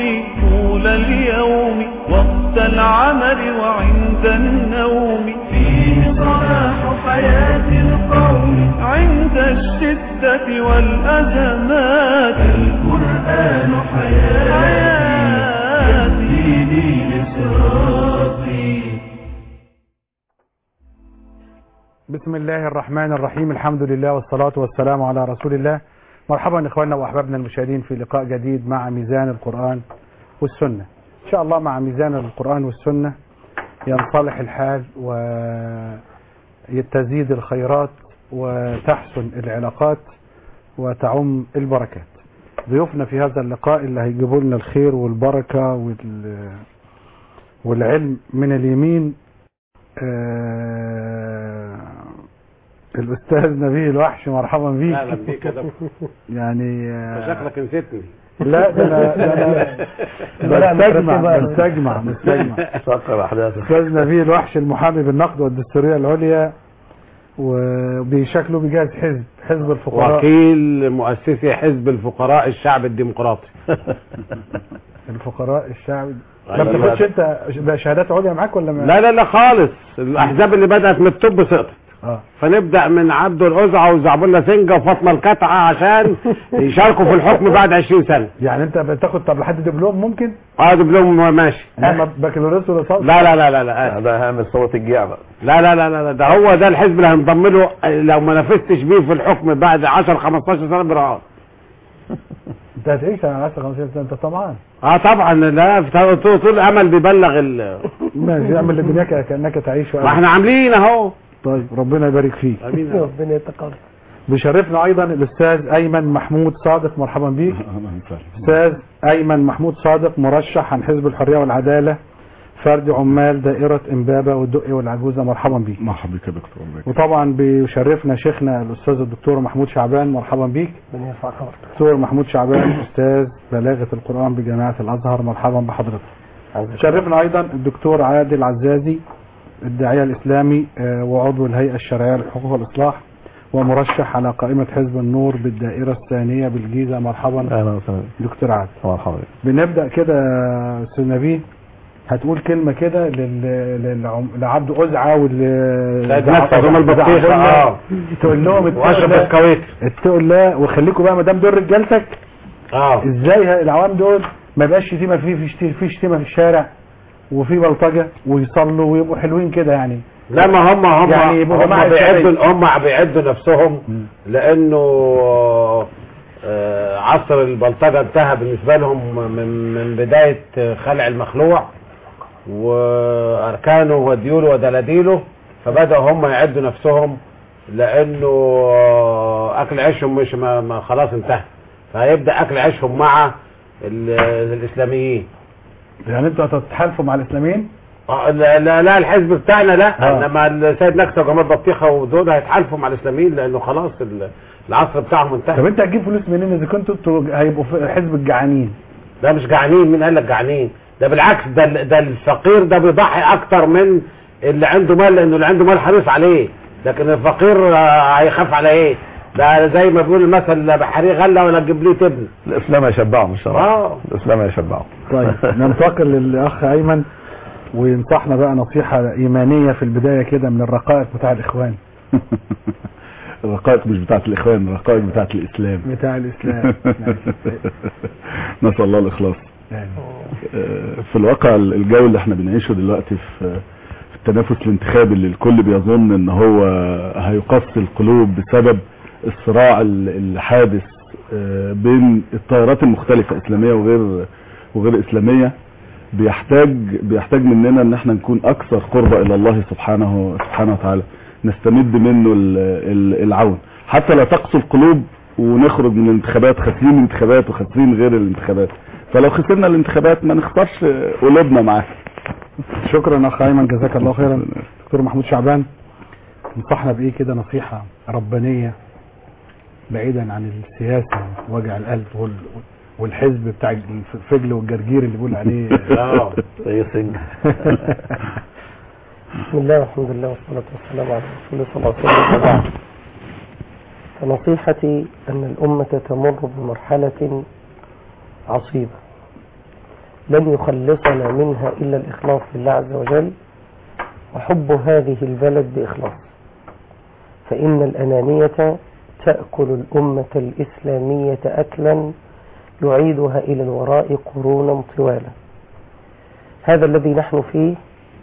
طول اليوم وقت العمل وعند النوم فيه صلاح حياة القوم عند الشدة والأزمات القرآن حياتي يهديني لصراطي بسم الله الرحمن الرحيم الحمد لله والصلاة والسلام على رسول الله مرحبا إخواننا وأحبابنا المشاهدين في لقاء جديد مع ميزان القرآن والسنة إن شاء الله مع ميزان القرآن والسنة ينصلح الحال وتزيد الخيرات وتحسن العلاقات وتعم البركات ضيوفنا في هذا اللقاء اللي هيجيبوا لنا الخير والبركة وال... والعلم من اليمين آه... الأستاذ نبيل الوحش مرحبا بيك اهلا بيك يا دكتور يعني آه، شكلك نسيتني لا ده انا ده انا بستجمع بستجمع بستجمع سكر احداث استاذ نبيل وحش المحامي بالنقد والدستوريه العليا وبشكله بيجهز حزب حزب الفقراء وكيل مؤسسي حزب الفقراء الشعب الديمقراطي الفقراء الشعبي ما أيوة. بتاخدش انت ب- شهادات عليا معاك ولا ما لا لا لا خالص الاحزاب اللي بدات من الطب سقطت اه فنبدا من عبده القزعه وزعبله سنجه وفاطمه الكتعه عشان يشاركوا في الحكم بعد 20 سنه يعني انت بتاخد طب لحد دبلوم ممكن اه دبلوم ماشي انما بكالوريوس ولا صوت لا لا لا لا لا ده هعمل صوت الجيع بقى لا لا لا لا ده هو ده الحزب اللي هنضم له لو ما نفذتش بيه في الحكم بعد 10 15 سنه برعاه انت هتعيش على 10 15 سنه انت طمعان اه طبعا لا طول- طول طول امل بيبلغ ال... ماشي اعمل لدنياك كانك تعيش ما احنا عاملين اهو طيب ربنا يبارك فيك امين ربنا يتقبل بيشرفنا ايضا الاستاذ ايمن محمود صادق مرحبا بيك استاذ ايمن محمود صادق مرشح عن حزب الحريه والعداله فرد عمال دائره امبابه والدقي والعجوزه مرحبا بيك مرحبا بك يا دكتور الله وطبعا بيشرفنا شيخنا الاستاذ الدكتور محمود شعبان مرحبا بيك ربنا يرفع قدرك دكتور محمود شعبان استاذ بلاغه القران بجامعه الازهر مرحبا بحضرتك شرفنا ايضا الدكتور عادل عزازي الداعيه الاسلامي آه، وعضو الهيئه الشرعيه للحقوق والاصلاح ومرشح على قائمه حزب النور بالدائره الثانيه بالجيزه مرحبا اهلا وسهلا دكتور عادل مرحبا بك. بنبدا كده يا استاذ نبيه هتقول كلمه كده لل- للعم- لعبد أزعة واللي سيد نفسه هم البطيخه اه تقول لهم اتقوا واشرب الله- بسكويت اتقوا الله وخليكم بقى ما دام دول رجالتك اه ازاي ه- العوام دول ما يبقاش شتيمه فيه في شتي- في شتيمه في الشارع وفي بلطجه ويصلوا ويبقوا حلوين كده يعني لا ما هم هم يعني يبقوا هم جماعة بيعدوا هم بيعدوا نفسهم لانه آه، عصر البلطجه انتهى بالنسبه لهم من من بدايه خلع المخلوع واركانه وديوله ودلاديله فبداوا هم يعدوا نفسهم لانه آه، اكل عيشهم مش ما ما خلاص انتهى فهيبدا اكل عيشهم مع ال- الاسلاميين يعني انتوا هتتحالفوا مع الاسلاميين آه، لا لا, لا الحزب بتاعنا لا آه. انما السيد نكسه وجمال بطيخه ودول هيتحالفوا مع الاسلاميين لانه خلاص ال- العصر بتاعهم طب انتهى انت هتجيب فلوس منين اذا كنتوا انتوا هيبقوا في حزب الجعانين ده مش جعانين مين قال لك جعانين ده بالعكس ده ال- ده الفقير ده بيضحي اكتر من اللي عنده مال لانه اللي عنده مال حريص عليه لكن الفقير آه، هيخاف على ايه ده زي ما بيقول المثل لا بحريه غله ولا تجيب ليه تبن الاسلام يشبعهم الصراحه اه الاسلام يشبعهم طيب ننتقل للاخ ايمن وينصحنا بقى نصيحه ايمانيه في البدايه كده من الرقائق بتاع الاخوان الرقائق مش بتاعت الاخوان الرقائق بتاعت الاسلام بتاع الاسلام نسال الله الاخلاص يعني آه، في الواقع الجو اللي احنا بنعيشه دلوقتي في في التنافس الانتخابي اللي الكل بيظن ان هو هيقص القلوب بسبب الصراع ال- الحادث آه، بين التيارات المختلفة اسلامية وغير وغير اسلامية بيحتاج بيحتاج مننا ان احنا نكون اكثر قربة الى الله سبحانه سبحانه وتعالى نستمد منه ال- ال- العون حتى لا تقسو القلوب ونخرج من الانتخابات خاسرين الانتخابات وخاسرين غير الانتخابات فلو خسرنا الانتخابات ما نختارش قلوبنا معاه شكرا اخ ايمن جزاك الله خيرا دكتور محمود شعبان نصحنا بايه كده نصيحه ربانيه بعيدا عن السياسه ووجع القلب وال والحزب بتاع الفجل والجرجير اللي بيقول عليه اه زي سنج بسم الله والحمد لله والصلاة والسلام على رسول الله صلى الله عليه وسلم وبعد فنصيحتي أن الأمة تمر بمرحلة عصيبة لن يخلصنا منها إلا الإخلاص لله عز وجل وحب هذه البلد بإخلاص فإن الأنانية تأكل الأمة الإسلامية أكلا يعيدها إلى الوراء قرونا طوالا هذا الذي نحن فيه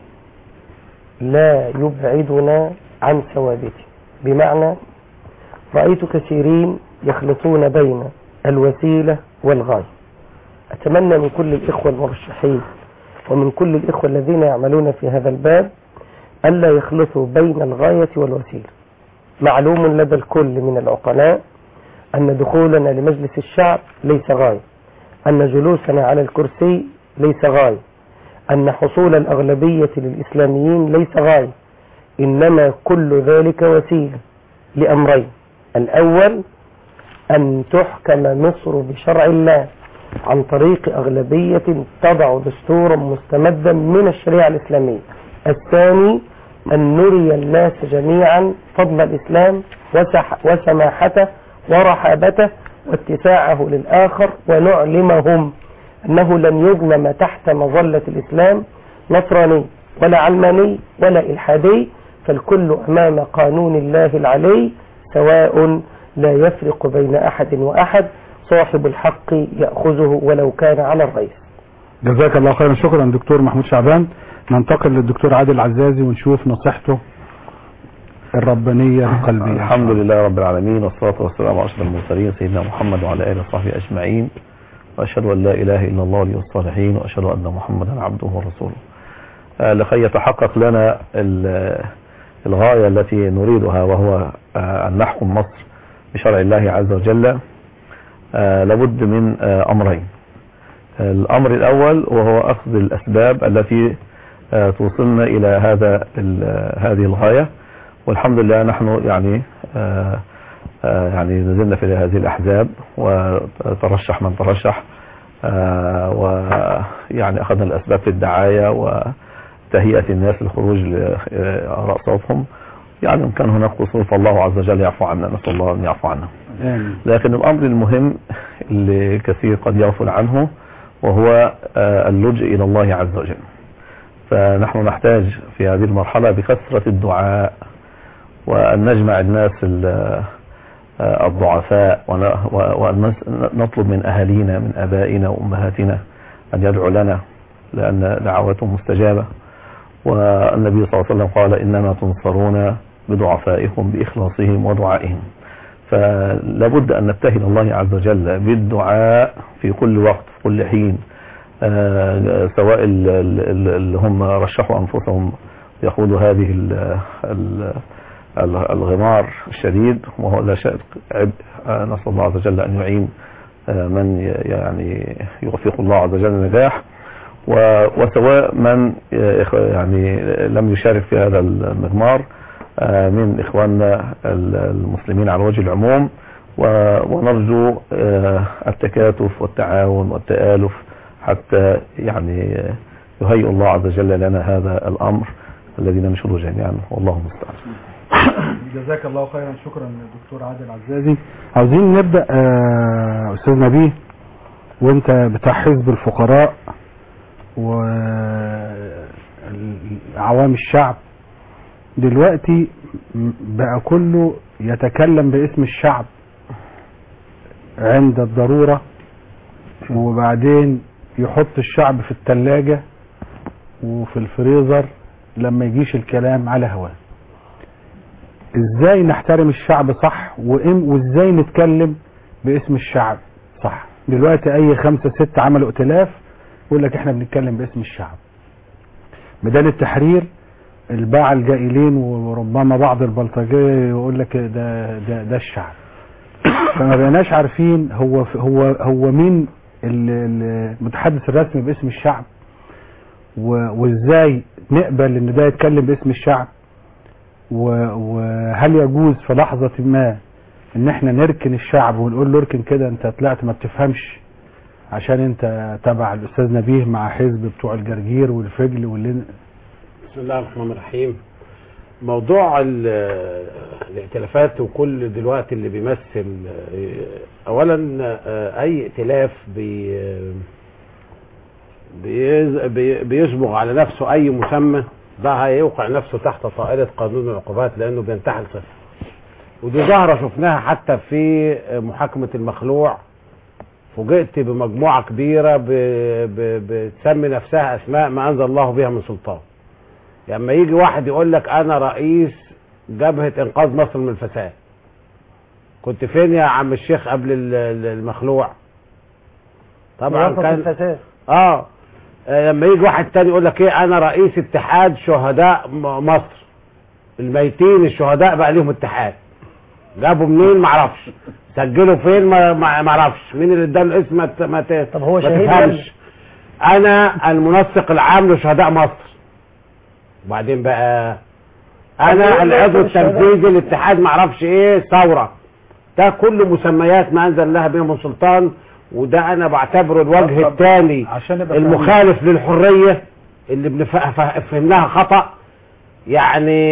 لا يبعدنا عن ثوابته بمعنى رأيت كثيرين يخلطون بين الوسيلة والغاية أتمنى من كل الإخوة المرشحين ومن كل الإخوة الذين يعملون في هذا الباب ألا يخلطوا بين الغاية والوسيلة معلوم لدى الكل من العقلاء أن دخولنا لمجلس الشعب ليس غاية أن جلوسنا على الكرسي ليس غاية أن حصول الأغلبية للإسلاميين ليس غاية إنما كل ذلك وسيلة لأمرين الأول أن تحكم مصر بشرع الله عن طريق أغلبية تضع دستورا مستمدا من الشريعة الإسلامية الثاني أن نري الناس جميعا فضل الإسلام وسح وسماحته ورحابته واتساعه للآخر ونعلمهم أنه لن يظلم تحت مظلة الإسلام نصراني ولا علماني ولا إلحادي فالكل أمام قانون الله العلي سواء لا يفرق بين أحد وأحد صاحب الحق يأخذه ولو كان على الرئيس جزاك الله خيرا شكرا دكتور محمود شعبان ننتقل للدكتور عادل عزازي ونشوف نصيحته الربانية القلبية الحمد لله رب العالمين والصلاة والسلام على أشرف المرسلين سيدنا محمد وعلى آله وصحبه أجمعين وأشهد أن لا إله إلا الله ولي الصالحين وأشهد أن محمدا عبده ورسوله آه، لكي يتحقق لنا ال- الغاية التي نريدها وهو آه، أن نحكم مصر بشرع الله عز وجل آه، لابد من آه، أمرين الأمر الأول وهو أخذ الأسباب التي آه، توصلنا إلى هذا ال- هذه الغاية والحمد لله نحن يعني آه، آه، يعني نزلنا في هذه الأحزاب وترشح من ترشح آه، ويعني أخذنا الأسباب في الدعاية وتهيئة الناس للخروج لآراء صوتهم يعني إن كان هناك قصور فالله عز وجل يعفو عنا نسأل الله أن يعفو عنا آمين. لكن الأمر المهم اللي كثير قد يغفل عنه وهو آه، اللجء إلى الله عز وجل فنحن نحتاج في هذه المرحلة بكثرة الدعاء وأن نجمع الناس ال- آه، الضعفاء ون- و- وأن نس- نطلب من أهالينا من أبائنا وأمهاتنا أن يدعوا لنا لأن دعواتهم مستجابة والنبي صلى الله عليه وسلم قال إنما تنصرون بضعفائكم بإخلاصهم ودعائهم فلابد أن نبتهل الله عز وجل بالدعاء في كل وقت في كل حين آه، سواء ال- ال- ال- اللي هم رشحوا أنفسهم يخوضوا هذه ال- ال- ال- الغمار الشديد وهو لا شك عبء آه، نسأل الله عز وجل أن يعين آه، من ي- يعني يوفق الله عز وجل النجاح و- وسواء من آه، إخ- يعني لم يشارك في هذا المغمار آه، من إخواننا ال- المسلمين على وجه العموم و- ونرجو آه، التكاتف والتعاون والتآلف حتى يعني آه، يهيئ الله عز وجل لنا هذا الأمر الذي ننشره جميعا والله المستعان جزاك الله خيرا شكرا للدكتور عادل عزازي عاوزين نبدأ آه، أستاذ نبيه وانت بتاع حزب الفقراء وعوام الشعب دلوقتي م- بقى كله يتكلم باسم الشعب عند الضرورة وبعدين يحط الشعب في التلاجة وفي الفريزر لما يجيش الكلام على هواه ازاي نحترم الشعب صح وإم وازاي نتكلم باسم الشعب صح دلوقتي اي خمسة ستة عملوا ائتلاف يقول لك احنا بنتكلم باسم الشعب ميدان التحرير الباعة الجائلين وربما بعض البلطجية يقول لك ده ده ده الشعب فما بقيناش عارفين هو هو هو مين ال- ال- المتحدث الرسمي باسم الشعب و- وازاي نقبل ان ده يتكلم باسم الشعب و- وهل يجوز في لحظة ما ان احنا نركن الشعب ونقول له اركن كده انت طلعت ما بتفهمش عشان انت تبع الاستاذ نبيه مع حزب بتوع الجرجير والفجل واللي بسم الله الرحمن الرحيم موضوع ال- الائتلافات وكل دلوقتي اللي بيمثل آه، اولا آه، اي ائتلاف بي بيز- بي- بيصبغ على نفسه اي مسمى ده هيوقع نفسه تحت طائله قانون العقوبات لانه بينتحل صفر ودي ظاهره شفناها حتى في محاكمه المخلوع فوجئت بمجموعه كبيره ب- ب- بتسمي نفسها اسماء ما انزل الله بها من سلطان لما يجي واحد يقول لك انا رئيس جبهه انقاذ مصر من الفساد كنت فين يا عم الشيخ قبل ال- ال- المخلوع طبعا مرافق كان الفساد اه آه، لما يجي واحد تاني يقول لك ايه انا رئيس اتحاد شهداء م- مصر الميتين الشهداء بقى ليهم اتحاد جابوا منين ما اعرفش سجلوا فين ما ما ما اعرفش مين اللي اداله الاسم ما ت- ما ت- طب هو ما شهيد تفهمش انا المنسق العام لشهداء مصر وبعدين بقى طب انا هو العضو الشهداء؟ التنفيذي الاتحاد ما اعرفش ايه ثوره ده كل مسميات ما انزل لها بها من سلطان وده انا بعتبره الوجه طب- الثاني عشان نبقى المخالف للحرية اللي بنف- ف- فهمناها خطأ يعني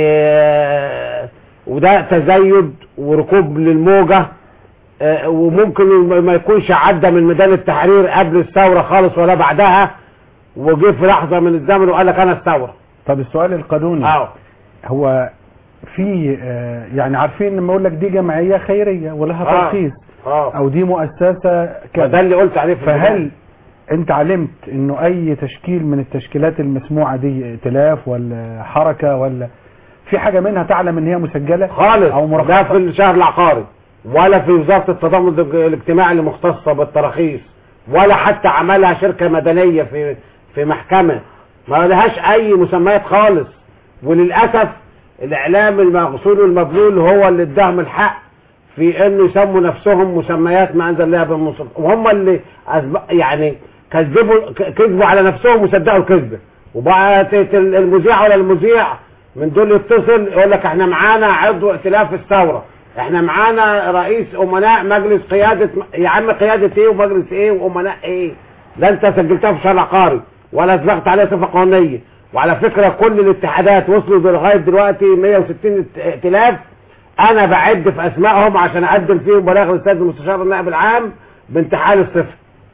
آه، وده تزايد وركوب للموجة آه، وممكن ما يكونش عدى من ميدان التحرير قبل الثورة خالص ولا بعدها وجه في لحظة من الزمن وقال لك أنا الثورة طب السؤال القانوني اه هو في آه، يعني عارفين لما يقول لك دي جمعيه خيريه ولها آه. ترخيص اه او دي مؤسسه فده كذا اللي قلت عليه في فهل البداية. انت علمت انه اي تشكيل من التشكيلات المسموعه دي ائتلاف ولا حركه ولا في حاجه منها تعلم ان هي مسجله خالص او لا مرخصه في الشهر العقاري ولا في وزارة التضامن الاجتماعي اللي مختصة بالتراخيص ولا حتى عملها شركة مدنية في في محكمة ما لهاش اي مسميات خالص وللأسف الاعلام المغسول والمبلول هو اللي اداهم الحق في انه يسموا نفسهم مسميات ما انزل لها بالمصر وهم اللي أسب... يعني كذبوا ك- كذبوا على نفسهم وصدقوا الكذبه وبقى ت- ت- المذيع ولا المذيع من دول يتصل يقول لك احنا معانا عضو ائتلاف الثوره احنا معانا رئيس امناء مجلس قياده يا عم قياده ايه ومجلس ايه وامناء ايه لا انت سجلتها في شهر عقاري ولا اسبغت عليها صفه قانونيه وعلى فكره كل الاتحادات وصلوا لغايه دلوقتي 160 ائتلاف انا بعد في اسمائهم عشان اقدم فيهم بلاغ للسيد المستشار النائب العام بانتحال الصفر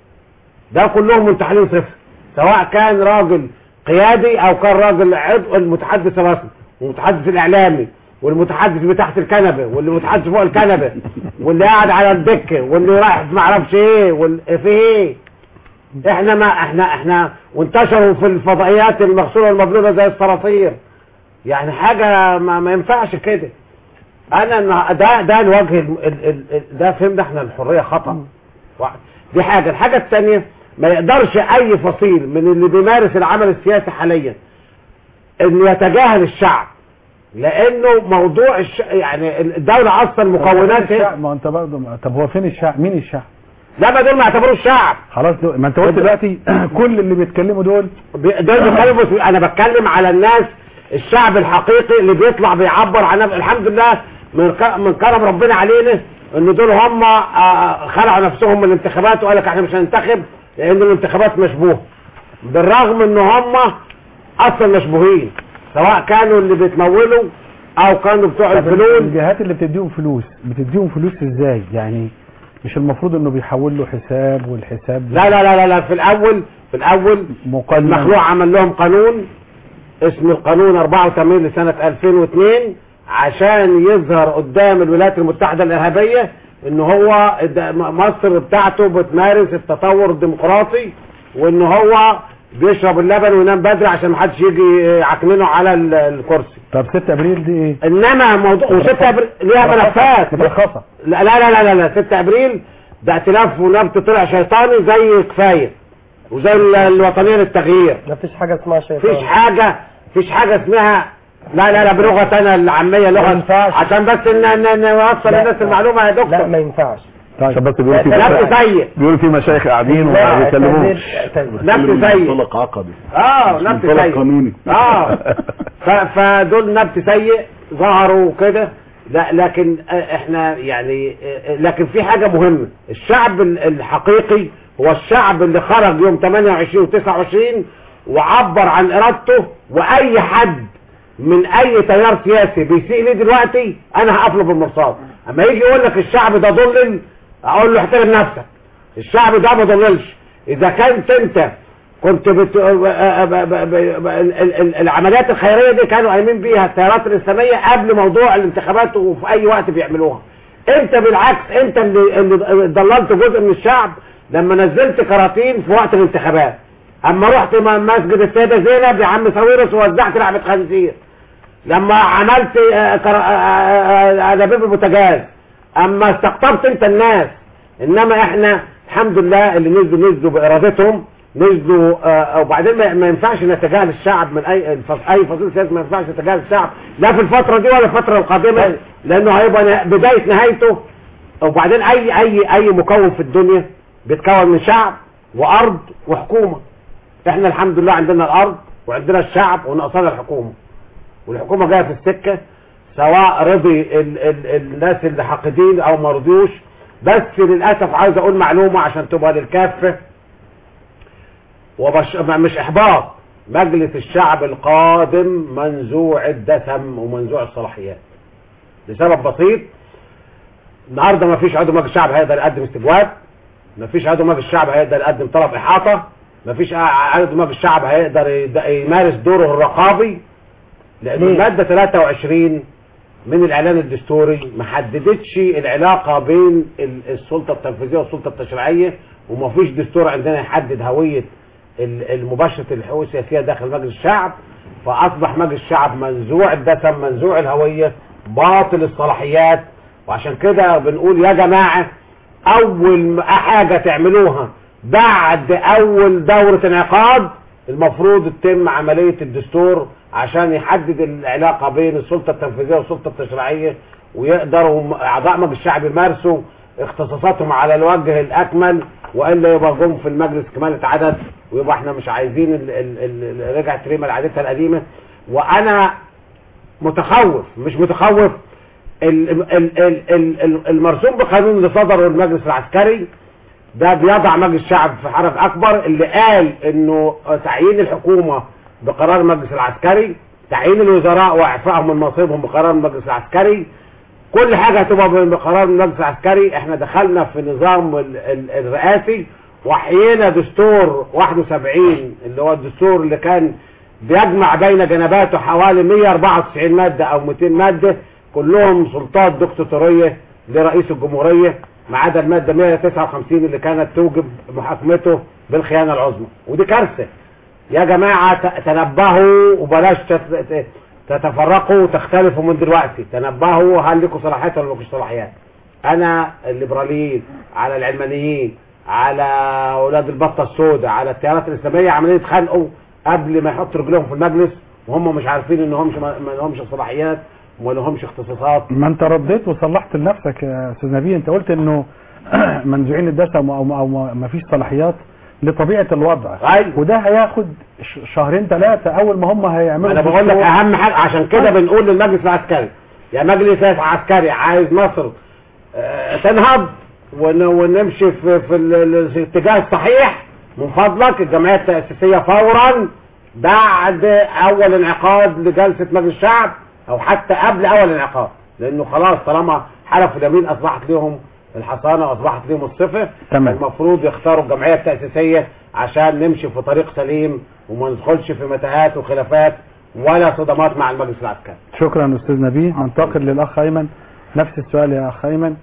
ده كلهم منتحلين صفر سواء كان راجل قيادي او كان راجل عضو المتحدث الرسمي والمتحدث الاعلامي والمتحدث بتحت الكنبه واللي متحدث فوق الكنبه واللي قاعد على الدكه واللي رايح ما اعرفش ايه واللي في ايه احنا ما احنا احنا وانتشروا في الفضائيات المغسوله والمبلوله زي الصراصير يعني حاجه ما, ما ينفعش كده انا النه- ده ده الوجه ال- ال- ال- ال- ده فهمنا احنا الحريه خطا واحد. دي حاجه الحاجه الثانيه ما يقدرش اي فصيل من اللي بيمارس العمل السياسي حاليا انه يتجاهل الشعب لانه موضوع الش... يعني الدوله اصلا مكونات الشعب ما انت برضه طب هو فين الشعب مين الشعب لا ما دول ما يعتبروش الشعب خلاص دول- ما انت قلت دلوقتي كل اللي بيتكلموا دول بي- دول بيتكلموا انا بتكلم على الناس الشعب الحقيقي اللي بيطلع بيعبر عن نفسه الحمد لله من ك- من كرم ربنا علينا ان دول هم آه، خلعوا نفسهم من الانتخابات وقال لك احنا مش هننتخب لان الانتخابات مشبوهه بالرغم ان هم اصلا مشبوهين سواء كانوا اللي بيتمولوا او كانوا بتوع طب الفنون الجهات اللي بتديهم فلوس بتديهم فلوس ازاي يعني مش المفروض انه بيحول له حساب والحساب لا لا لا لا, لا في الاول في الاول مقنن المخلوع عمل لهم قانون اسم القانون 84 لسنة 2002 عشان يظهر قدام الولايات المتحدة الإرهابية ان هو الد- مصر بتاعته بتمارس التطور الديمقراطي وان هو بيشرب اللبن وينام بدري عشان محدش يجي يعكننه على ال- الكرسي طب 6 ابريل دي ايه؟ انما موضوع و6 ابريل ليها ملفات مترخصه لا لا لا لا لا 6 ابريل ده ائتلاف ونبت طلع شيطاني زي كفايه وزي ال- الوطنيه للتغيير ما فيش حاجة اسمها شيطان مفيش حاجه مفيش حاجه اسمها لا لا لا بلغه انا العاميه ما لغه ينفعش. عشان بس ان ان نوصل لا. للناس المعلومه يا لا دكتور ما ينفعش عشان طيب بس بيقول في نفس مشايخ سيء بيقول في مشايخ قاعدين وما لا، بيتكلموش اعتذر- نفس سيء منطلق عقدي اه مش نبت منطلق سيء قانوني اه ف- فدول نبت سيء ظهروا كده لا لكن آه، احنا يعني آه، لكن في حاجة مهمة الشعب ال- الحقيقي هو الشعب اللي خرج يوم 28 و 29 وعبر عن ارادته واي حد من اي تيار سياسي بيسيء لي دلوقتي انا هقفله بالمرصاد اما يجي يقول لك الشعب ده ضلل اقول له احترم نفسك الشعب ده ما ضللش اذا كنت انت كنت بت... ب... ب... ب... ب... ال- ال- العمليات الخيريه دي كانوا قايمين بيها التيارات الاسلاميه قبل موضوع الانتخابات وفي اي وقت بيعملوها انت بالعكس انت اللي, اللي ضللت جزء من الشعب لما نزلت كراتين في وقت الانتخابات اما رحت م- مسجد السيده زينب يا عم ساويرس ووزعت لعبه خنزير لما عملت آه، كرا- آه، آه، انابيب البوتاجاز اما استقطبت انت الناس انما احنا الحمد لله اللي نزلوا نزلوا بارادتهم نزلوا آه، وبعدين ما ما ينفعش نتجاهل الشعب من اي الف- اي فصيل سياسي ما ينفعش نتجاهل الشعب لا في الفتره دي ولا الفتره القادمه لانه هيبقى نه- بدايه نهايته وبعدين اي اي اي مكون في الدنيا بيتكون من شعب وارض وحكومه احنا الحمد لله عندنا الارض وعندنا الشعب وناقصنا الحكومه والحكومه جايه في السكه سواء رضي ال ال الناس اللي حاقدين او ما رضيوش بس للاسف عايز اقول معلومه عشان تبقى للكافه وبش مش احباط مجلس الشعب القادم منزوع الدسم ومنزوع الصلاحيات لسبب بسيط النهارده ما فيش عضو مجلس الشعب هيقدر يقدم استجواب ما فيش عضو مجلس الشعب هيقدر يقدم طلب احاطه ما فيش عضو مجلس الشعب هيقدر يد- يمارس دوره الرقابي لان ليه؟ الماده 23 من الاعلان الدستوري ما حددتش العلاقه بين ال- السلطه التنفيذيه والسلطه التشريعيه وما فيش دستور عندنا يحدد هويه ال- المباشره الحقوق السياسيه داخل مجلس الشعب فاصبح مجلس الشعب منزوع الدسم منزوع الهويه باطل الصلاحيات وعشان كده بنقول يا جماعه اول م- حاجه تعملوها بعد اول دوره انعقاد المفروض تتم عمليه الدستور عشان يحدد العلاقه بين السلطه التنفيذيه والسلطه التشريعيه ويقدروا م- اعضاء مجلس الشعب يمارسوا اختصاصاتهم على الوجه الاكمل والا يبقى جم في المجلس كمالة عدد ويبقى احنا مش عايزين ال- ال- ال- ال- رجعت ريما لعادتها القديمه وانا متخوف مش متخوف ال- ال- ال- ال- ال- المرسوم بقانون اللي صدره المجلس العسكري ده بيضع مجلس الشعب في حرج اكبر اللي قال انه تعيين الحكومه بقرار المجلس العسكري تعيين الوزراء واعفائهم من مناصبهم بقرار المجلس العسكري كل حاجه هتبقى بقرار المجلس العسكري احنا دخلنا في نظام ال- ال- الرئاسي وحيينا دستور 71 اللي هو الدستور اللي كان بيجمع بين جنباته حوالي 194 ماده او 200 ماده كلهم سلطات دكتاتوريه لرئيس الجمهوريه ما عدا الماده 159 اللي كانت توجب محاكمته بالخيانه العظمى ودي كارثه يا جماعه ت- تنبهوا وبلاش تت- ت- تتفرقوا وتختلفوا من دلوقتي تنبهوا هل لكم صلاحيات ولا مالكوش صلاحيات انا الليبراليين على العلمانيين على اولاد البطه السوداء على التيارات الاسلاميه عمالين يتخانقوا قبل ما يحطوا رجلهم في المجلس وهم مش عارفين ان همش ما لهمش صلاحيات وما لهمش اختصاصات ما انت رديت وصلحت لنفسك يا استاذ نبيه انت قلت انه منزوعين الدسم او او ما فيش صلاحيات لطبيعه الوضع أيوة. وده هياخد ش- شهرين ثلاثه اول ما هم هيعملوا انا بقول لك دستور. اهم حاجه عشان كده بنقول للمجلس العسكري يا مجلس عسكري عايز مصر آه، تنهض ون- ونمشي في, في ال- ال- الاتجاه الصحيح من فضلك الجمعيه التاسيسيه فورا بعد اول انعقاد لجلسه مجلس الشعب او حتى قبل اول انعقاد لانه خلاص طالما حلفوا اليمين اصبحت لهم الحصانه واصبحت لهم الصفه تمام. المفروض يختاروا الجمعيه التاسيسيه عشان نمشي في طريق سليم وما ندخلش في متاهات وخلافات ولا صدمات مع المجلس العسكري شكرا استاذ نبيه ننتقل للاخ ايمن نفس السؤال يا اخ ايمن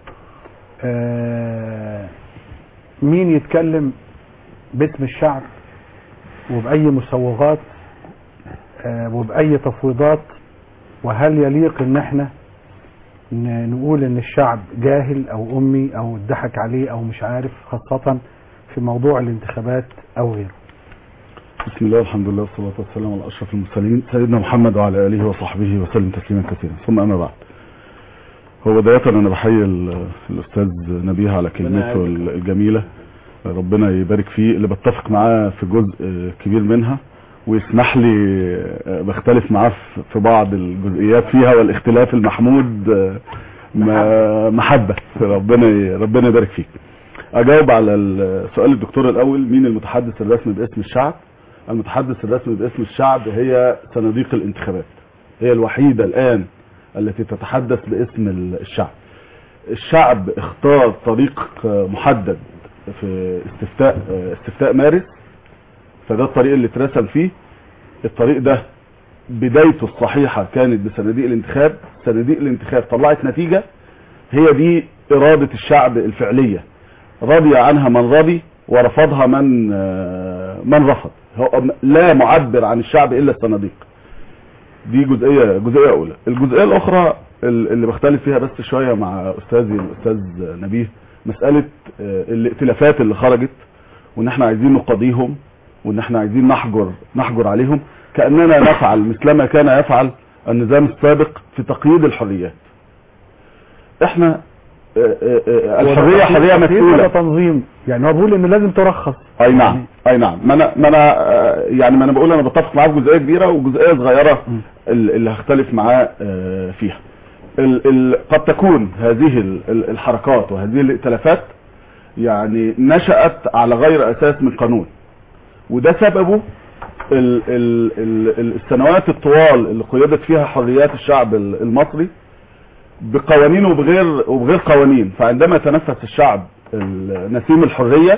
آه، مين يتكلم باسم الشعب وباي مسوغات آه، وباي تفويضات وهل يليق ان احنا ن- نقول ان الشعب جاهل او امي او اتضحك عليه او مش عارف خاصة في موضوع الانتخابات او غيره بسم الله والحمد لله والصلاة والسلام على أشرف المرسلين سيدنا محمد وعلى آله وصحبه وسلم تسليما كثيرا ثم أما بعد هو بداية أنا بحيي ال- الأستاذ نبيه على كلمته ال- الجميلة ربنا يبارك فيه اللي بتفق معاه في جزء كبير منها ويسمح لي بختلف معاه في- في بعض الجزئيات فيها والاختلاف المحمود م- محبة ربنا ي- ربنا يبارك فيك اجاوب على ال- سؤال الدكتور الاول مين المتحدث الرسمي باسم الشعب المتحدث الرسمي باسم الشعب هي صناديق الانتخابات هي الوحيدة الان التي تتحدث باسم ال- الشعب الشعب اختار طريق محدد في استفتاء استفتاء مارس فده الطريق اللي اترسم فيه الطريق ده بدايته الصحيحة كانت بصناديق الانتخاب صناديق الانتخاب طلعت نتيجة هي دي إرادة الشعب الفعلية رضي عنها من رضي ورفضها من آه، من رفض هو لا معبر عن الشعب إلا الصناديق دي جزئية جزئية أولى الجزئية الأخرى ال- اللي بختلف فيها بس شوية مع أستاذي الأستاذ نبيه مسألة آه، الائتلافات اللي خرجت وإن احنا عايزين نقاضيهم وإن احنا عايزين نحجر نحجر عليهم كأننا نفعل مثلما كان يفعل النظام السابق في تقييد الحريات احنا آه، آه، آه، الحرية حرية ولا مسؤولة تنظيم يعني هو بيقول انه لازم ترخص اي نعم اي نعم ما انا ما انا آه، يعني ما انا بقول انا بتفق معاه في جزئيه كبيره وجزئيه صغيره م. ال- اللي هختلف معاه آه، فيها ال ال قد تكون هذه ال- ال- الحركات وهذه الائتلافات يعني نشأت على غير اساس من قانون وده سببه ال ال ال السنوات الطوال اللي قيدت فيها حريات الشعب ال- المصري بقوانين وبغير وبغير قوانين فعندما تنفس الشعب ال- نسيم الحريه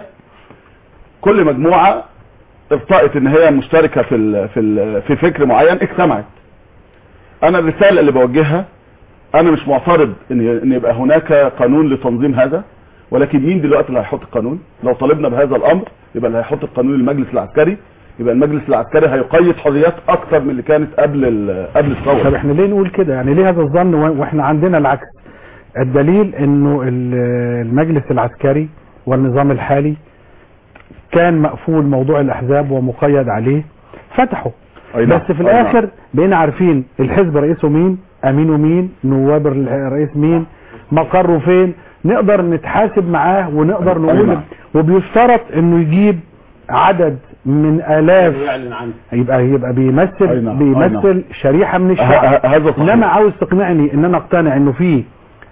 كل مجموعة ارتأت ان هي مشتركة في ال في ال في فكر معين اجتمعت انا الرسالة اللي بوجهها انا مش معترض ان ان يبقى هناك قانون لتنظيم هذا ولكن مين دلوقتي اللي هيحط القانون لو طالبنا بهذا الامر يبقى اللي هيحط القانون المجلس العسكري يبقى المجلس العسكري هيقيد حريات اكتر من اللي كانت قبل ال- قبل طب الثوره احنا ليه نقول كده يعني ليه هذا الظن و- واحنا عندنا العكس الدليل انه ال- المجلس العسكري والنظام الحالي كان مقفول موضوع الاحزاب ومقيد عليه فتحوا أي نعم، بس في أي نعم. الاخر بقينا عارفين الحزب رئيسه مين امينه مين نواب الرئيس مين مقره فين نقدر نتحاسب معاه ونقدر أي نقول نعم. وبيشترط انه يجيب عدد من الاف يعلن عنه يبقى يبقى بيمثل أي نعم، أي بيمثل شريحه من ه- الشعب ه- هذا صحيح انما عاوز تقنعني ان انا اقتنع انه في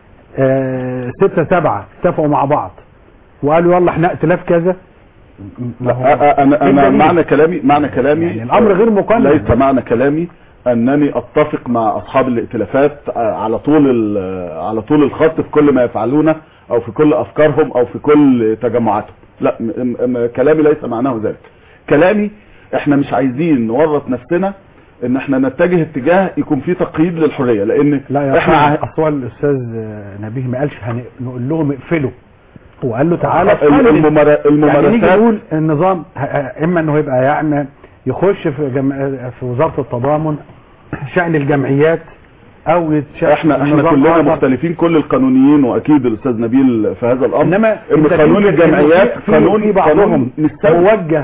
آه ستة سبعة اتفقوا مع بعض وقالوا يلا احنا ائتلاف كذا ما هو- لا أ- أ- انا إيه انا الدليل؟ معنى كلامي معنى كلامي يعني الامر غير مقنن ليس معنى كلامي انني اتفق مع اصحاب الائتلافات على طول ال- على طول الخط في كل ما يفعلونه او في كل افكارهم او في كل تجمعاتهم لا م- م- كلامي ليس معناه ذلك كلامي احنا مش عايزين نورط نفسنا ان احنا نتجه اتجاه يكون فيه تقييد للحريه لان لا يا احنا احنا ع- اصل الاستاذ آه، نبيه ما قالش هن- نقول لهم اقفلوا هو قال له تعالى ال- اتحلل. الممار- يعني نيجي الممارسات نقول النظام ه- ه- اما انه يبقى يعني يخش في جم... في وزاره التضامن شان الجمعيات او يتشكل احنا احنا نظام كلنا آخر. مختلفين كل القانونيين واكيد الاستاذ نبيل في هذا الامر انما ان أنت قانون في- الجمعيات في- في- قانون في بعضهم قانون مستوى موجه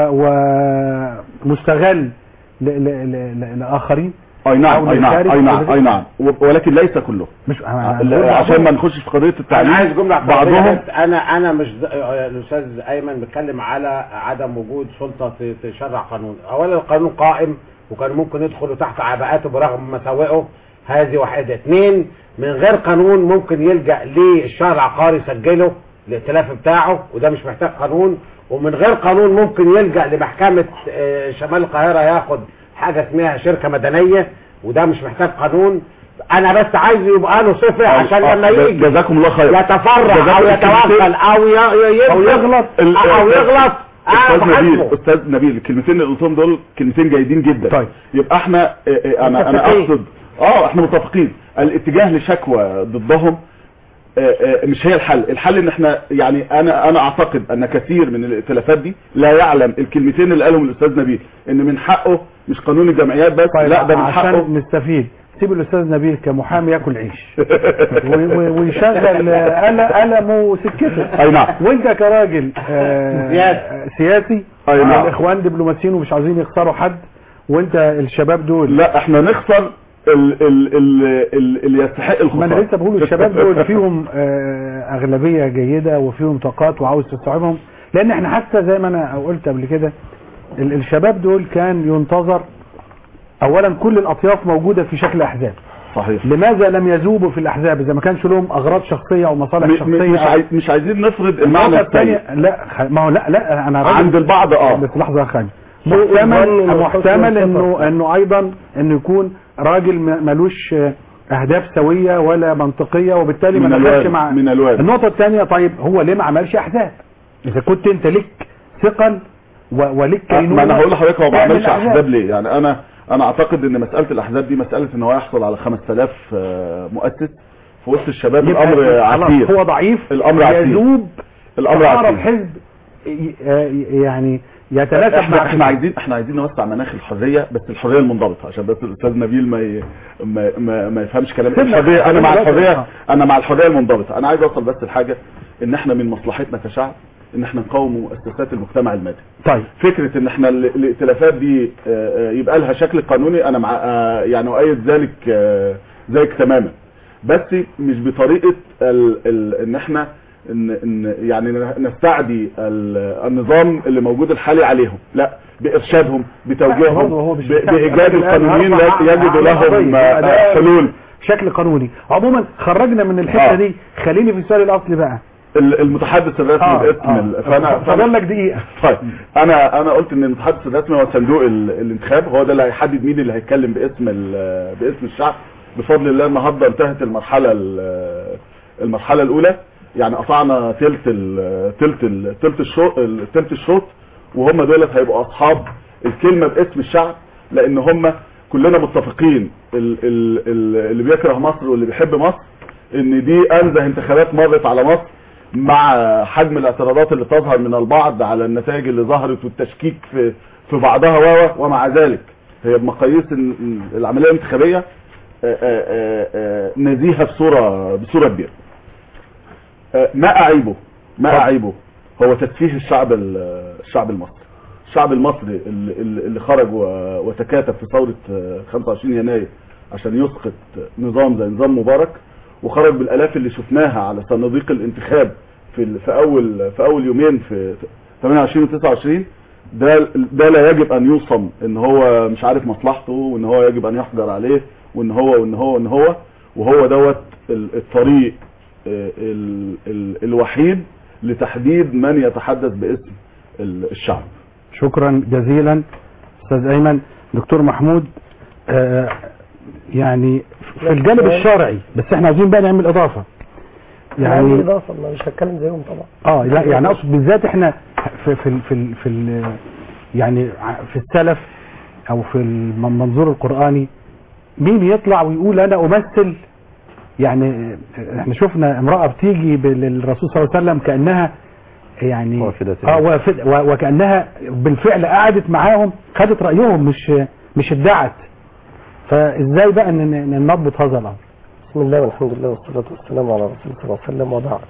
ومستغل ل... ل... ل... ل... لاخرين اي نعم أو اي نعم للخارج اي أو نعم لغيره. اي نعم و- ولكن ليس كله مش ع- أنا بقول عشان ما بعضهم. نخش في قضيه التعليم انا عايز جمله اعتراضية بعضهم بس انا انا مش ز- آه، الاستاذ ايمن بيتكلم على عدم وجود سلطه ت- تشرع قانون اولا القانون قائم وكان ممكن يدخلوا تحت عباءاته برغم مساوئه هذه واحده اثنين من غير قانون ممكن يلجا للشهر العقاري يسجله الائتلاف بتاعه وده مش محتاج قانون ومن غير قانون ممكن يلجا لمحكمه آه، شمال القاهره ياخد حاجه اسمها شركه مدنيه وده مش محتاج قانون انا بس عايز يبقى له صفه عشان آه، لما ج- يجي جزاكم الله خير يتفرع جزاكم او الله يتوكل او ي- ي- أو يغلط. ال- او يغلط استاذ انا نبيل بحاسبه استاذ نبيل الكلمتين اللي قلتهم دول كلمتين جيدين جدا طيب. يبقى احنا اه، اه، انا انا متفقين. اقصد اه احنا متفقين الاتجاه لشكوى ضدهم اه، اه، مش هي الحل الحل ان احنا يعني انا انا اعتقد ان كثير من الائتلافات دي لا يعلم الكلمتين اللي قالهم الاستاذ نبيل ان من حقه مش قانون الجمعيات بس طيب لا ده من حقه عشان نستفيد سيب الاستاذ نبيل كمحامي ياكل عيش و- و- ويشغل آه، قلم- قلمه وسكته اي نعم وانت كراجل آه، سياسي. سياسي أي نعم. الاخوان دبلوماسيين ومش عاوزين يخسروا حد وانت الشباب دول لا احنا نخسر ال ال ال ال اللي يستحق ما انا الخسارة لسه بقول الشباب دول فيهم آه، اغلبيه جيده وفيهم طاقات وعاوز تستوعبهم لان احنا حتى زي ما انا قلت قبل كده ال- الشباب دول كان ينتظر اولا كل الاطياف موجوده في شكل احزاب صحيح لماذا لم يذوبوا في الاحزاب اذا ما كانش لهم اغراض شخصيه ومصالح م- م- شخصيه مش عايز مش عايزين نفرض المعنى النقطه الثاني الثانيه لا خ- ما هو لا لا انا راجل- عند البعض اه بس لحظه يا خالد سوء محتمل الظن محتمل وحسن انه الخطر. انه ايضا انه يكون راجل م- ملوش آه، اهداف سويه ولا منطقيه وبالتالي ما من دخلش الوارد مع من الوارد النقطه الثانيه طيب هو ليه ما عملش احزاب اذا كنت انت لك ثقل و- ولك ما كينونة انا هقول لحضرتك هو ما اعمل عملش أحزاب. احزاب ليه يعني انا انا اعتقد ان مساله الاحزاب دي مساله ان هو يحصل على 5000 آه، مؤسس في وسط الشباب يبقى الامر خلاص عسير هو ضعيف الأمر عسير. يذوب الامر اقرب عسير حزب ي- آه، يعني يتناسب احنا مع احنا عايزين احنا عايزين نوسع مناخ الحريه بس الحريه المنضبطه عشان بس الاستاذ نبيل ما ي... ما, ما, ما يفهمش كلامي سيبنا الحريه انا مع الحرية الحريه المنضبطة. انا مع الحريه المنضبطه انا عايز اوصل بس لحاجه ان احنا من مصلحتنا كشعب ان احنا نقاوم مؤسسات المجتمع المدني طيب فكره ان احنا ال- الائتلافات دي آه، آه، يبقى لها شكل قانوني انا مع آه، يعني اؤيد ذلك آه، ذلك تماما بس مش بطريقه ال ال ان احنا ان ان يعني نستعدي ال- النظام اللي موجود الحالي عليهم لا بارشادهم بتوجيههم برضه هو مش ب- بتاع- بايجاد الآن القانونيين أربع لا- يجد أعمال قضية. لهم آه، ده حلول شكل قانوني عموما خرجنا من الحته آه. دي خليني في السؤال الاصلي بقى ال- المتحدث الرسمي اه باسم ال- فانا فاضل فانا لك دقيقه طيب انا انا قلت ان المتحدث الرسمي هو صندوق ال- الانتخاب هو ده اللي هيحدد مين اللي هيتكلم باسم ال- باسم الشعب بفضل الله النهارده انتهت المرحله ال- المرحله الاولى يعني قطعنا ثلث ال- ثلث ال- ثلث الشوط ثلث الشوط وهم دولت هيبقوا اصحاب الكلمه باسم الشعب لان هم كلنا متفقين ال- ال- ال- اللي بيكره مصر واللي بيحب مصر ان دي انزه انتخابات مرت على مصر مع حجم الاعتراضات اللي تظهر من البعض على النتائج اللي ظهرت والتشكيك في في بعضها و ومع ذلك هي بمقاييس ال- ال- العمليه الانتخابيه آه، آه، آه، آه، نزيهه بصوره بصوره كبيره. آه، ما اعيبه ما اعيبه هو تسفيه الشعب ال- الشعب المصري. الشعب المصري اللي, اللي اللي خرج و- وتكاتف في ثوره آه، 25 يناير عشان يسقط نظام زي نظام مبارك وخرج بالالاف اللي شفناها على صناديق الانتخاب في ال- في اول في اول يومين في 28 و 29 ده ده لا يجب ان يوصم ان هو مش عارف مصلحته وان هو يجب ان يحجر عليه وان هو وان هو وان هو وهو دوت ال- الطريق آه، ال- ال- الوحيد لتحديد من يتحدث باسم ال- الشعب شكرا جزيلا استاذ ايمن دكتور محمود آه يعني في الجانب الشرعي بس احنا عايزين بقى نعمل اضافه يعني يعني اضافه ما مش هتكلم زيهم طبعا اه لا يعني اقصد بالذات احنا في في ال- في ال- في ال- يعني ع- في السلف او في المنظور القراني مين يطلع ويقول انا امثل يعني احنا شفنا امراه بتيجي بال- للرسول صلى الله عليه وسلم كانها يعني وافدة. اه وافد و- وكانها بالفعل قعدت معاهم خدت رايهم مش مش ادعت فازاي بقى ان إن نضبط هذا الامر بسم الله والحمد لله والصلاة والسلام على رسول الله صلى الله عليه وسلم وبعد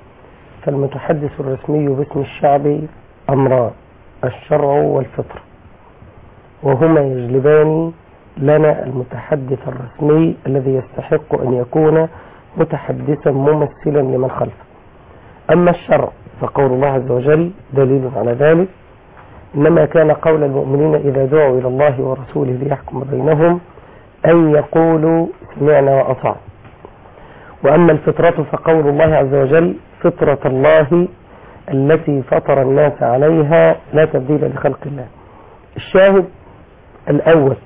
فالمتحدث الرسمي باسم الشعب أمران الشرع والفطرة وهما يجلبان لنا المتحدث الرسمي الذي يستحق أن يكون متحدثا ممثلا لمن خلفه أما الشرع فقول الله عز وجل دليل على ذلك إنما كان قول المؤمنين إذا دعوا إلى الله ورسوله ليحكم بينهم أن يقولوا سمعنا وأطعنا وأما الفطرة فقول الله عز وجل فطرة الله التي فطر الناس عليها لا تبديل لخلق الله الشاهد الأول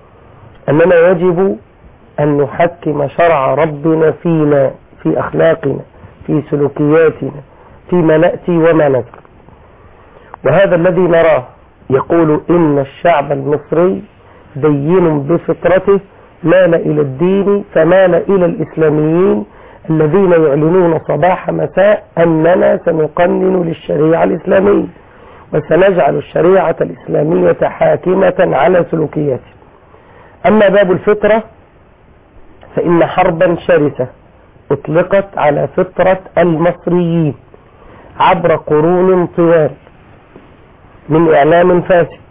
أننا يجب أن نحكم شرع ربنا فينا في أخلاقنا في سلوكياتنا فيما نأتي وما نذر وهذا الذي نراه يقول إن الشعب المصري دين بفطرته مال إلى الدين فمال إلى الإسلاميين الذين يعلنون صباح مساء أننا سنقنن للشريعة الإسلامية وسنجعل الشريعة الإسلامية حاكمة على سلوكياته أما باب الفطرة فإن حربا شرسة أطلقت على فطرة المصريين عبر قرون طوال من إعلام فاسد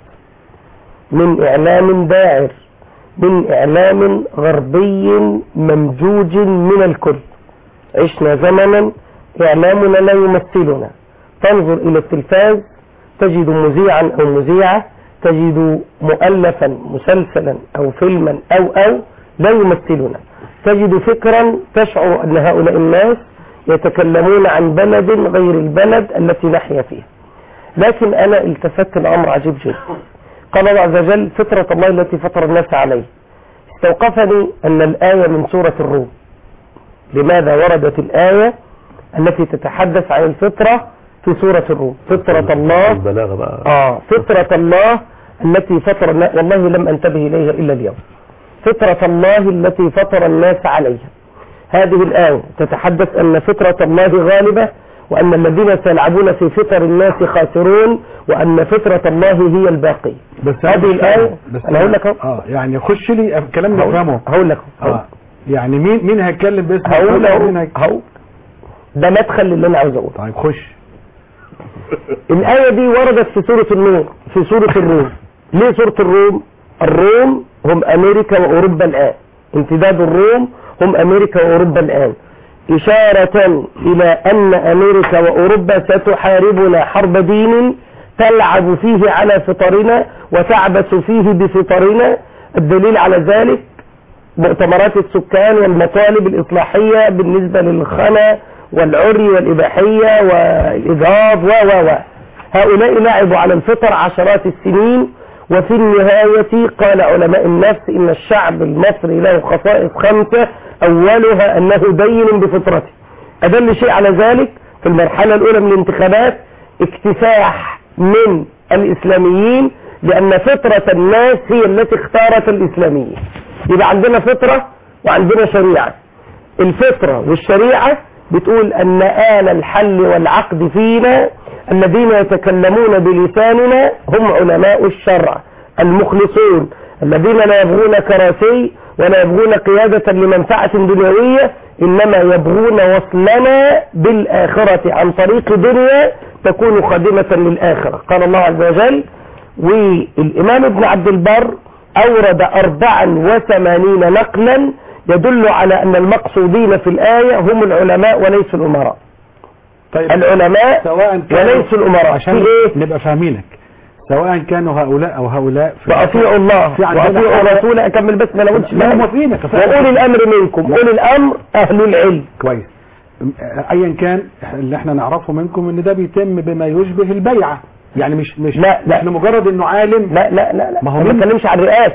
من إعلام داعر من إعلام غربي ممجوج من الكل عشنا زمنا إعلامنا لا يمثلنا تنظر إلى التلفاز تجد مذيعا أو مذيعة تجد مؤلفا مسلسلا أو فيلما أو أو لا يمثلنا تجد فكرا تشعر أن هؤلاء الناس يتكلمون عن بلد غير البلد التي نحيا فيها لكن أنا التفت الأمر عجيب جدا قال الله عز وجل فطرة الله التي فطر الناس عليه استوقفني أن الآية من سورة الروم لماذا وردت الآية التي تتحدث عن الفطرة في سورة الروم فطرة الله البلاغة بقى آه فطرة الله التي فطر الناس والله لم أنتبه إليها إلا اليوم فطرة الله التي فطر الناس عليها هذه الآية تتحدث أن فطرة الله غالبة وأن الذين سيلعبون في فطر الناس خاسرون وأن فطرة الله هي الباقية بس هذه الآية بس أنا هقول لك أهو اه يعني خش لي كلام نفهمه هقول لك أهو. اه يعني مين مين هيتكلم باسم هقول الدولة أهو ومين هي- هقول ده مدخل للي أنا عاوز أقوله طيب خش الآية دي وردت في سورة النور في سورة الروم ليه سورة الروم الروم هم أمريكا وأوروبا الآن امتداد الروم هم أمريكا وأوروبا الآن إشارة إلى أن أمريكا وأوروبا ستحاربنا حرب دين تلعب فيه على فطرنا وتعبث فيه بفطرنا الدليل على ذلك مؤتمرات السكان والمطالب الإصلاحية بالنسبة للخنا والعري والإباحية والإجهاض و و و هؤلاء لعبوا على الفطر عشرات السنين وفي النهاية قال علماء النفس إن الشعب المصري له خصائص خمسة أولها أنه دين بفطرته أدل شيء على ذلك في المرحلة الأولى من الانتخابات اكتساح من الإسلاميين لأن فطرة الناس هي التي اختارت الإسلاميين يبقى عندنا فطرة وعندنا شريعة الفطرة والشريعة بتقول أن آل الحل والعقد فينا الذين يتكلمون بلساننا هم علماء الشرع المخلصون الذين لا يبغون كراسي ولا يبغون قيادة لمنفعة دنيوية إنما يبغون وصلنا بالآخرة عن طريق دنيا تكون خادمة للآخرة قال الله عز وجل والإمام ابن عبد البر أورد أربعا وثمانين نقلا يدل على أن المقصودين في الآية هم العلماء وليسوا الأمراء طيب العلماء سواء كانوا وليسوا الأمراء عشان في إيه؟ نبقى فاهمينك سواء كانوا هؤلاء او هؤلاء في وأطيعوا الله في عندنا وأطيعوا حاجة- رسوله أكمل بس ما نقولش لا موافقينك وأولي الأمر منكم أولي الأمر أهل العلم كويس ايا كان اللي احنا نعرفه منكم ان ده بيتم بما يشبه البيعه يعني مش مش لا، لا. مش لمجرد انه عالم لا لا لا لا ما هو أنا ما مين؟ بتكلمش عن الرئاسة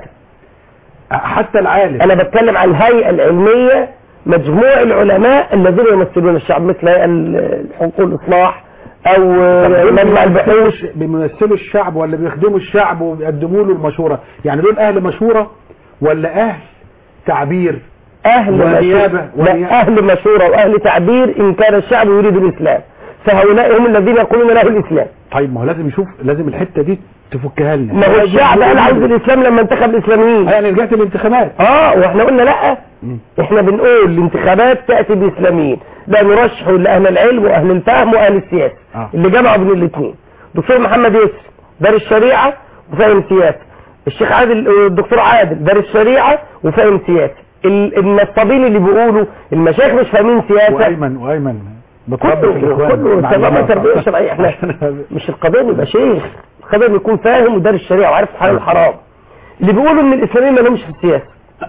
حتى العالم أنا بتكلم عن الهيئة العلمية مجموع العلماء الذين يمثلون الشعب مثل هيئة الحقوق والإصلاح أو مجمع البحوث بيمثلوا الشعب ولا بيخدموا الشعب وبيقدموا له المشوره يعني دول اهل مشوره ولا اهل تعبير أهل ونيابة مشورة لا ونيابة. أهل مشورة وأهل تعبير إن كان الشعب يريد الإسلام فهؤلاء هم الذين يقولون له الإسلام طيب ما هو لازم يشوف لازم الحته دي تفكها لنا ما هو الشعب قال عاوز الإسلام لما انتخب الإسلاميين يعني رجعت الانتخابات اه واحنا قلنا لا مم. احنا بنقول الانتخابات تأتي بإسلاميين ده نرشح لأهل العلم وأهل الفهم وأهل السياسة آه. اللي جمعوا بين الاثنين دكتور محمد يوسف دارس الشريعة وفاهم سياسة الشيخ عادل الدكتور عادل دارس الشريعة وفاهم سياسة ال- النصابين اللي بيقولوا المشايخ مش فاهمين سياسة وايمن وايمن متربي في كله الاخوان كله مع سبب الجماعة. تربية شرعية احنا مش القضية إنه يبقى شيخ القضية إنه يكون فاهم ودارس الشريعة وعارف الحلال والحرام اللي بيقولوا ان الاسلاميين ما لهمش في السياسة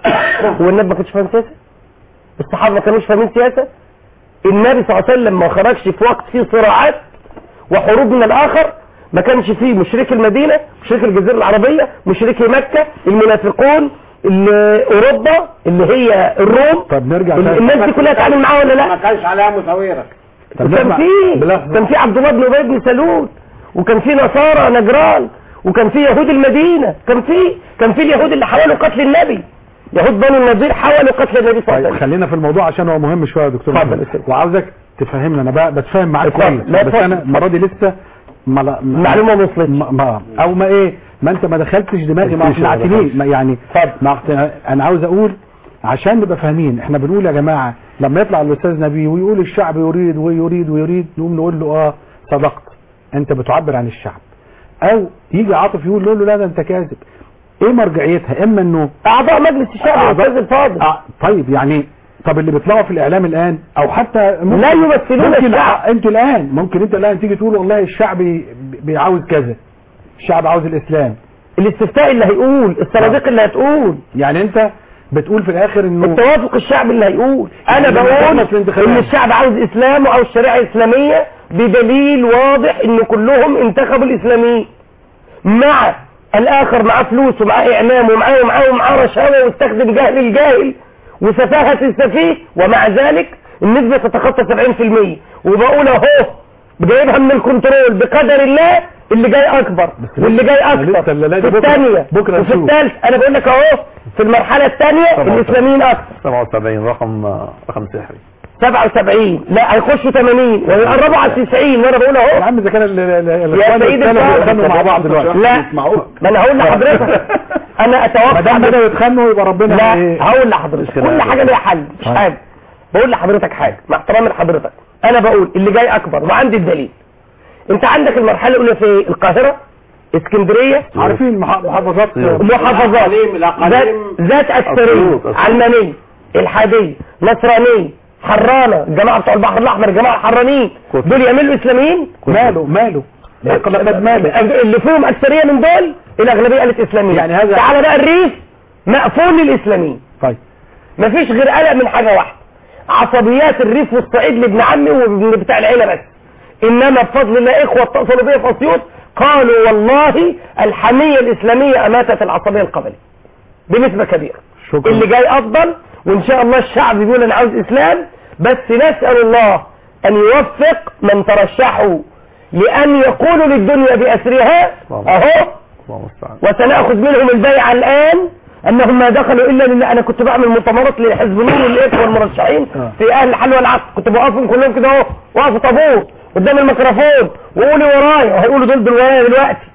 هو النبي ما كانش فاهم سياسة الصحابة ما كانوش فاهمين سياسة النبي صلى الله عليه وسلم ما خرجش في وقت فيه صراعات وحروب من الاخر ما كانش فيه مشركي المدينة مشركي الجزيرة العربية مشركي مكة المنافقون اللي اوروبا اللي هي الروم طب نرجع ال- تاني. الناس دي كلها تعامل معاها ولا لا ما كانش عليها مساويرة طب كان نسمع في بلحظة. كان في عبد الله بن ابي بن سلول وكان في نصارى نجران وكان في يهود المدينة كان في كان في اليهود اللي حاولوا قتل النبي يهود بنو النضير حاولوا قتل النبي صلى الله عليه طيب وسلم خلينا في الموضوع عشان هو مهم شويه يا دكتور اتفضل محمد. يا سيدي. وعاوزك تفهمنا انا بقى بتفاهم معاك اتفضل. كويس لا، بس اتفضل. انا المره دي لسه ما لا- ما- معلومة ما وصلتش ما ما- او ما ايه ما انت ما دخلتش دماغي ما مفيش ولا اقنعتنيش ما يعني اتفضل. ما اقتنع- انا عاوز اقول عشان نبقى فاهمين احنا بنقول يا جماعه لما يطلع الاستاذ نبي ويقول الشعب يريد ويريد ويريد نقوم نقول له اه صدقت انت بتعبر عن الشعب او يجي عاطف يقول له لا ده انت كاذب ايه مرجعيتها اما انه اعضاء مجلس الشعب يا أعضاء- استاذ الفاضل آه طيب يعني طب اللي بيطلعوا في الاعلام الان او حتى ممكن لا يمثلون ممكن الشعب. انتوا الان ممكن انت الان تيجي تقول والله الشعب بي- بيعاوز كذا الشعب عاوز الاسلام الاستفتاء اللي هيقول الصناديق اللي هتقول يعني انت بتقول في الاخر انه التوافق الشعبي اللي هيقول انا لما بقول تخلص الانتخابات. ان الشعب عاوز اسلام وعاوز شريعه اسلاميه بدليل واضح ان كلهم انتخبوا الاسلاميين مع الاخر معاه فلوس ومعاه اعلام ومعاه ومعاه ومعاه رشاوى واستخدم جهل الجاهل وسفاهه السفيه ومع ذلك النسبه تتخطى 70% وبقول اهو جايبها من الكنترول بقدر الله اللي جاي اكبر واللي جاي لسه اكتر الليلة في دي بكرة- الثانيه بكرة وفي نشوف. الثالث انا بقول لك اهو في المرحله الثانيه طبعا. الاسلاميين اكتر 77 رقم رقم سحري 77 لا هيخشوا 80 ويقربوا على 90 وانا بقول يا اهو عم اذا كان ال- ال- ال- يا الاخوان سيد والسلف الفاضل. بيتخانقوا مع بعض دلوقتي لا ما انا هقول لحضرتك انا ما اتوقع دام بس- بدأوا يتخانقوا يبقى ربنا لا ايه هقول لحضرتك كل حاجه ليها حل مش طيب. حاجه بقول لحضرتك حاجه مع احترامي لحضرتك انا بقول اللي جاي اكبر وعندي الدليل انت عندك المرحله الاولى في القاهره اسكندريه عارفين مح- محافظات سيوط. محافظات الأقاليم- الأقاليم- ذات ذات أكثرية السيوط، السيوط. علمانية الحادية نصرانية حرانة الجماعة بتوع البحر الأحمر الجماعة الحرانيين كتب. دول يعملوا إسلاميين ماله ماله لقد ماله اللي فيهم أكثرية من دول الأغلبية قالت إسلامية يعني هذا- تعالى بقى الريف مقفول للإسلاميين طيب مفيش غير قلق من حاجة واحدة عصبيات الريف والصعيد لابن عمي وابن بتاع العيلة بس انما بفضل الله اخوة اتصلوا بيا في اسيوط قالوا والله الحمية الاسلامية اماتت العصبية القبلية بنسبة كبيرة شكرا اللي جاي افضل وان شاء الله الشعب يقول انا عاوز اسلام بس نسأل الله ان يوفق من ترشحوا لان يقولوا للدنيا باسرها اهو الله المستعان وسنأخذ منهم البيعة الآن أنهم ما دخلوا إلا لله أنا كنت بعمل مؤتمرات لحزب نور والإخوة والمرشحين آه. في أهل الحل والعقد كنت بوقفهم كلهم كده أهو وقفوا طابور قدام الميكروفون وقولوا ورايا وهيقولوا دول دول ورايا دلوقتي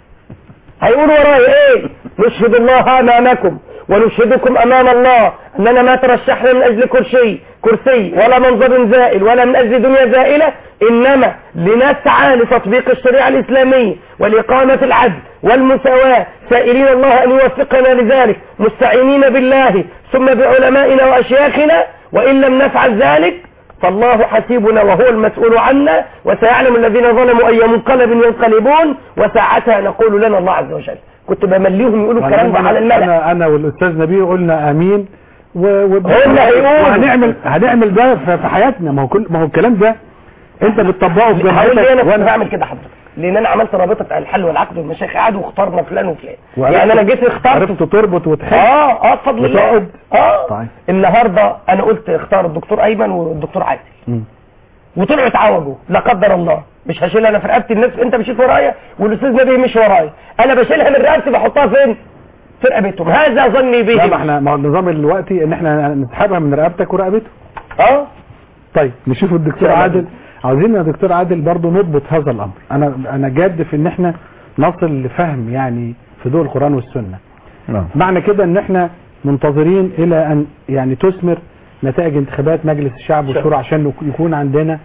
هيقولوا ورايا إيه نشهد الله أمامكم ونشهدكم أمام الله أننا ما ترشحنا من أجل كرسي كرسي ولا منظر زائل ولا من أجل دنيا زائلة إنما لنسعى لتطبيق الشريعة الإسلامية والإقامة العدل والمساواة سائلين الله أن يوفقنا لذلك مستعينين بالله ثم بعلمائنا وأشياخنا وإن لم نفعل ذلك فالله حسيبنا وهو المسؤول عنا وسيعلم الذين ظلموا أي منقلب ينقلبون وساعتها نقول لنا الله عز وجل كنت بمليهم يقولوا الكلام ده على الملأ انا انا والاستاذ نبيل قلنا امين و... و... هم هيقولوا. وهنعمل هنعمل ده في في حياتنا ما هو كل ما هو الكلام ده انت بتطبقه في هقول لي انا جامعتك كنت وانا بعمل كده حضرتك لان انا عملت رابطه الحل والعقد والمشايخ قعدوا واخترنا فلان وفلان وعرفت- يعني انا جيت اخترت عرفت تربط وتحل اه اه بفضل الله وتقعد. اه طيب. النهارده انا قلت اختار الدكتور ايمن والدكتور عادل مم. وطلعوا اتعوجوا لا قدر الله مش هشيل انا في رقبتي الناس انت مشيت ورايا والاستاذ نبي مش ورايا انا بشيلها من رقبتي بحطها فين في رقبتهم هذا ظني لا ما بهم احنا ما هو النظام دلوقتي ان احنا نسحبها من رقبتك ورقبته اه طيب نشوف الدكتور سلام. عادل عاوزين يا دكتور عادل برضو نضبط هذا الامر انا انا جاد في ان احنا نصل لفهم يعني في ضوء القران والسنه نعم معنى كده ان احنا منتظرين الى ان يعني تثمر نتائج انتخابات مجلس الشعب والشورى عشان نك- يكون عندنا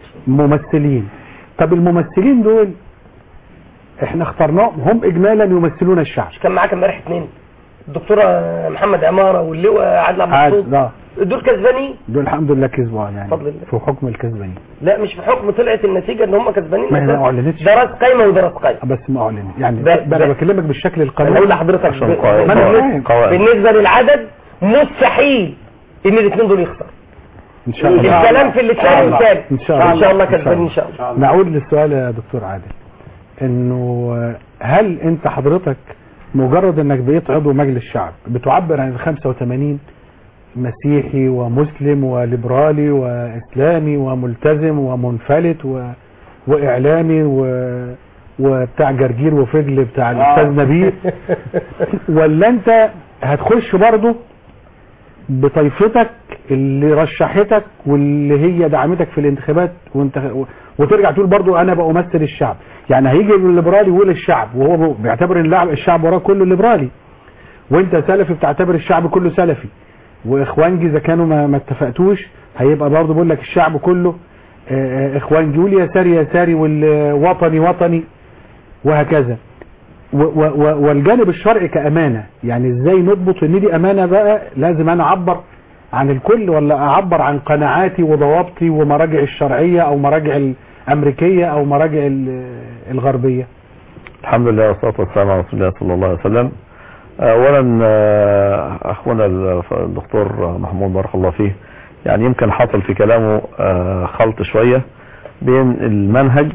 ممثلين طب الممثلين دول احنا اخترناهم هم اجمالا يمثلون الشعب مش كان معاك امبارح اتنين الدكتوره محمد عماره واللواء عادل عبد عاد الصوت لا دول كسبانين دول الحمد لله كسبوا يعني بفضل الله. في حكم الكسبانين لا مش في حكم طلعت النتيجه ان هم كسبانين ما هي ما أعلنتش. درس قايمه ودرس قايمه بس ما اعلن يعني ب- انا ب- بكلمك بالشكل انا اقول القانوني لحضرتك عشان ب- قواعد- ما أنا بالنسبة- فاهم. قواعد. بالنسبه للعدد مستحيل ان الاثنين دول يخسروا ان شاء الله الكلام في اللسان والثاني إن شاء الله. ان شاء الله إن شاء كسبانين الله. ان شاء الله نعود للسؤال يا دكتور عادل انه هل انت حضرتك مجرد انك بقيت عضو مجلس الشعب بتعبر عن ال 85 مسيحي ومسلم وليبرالي واسلامي وملتزم ومنفلت و... واعلامي و... وبتاع جرجير وفجل بتاع الاستاذ نبيل ولا انت هتخش برضه بطائفتك اللي رشحتك واللي هي دعمتك في الانتخابات وانت وترجع تقول برضو انا بمثل الشعب يعني هيجي الليبرالي يقول الشعب وهو بيعتبر اللاعب الشعب وراه كله ليبرالي وانت سلفي بتعتبر الشعب كله سلفي واخوانجي اذا كانوا ما, ما اتفقتوش هيبقى برضو بيقول لك الشعب كله آه، آه، اخوانجي يقول يساري يساري والوطني وطني وهكذا و- و- و- والجانب الشرعي كأمانة يعني ازاي نضبط ان دي امانة بقى لازم انا اعبر عن الكل ولا اعبر عن قناعاتي وضوابطي ومراجع الشرعية او مراجع الامريكية او مراجع ال- الغربية الحمد لله والصلاة والسلام على رسول الله صلى الله عليه وسلم اولا آه، اخونا الدكتور محمود بارك الله فيه يعني يمكن حصل في كلامه آه، خلط شوية بين المنهج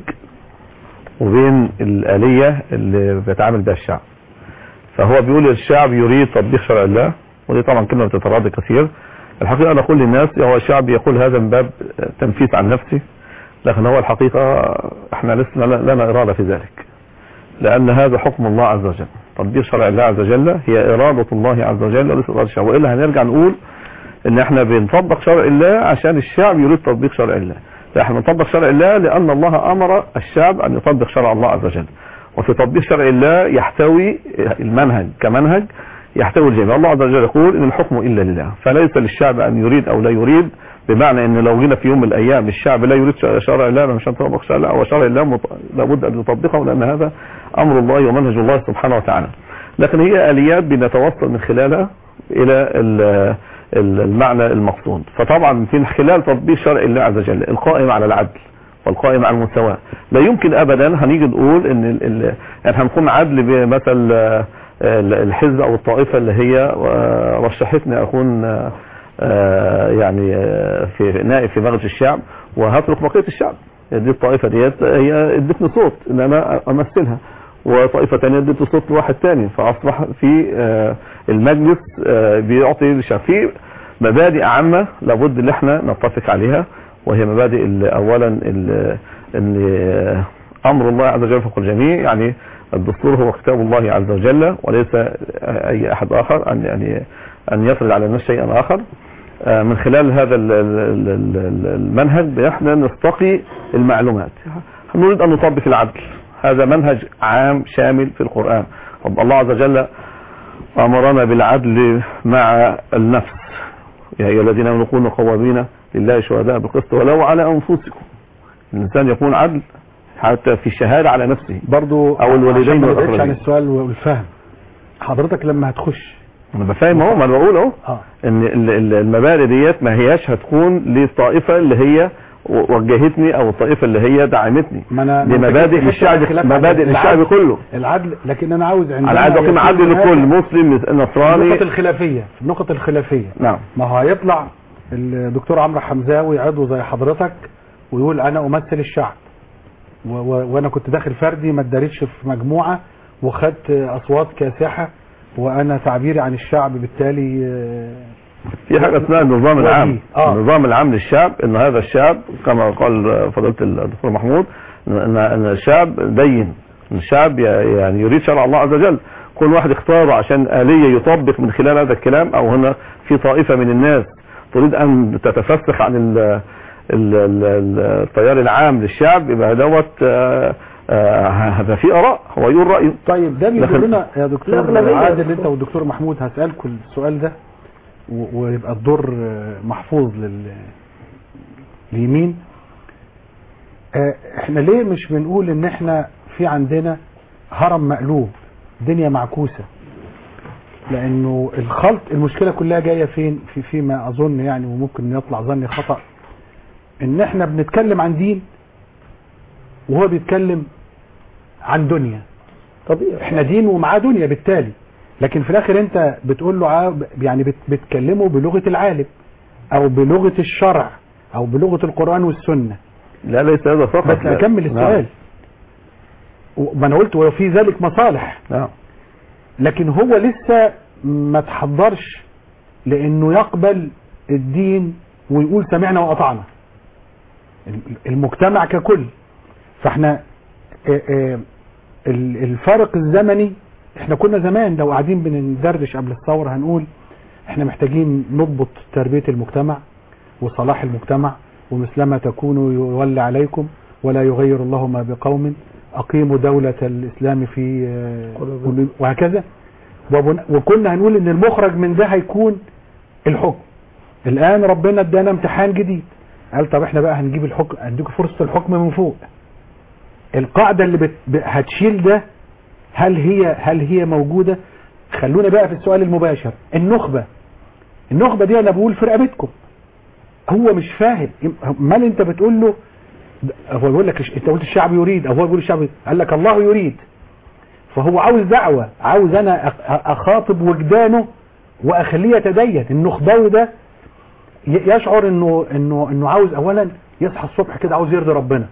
وبين الآلية اللي بيتعامل بها الشعب فهو بيقول الشعب يريد تطبيق شرع الله ودي طبعا كلمة بتتراضى كثير الحقيقة أنا أقول للناس هو الشعب يقول هذا من باب تنفيس عن نفسه لكن هو الحقيقة احنا لسنا لنا إرادة في ذلك لأن هذا حكم الله عز وجل تطبيق شرع الله عز وجل هي إرادة الله عز وجل وليس إرادة الشعب وإلا هنرجع نقول إن احنا بنطبق شرع الله عشان الشعب يريد تطبيق شرع الله لا احنا بنطبق شرع الله لأن الله أمر الشعب أن يطبق شرع الله عز وجل وفي تطبيق شرع الله يحتوي المنهج كمنهج يحتوي الجميع الله عز وجل يقول إن الحكم إلا لله فليس للشعب أن يريد أو لا يريد بمعنى ان لو جينا في يوم من الايام الشعب لا يريد شرع الله مش هنطبق شرع الله او شرع الله مط... لابد ان يطبقه لان هذا امر الله ومنهج الله سبحانه وتعالى لكن هي اليات بنتوصل من خلالها الى ال- ال- المعنى المقصود فطبعا من خلال تطبيق شرع الله عز وجل القائم على العدل والقائم على المساواة لا يمكن ابدا هنيجي نقول ان ال- ال- يعني هنكون عدل بمثل آه، ال- الحزب او الطائفة اللي هي آه، رشحتني اكون آه، آه، يعني آه، في نائب في مجلس الشعب وهترك بقية الشعب دي الطائفة ديت هي ادتني صوت ان انا امثلها وطائفة تانية ادت صوت لواحد تاني فاصبح في آه، المجلس آه، بيعطي للشعب في مبادئ عامة لابد ان احنا نتفق عليها وهي مبادئ ال- اولا ال- ان آه، امر الله عز وجل فوق الجميع يعني الدستور هو كتاب الله عز وجل وليس آه، اي احد اخر ان يعني ان يفرض على الناس شيئا اخر آه، من خلال هذا ال- ال- ال- ال- المنهج احنا نستقي المعلومات نريد ان نطبق العدل هذا منهج عام شامل في القرآن رب الله عز وجل امرنا بالعدل مع النفس يا ايها الذين امنوا كونوا قوامين لله شهداء بالقسط ولو على انفسكم الانسان يكون عدل حتى في الشهاده على نفسه برضو أو الوالدين عشان ما نبعدش والأقربين. عن السؤال والفهم حضرتك لما هتخش انا بفهم اهو ما انا بقول اهو اه ان ال- ال- المبادئ ديت ما هياش هتكون للطائفه اللي هي و- وجهتني او الطائفه اللي هي دعمتني ما انا دي ما أنت مبادئ كنت للشعب حتى خلاف مبادئ عن للشعب العدل. كله العدل لكن انا عاوز عندنا انا عايز اقيم يكون عدل هذا لكل مسلم نصراني النقط الخلافية النقط الخلافية نعم ما هو هيطلع الدكتور عمرو حمزاوي عضو زي حضرتك ويقول انا امثل الشعب و و وانا كنت داخل فردي ما اتداريتش في مجموعة وخدت اصوات كاسحة وانا تعبيري عن الشعب بالتالي آه، في حاجه اسمها النظام وجيه. العام آه. النظام العام للشعب ان هذا الشعب كما قال فضيله الدكتور محمود ان ان الشعب دين إن الشعب ي- يعني يريد شرع الله عز وجل كل واحد اختاره عشان آلية يطبق من خلال هذا الكلام او هنا في طائفة من الناس تريد ان تتفسخ عن ال ال- ال- ال- التيار العام للشعب يبقى دوت آه، آه، هذا في اراء هو يقول رايه طيب ده لكن- بيقولنا يا دكتور الأغلبية. عادل انت والدكتور محمود هسألكم السؤال ده و- ويبقى الدور آه، محفوظ لل اليمين آه، احنا ليه مش بنقول ان احنا في عندنا هرم مقلوب دنيا معكوسة لانه الخلط المشكلة كلها جاية فين في فيما اظن يعني وممكن يطلع ظني خطأ ان احنا بنتكلم عن دين وهو بيتكلم عن دنيا طبيعي احنا دين ومعاه دنيا بالتالي لكن في الاخر انت بتقول له عا- يعني بت- بتكلمه بلغة العالم او بلغة الشرع او بلغة القرآن والسنة لا ليس هذا فقط بس لا. اكمل السؤال وما انا قلت وفي ذلك مصالح نعم نعم. لكن هو لسه ما تحضرش لانه يقبل الدين ويقول سمعنا واطعنا المجتمع ككل فاحنا آه، آه، ال- الفارق الزمني احنا كنا زمان لو قاعدين بندردش قبل الثورة هنقول احنا محتاجين نضبط تربية المجتمع وصلاح المجتمع ومثلما تكونوا يولى عليكم ولا يغير الله ما بقوم أقيموا دولة الإسلام في آه، قلوب- وهكذا وبن- وكنا هنقول ان المخرج من ده هيكون الحكم الآن ربنا ادانا امتحان جديد قال طب احنا بقى هنجيب الحكم هنديكم فرصة الحكم من فوق القاعدة اللي بت... ب- هتشيل ده هل هي هل هي موجودة خلونا بقى في السؤال المباشر النخبة النخبة دي انا بقول في رقبتكم هو مش فاهم امال انت بتقول له هو بيقول لك انت قلت الشعب يريد او هو بيقول الشعب يريد. قال لك الله يريد فهو عاوز دعوة عاوز انا أخ- اخاطب وجدانه واخليه يتدين النخبوي ده ي- يشعر انه انه انه عاوز اولا يصحى الصبح كده عاوز يرضي ربنا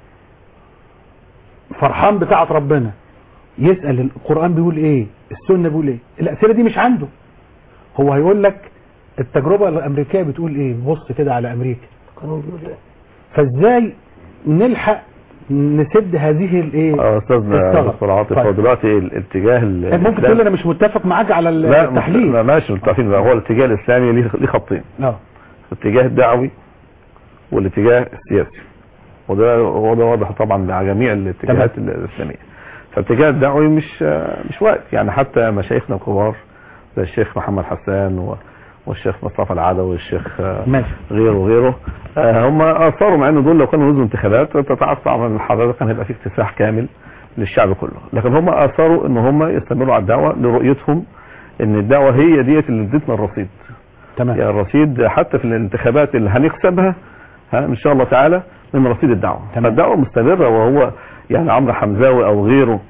فرحان بتاعة ربنا يسأل القرآن بيقول ايه السنة بيقول ايه الأسئلة دي مش عنده هو هيقول لك التجربة الأمريكية بتقول ايه بص كده على أمريكا قانون بيقول إيه؟ فازاي نلحق نسد هذه الايه اه استاذنا الثغر. دكتور عاطف طيب. هو دلوقتي الاتجاه ال- ممكن تقول لي انا مش متفق معاك على لا التحليل لا ماشي متفقين بقى. هو الاتجاه الاسلامي ليه ليه خطين اه الاتجاه الدعوي والاتجاه السياسي وده هو ده واضح طبعا مع جميع الاتجاهات الاسلاميه فالاتجاه الدعوي مش مش وقت يعني حتى مشايخنا الكبار زي الشيخ محمد حسان و- والشيخ مصطفى العدوي والشيخ آه، ماشي غيره وغيره آه، هم اثروا مع ان دول لو كانوا نزلوا انتخابات تتوقع من حضرتك كان هيبقى في اكتساح كامل للشعب كله لكن هم اثروا ان هم يستمروا على الدعوه لرؤيتهم ان الدعوه هي ديت اللي ادتنا الرصيد تمام يعني الرصيد حتى في الانتخابات اللي هنكسبها ها ان شاء الله تعالى من رصيد الدعوه تمام. فالدعوه مستمره وهو يعني عمرو حمزاوي او غيره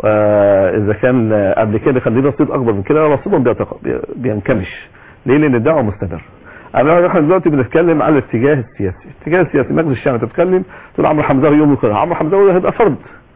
آه اذا كان آه، قبل كده كان ليه رصيد اكبر من كده رصيدهم بيتق- بي- بينكمش ليه لان الدعوه مستمره انا احنا دلوقتي بنتكلم على الاتجاه السياسي الاتجاه السياسي مجلس الشعب انت بتتكلم تقول عمرو حمزاوي يوم كده عمرو حمزاوي هيبقى فرد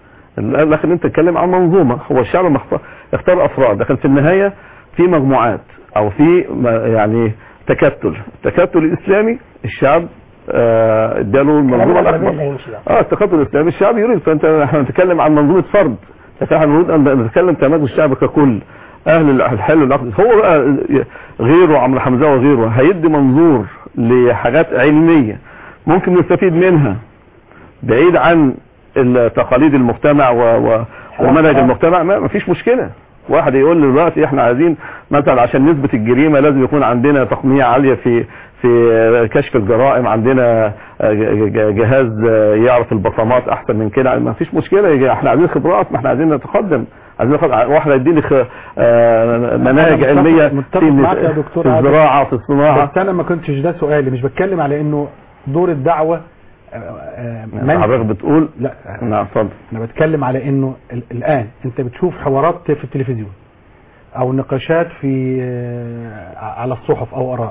لكن انت تتكلم عن منظومه هو الشعب مخت- اختار افراد لكن في النهايه في مجموعات او في م- يعني تكتل التكتل الاسلامي الشعب آه، اداله المنظومه كلام الأغلبية الاكبر اللي هيمشي ده اه التكتل الاسلامي الشعب يريد فانت احنا بنتكلم عن منظومه فرد لكن احنا نريد ان نتكلم كمجلس الشعب ككل اهل الحل والعقد هو بقى غيره عمرو حمزه وغيره هيدي منظور لحاجات علميه ممكن نستفيد منها بعيد عن تقاليد المجتمع و... و... ومنهج المجتمع ما ما فيش مشكله واحد يقول لي دلوقتي احنا عايزين مثلا عشان نثبت الجريمه لازم يكون عندنا تقنيه عاليه في في كشف الجرائم عندنا ج- ج- جهاز يعرف البصمات احسن من كده ما فيش مشكله يا جماعة، احنا عايزين خبرات ما احنا عايزين نتقدم عايزين ناخد واحد يديني خ- آه، مناهج متفق- علميه متفق في معاك يا دكتور في عادل. الزراعه في الصناعه بس انا ما كنتش ده سؤالي مش بتكلم على انه دور الدعوه آه، آه، منهج. حضرتك بتقول لا نعم اتفضل انا بتكلم على انه ال- الان انت بتشوف حوارات في التلفزيون او نقاشات في آه، على الصحف او اراء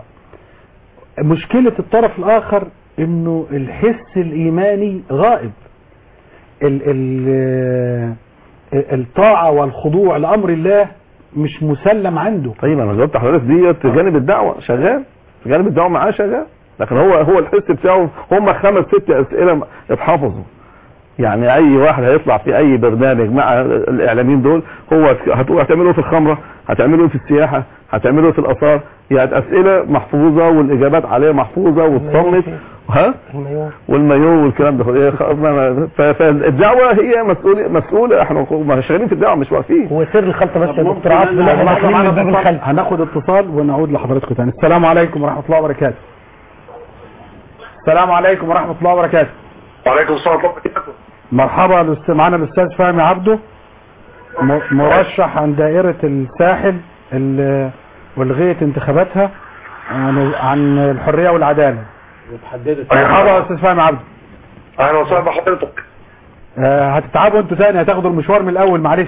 مشكلة الطرف الاخر انه الحس الايماني غائب ال ال آه، الطاعة والخضوع لامر الله مش مسلم عنده طيب انا جاوبت حضرتك ديت جانب الدعوه شغال جانب الدعوه معاه شغال لكن هو هو الحس بتاعه هم خمس ست اسئله اتحفظوا يعني اي واحد هيطلع في اي برنامج مع الاعلاميين دول هو هتقول هتعملوا في الخمره هتعملوا في السياحه هتعملوا في الاثار يعني اسئله محفوظه والاجابات عليها محفوظه وتصمت ها المايوه والمايو والكلام ده إيه، خلاص ما- ف- فالدعوه هي مسؤوله مسؤوله احنا ما شغالين في الدعوه مش واقفين هو سر الخلطه بس يا طب دكتور عاطف ممكن ان احنا أنا- داخلين من باب الخلف هناخد اتصال ونعود لحضراتكم تاني السلام عليكم ورحمة الله وبركاته السلام عليكم ورحمة الله وبركاته وعليكم السلام ورحمة الله وبركاته مرحبا الأستاذ- معانا الاستاذ فهمي عبده م- مرشح عن دائرة الساحل ال- والغية انتخاباتها عن عن الحرية والعدالة اتحددت مرحبا يا استاذ فهمي عبده أهلا وسهلا بحضرتك آه، هتتعبوا انتوا تاني هتاخدوا المشوار من الاول معلش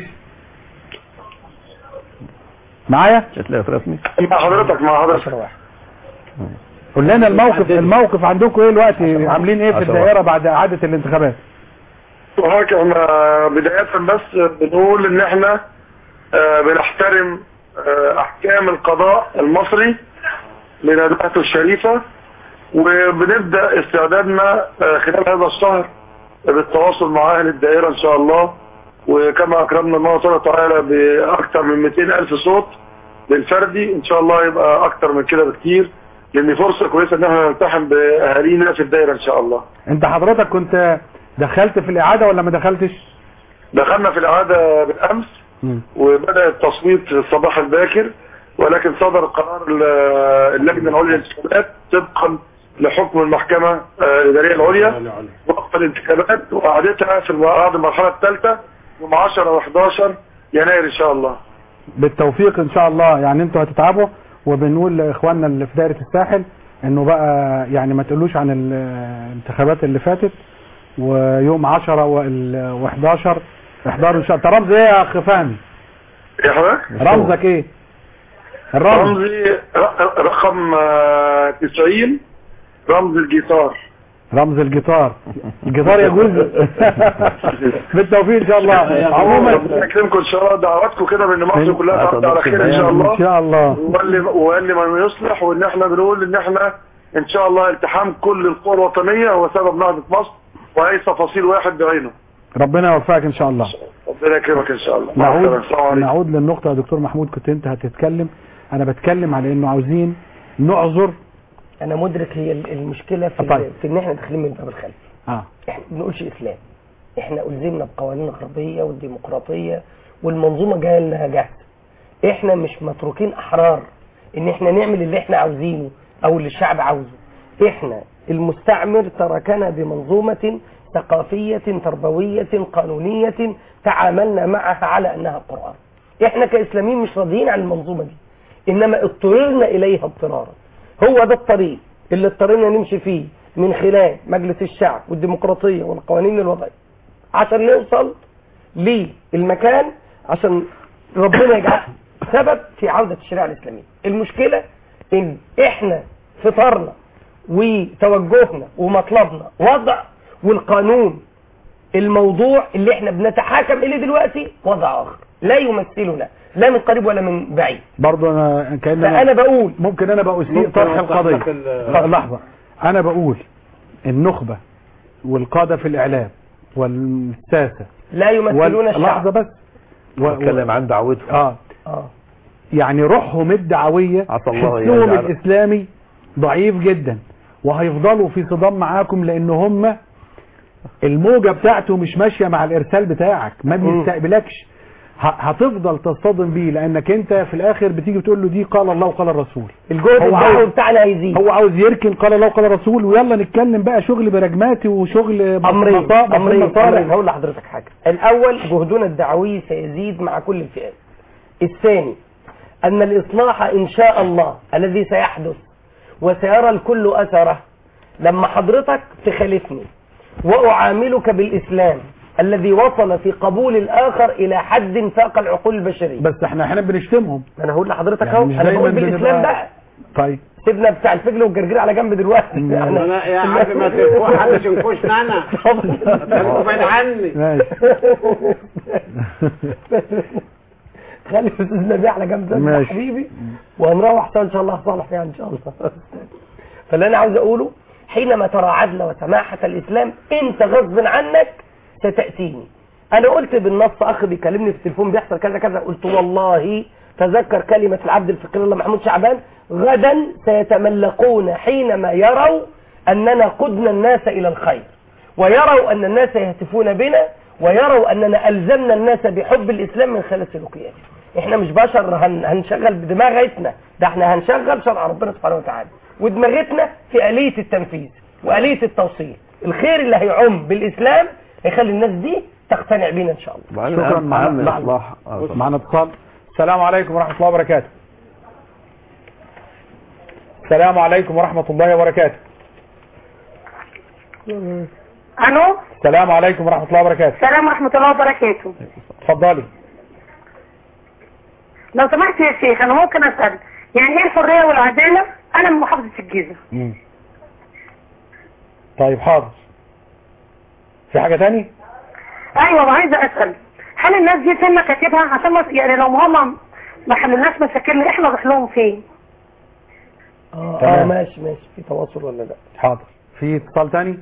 معايا هتلاقي في رسمي مع حضرتك مع حضرتك قول لنا الموقف الموقف عندكم ايه الوقت عاملين ايه في عشرة. الدائرة بعد اعادة الانتخابات وهاك احنا بداية بس بنقول ان احنا آه، بنحترم آه، احكام القضاء المصري لنداءته الشريفة وبنبدأ استعدادنا آه، خلال هذا الشهر بالتواصل مع اهل الدائرة ان شاء الله وكما اكرمنا الله سبحانه وتعالى باكثر من 200 الف صوت للفردي ان شاء الله يبقى اكتر من كده بكتير لان فرصة كويسة ان احنا نلتحم باهالينا في الدائرة ان شاء الله انت حضرتك كنت دخلت في الاعادة ولا ما دخلتش دخلنا في الإعادة بالأمس وبدأ التصويت في الصباح الباكر ولكن صدر قرار ال- اللجنة العليا للانتخابات طبقا لحكم المحكمة آه، الإدارية العليا وقف الانتخابات وإعادتها في بعد المرحلة الثالثة يوم 10 و11 يناير إن شاء الله بالتوفيق ان شاء الله يعني انتوا هتتعبوا وبنقول لاخواننا اللي في دائرة الساحل انه بقى يعني ما تقولوش عن الانتخابات اللي فاتت ويوم 10 و11 احضروا ان شاء الله رمز ايه يا اخ فهمي يا حضرتك رمزك ايه الرمز رمزي ر- رقم آه، 90 رمز الجيتار رمز الجيتار الجيتار يجوز بالتوفيق ان شاء الله عموما ربنا يكرمكم ان شاء الله دعواتكم كده بان مصر كلها تعدي على خير ان شاء الله ان شاء الله وقال وقال لي من يصلح وان احنا بنقول ان احنا ان شاء الله التحام كل القوى الوطنيه هو سبب نهضه مصر واي تفاصيل واحد بعينه ربنا يوفقك ان شاء الله ربنا يكرمك ان شاء الله مع السلامة. نعود السلام عليكم نعود للنقطة يا دكتور محمود كنت انت هتتكلم انا بتكلم على انه عاوزين نعذر انا مدرك هي المشكله في, طيب. في ان احنا داخلين من الباب الخلفي اه احنا ما بنقولش اسلام احنا الزمنا بقوانين الغربيه والديمقراطيه والمنظومه جايه لنا جاهزه احنا مش متروكين احرار ان احنا نعمل اللي احنا عاوزينه او اللي الشعب عاوزه احنا المستعمر تركنا بمنظومه ثقافيه تربويه قانونيه تعاملنا معها على انها القران احنا كاسلاميين مش راضيين عن المنظومه دي انما اضطررنا اليها اضطرارا هو ده الطريق اللي اضطرينا نمشي فيه من خلال مجلس الشعب والديمقراطيه والقوانين الوضعيه عشان نوصل للمكان عشان ربنا يجعل سبب في عوده الشريعه الاسلاميه المشكله ان احنا فطرنا وتوجهنا ومطلبنا وضع والقانون الموضوع اللي احنا بنتحاكم اليه دلوقتي وضع اخر لا يمثلنا لا من قريب ولا من بعيد برضه انا كان فانا بقول ممكن انا بقى اسيء ممكن طرح أوضح القضيه لك ال- خ- لحظه انا بقول النخبه والقاده في الاعلام والساسه لا يمثلون وال- الشعب لحظه بس و- اتكلم عن دعوتهم اه اه يعني روحهم الدعويه عسى الله حسهم يجعل- الاسلامي ضعيف جدا وهيفضلوا في صدام معاكم لان هم الموجه بتاعته مش ماشيه مع الارسال بتاعك ما مم. بيستقبلكش ه- هتفضل تصطدم بيه لانك انت في الاخر بتيجي بتقول له دي قال الله وقال الرسول الجهد هو الدعوي عاوز- بتاعنا هيزيد هو عاوز يركن قال الله وقال الرسول ويلا نتكلم بقى شغل براجماتي وشغل امرين مصا- امرين مصالح. امرين هقول لحضرتك حاجه الاول جهدنا الدعوي سيزيد مع كل الفئات الثاني ان الاصلاح ان شاء الله الذي سيحدث وسيرى الكل اثره لما حضرتك تخالفني واعاملك بالاسلام الذي وصل في قبول الاخر الى حد فاق العقول البشريه بس احنا احيانا بنشتمهم انا هقول لحضرتك يعني اهو مش انا دايما بقول بالاسلام بنبقى- بقى طيب سيبنا بتاع الفجل والجرجير على جنب دلوقتي مم. انا يا عم ما تنفوش حدش ينفوشنا انا خليكوا بعيد عني ماشي خلي الاستاذ نبيع على جنب ده ماشي. حبيبي وهنروح سوا ان شاء الله صالح فيها ان شاء الله فاللي انا عاوز اقوله حينما ترى عدل وسماحه الاسلام انت غصب عنك ستاتيني انا قلت بالنص اخ بيكلمني في التليفون بيحصل كذا كذا قلت والله تذكر كلمه العبد الفقير الله محمود شعبان غدا سيتملقون حينما يروا اننا قدنا الناس الى الخير ويروا ان الناس يهتفون بنا ويروا اننا الزمنا الناس بحب الاسلام من خلال سلوكياته احنا مش بشر هن هنشغل بدماغتنا ده احنا هنشغل شرع ربنا سبحانه وتعالى ودماغتنا في آلية التنفيذ وآلية التوصيل الخير اللي هيعم بالإسلام هيخلي الناس دي تقتنع بينا إن شاء الله وبعدين شكراً. أهم- معنا- أهم معنا- إصلاح آه، معنا اتصال السلام عليكم ورحمة الله وبركاته السلام عليكم ورحمة الله وبركاته الو السلام عليكم ورحمة الله وبركاته السلام ورحمه الله وبركاته اتفضلي لو سمحت يا شيخ انا ممكن اسال يعني ايه الحريه والعداله انا من محافظه الجيزه مم. طيب حاضر في حاجة تاني ايوه وعايزه اسال هل الناس دي تم كاتبها عشان ما يعني لو هم ما حللناش مشاكلنا احنا نروح لهم فين اه, آه تمام. ماشي ماشي في تواصل ولا لا حاضر في اتصال تاني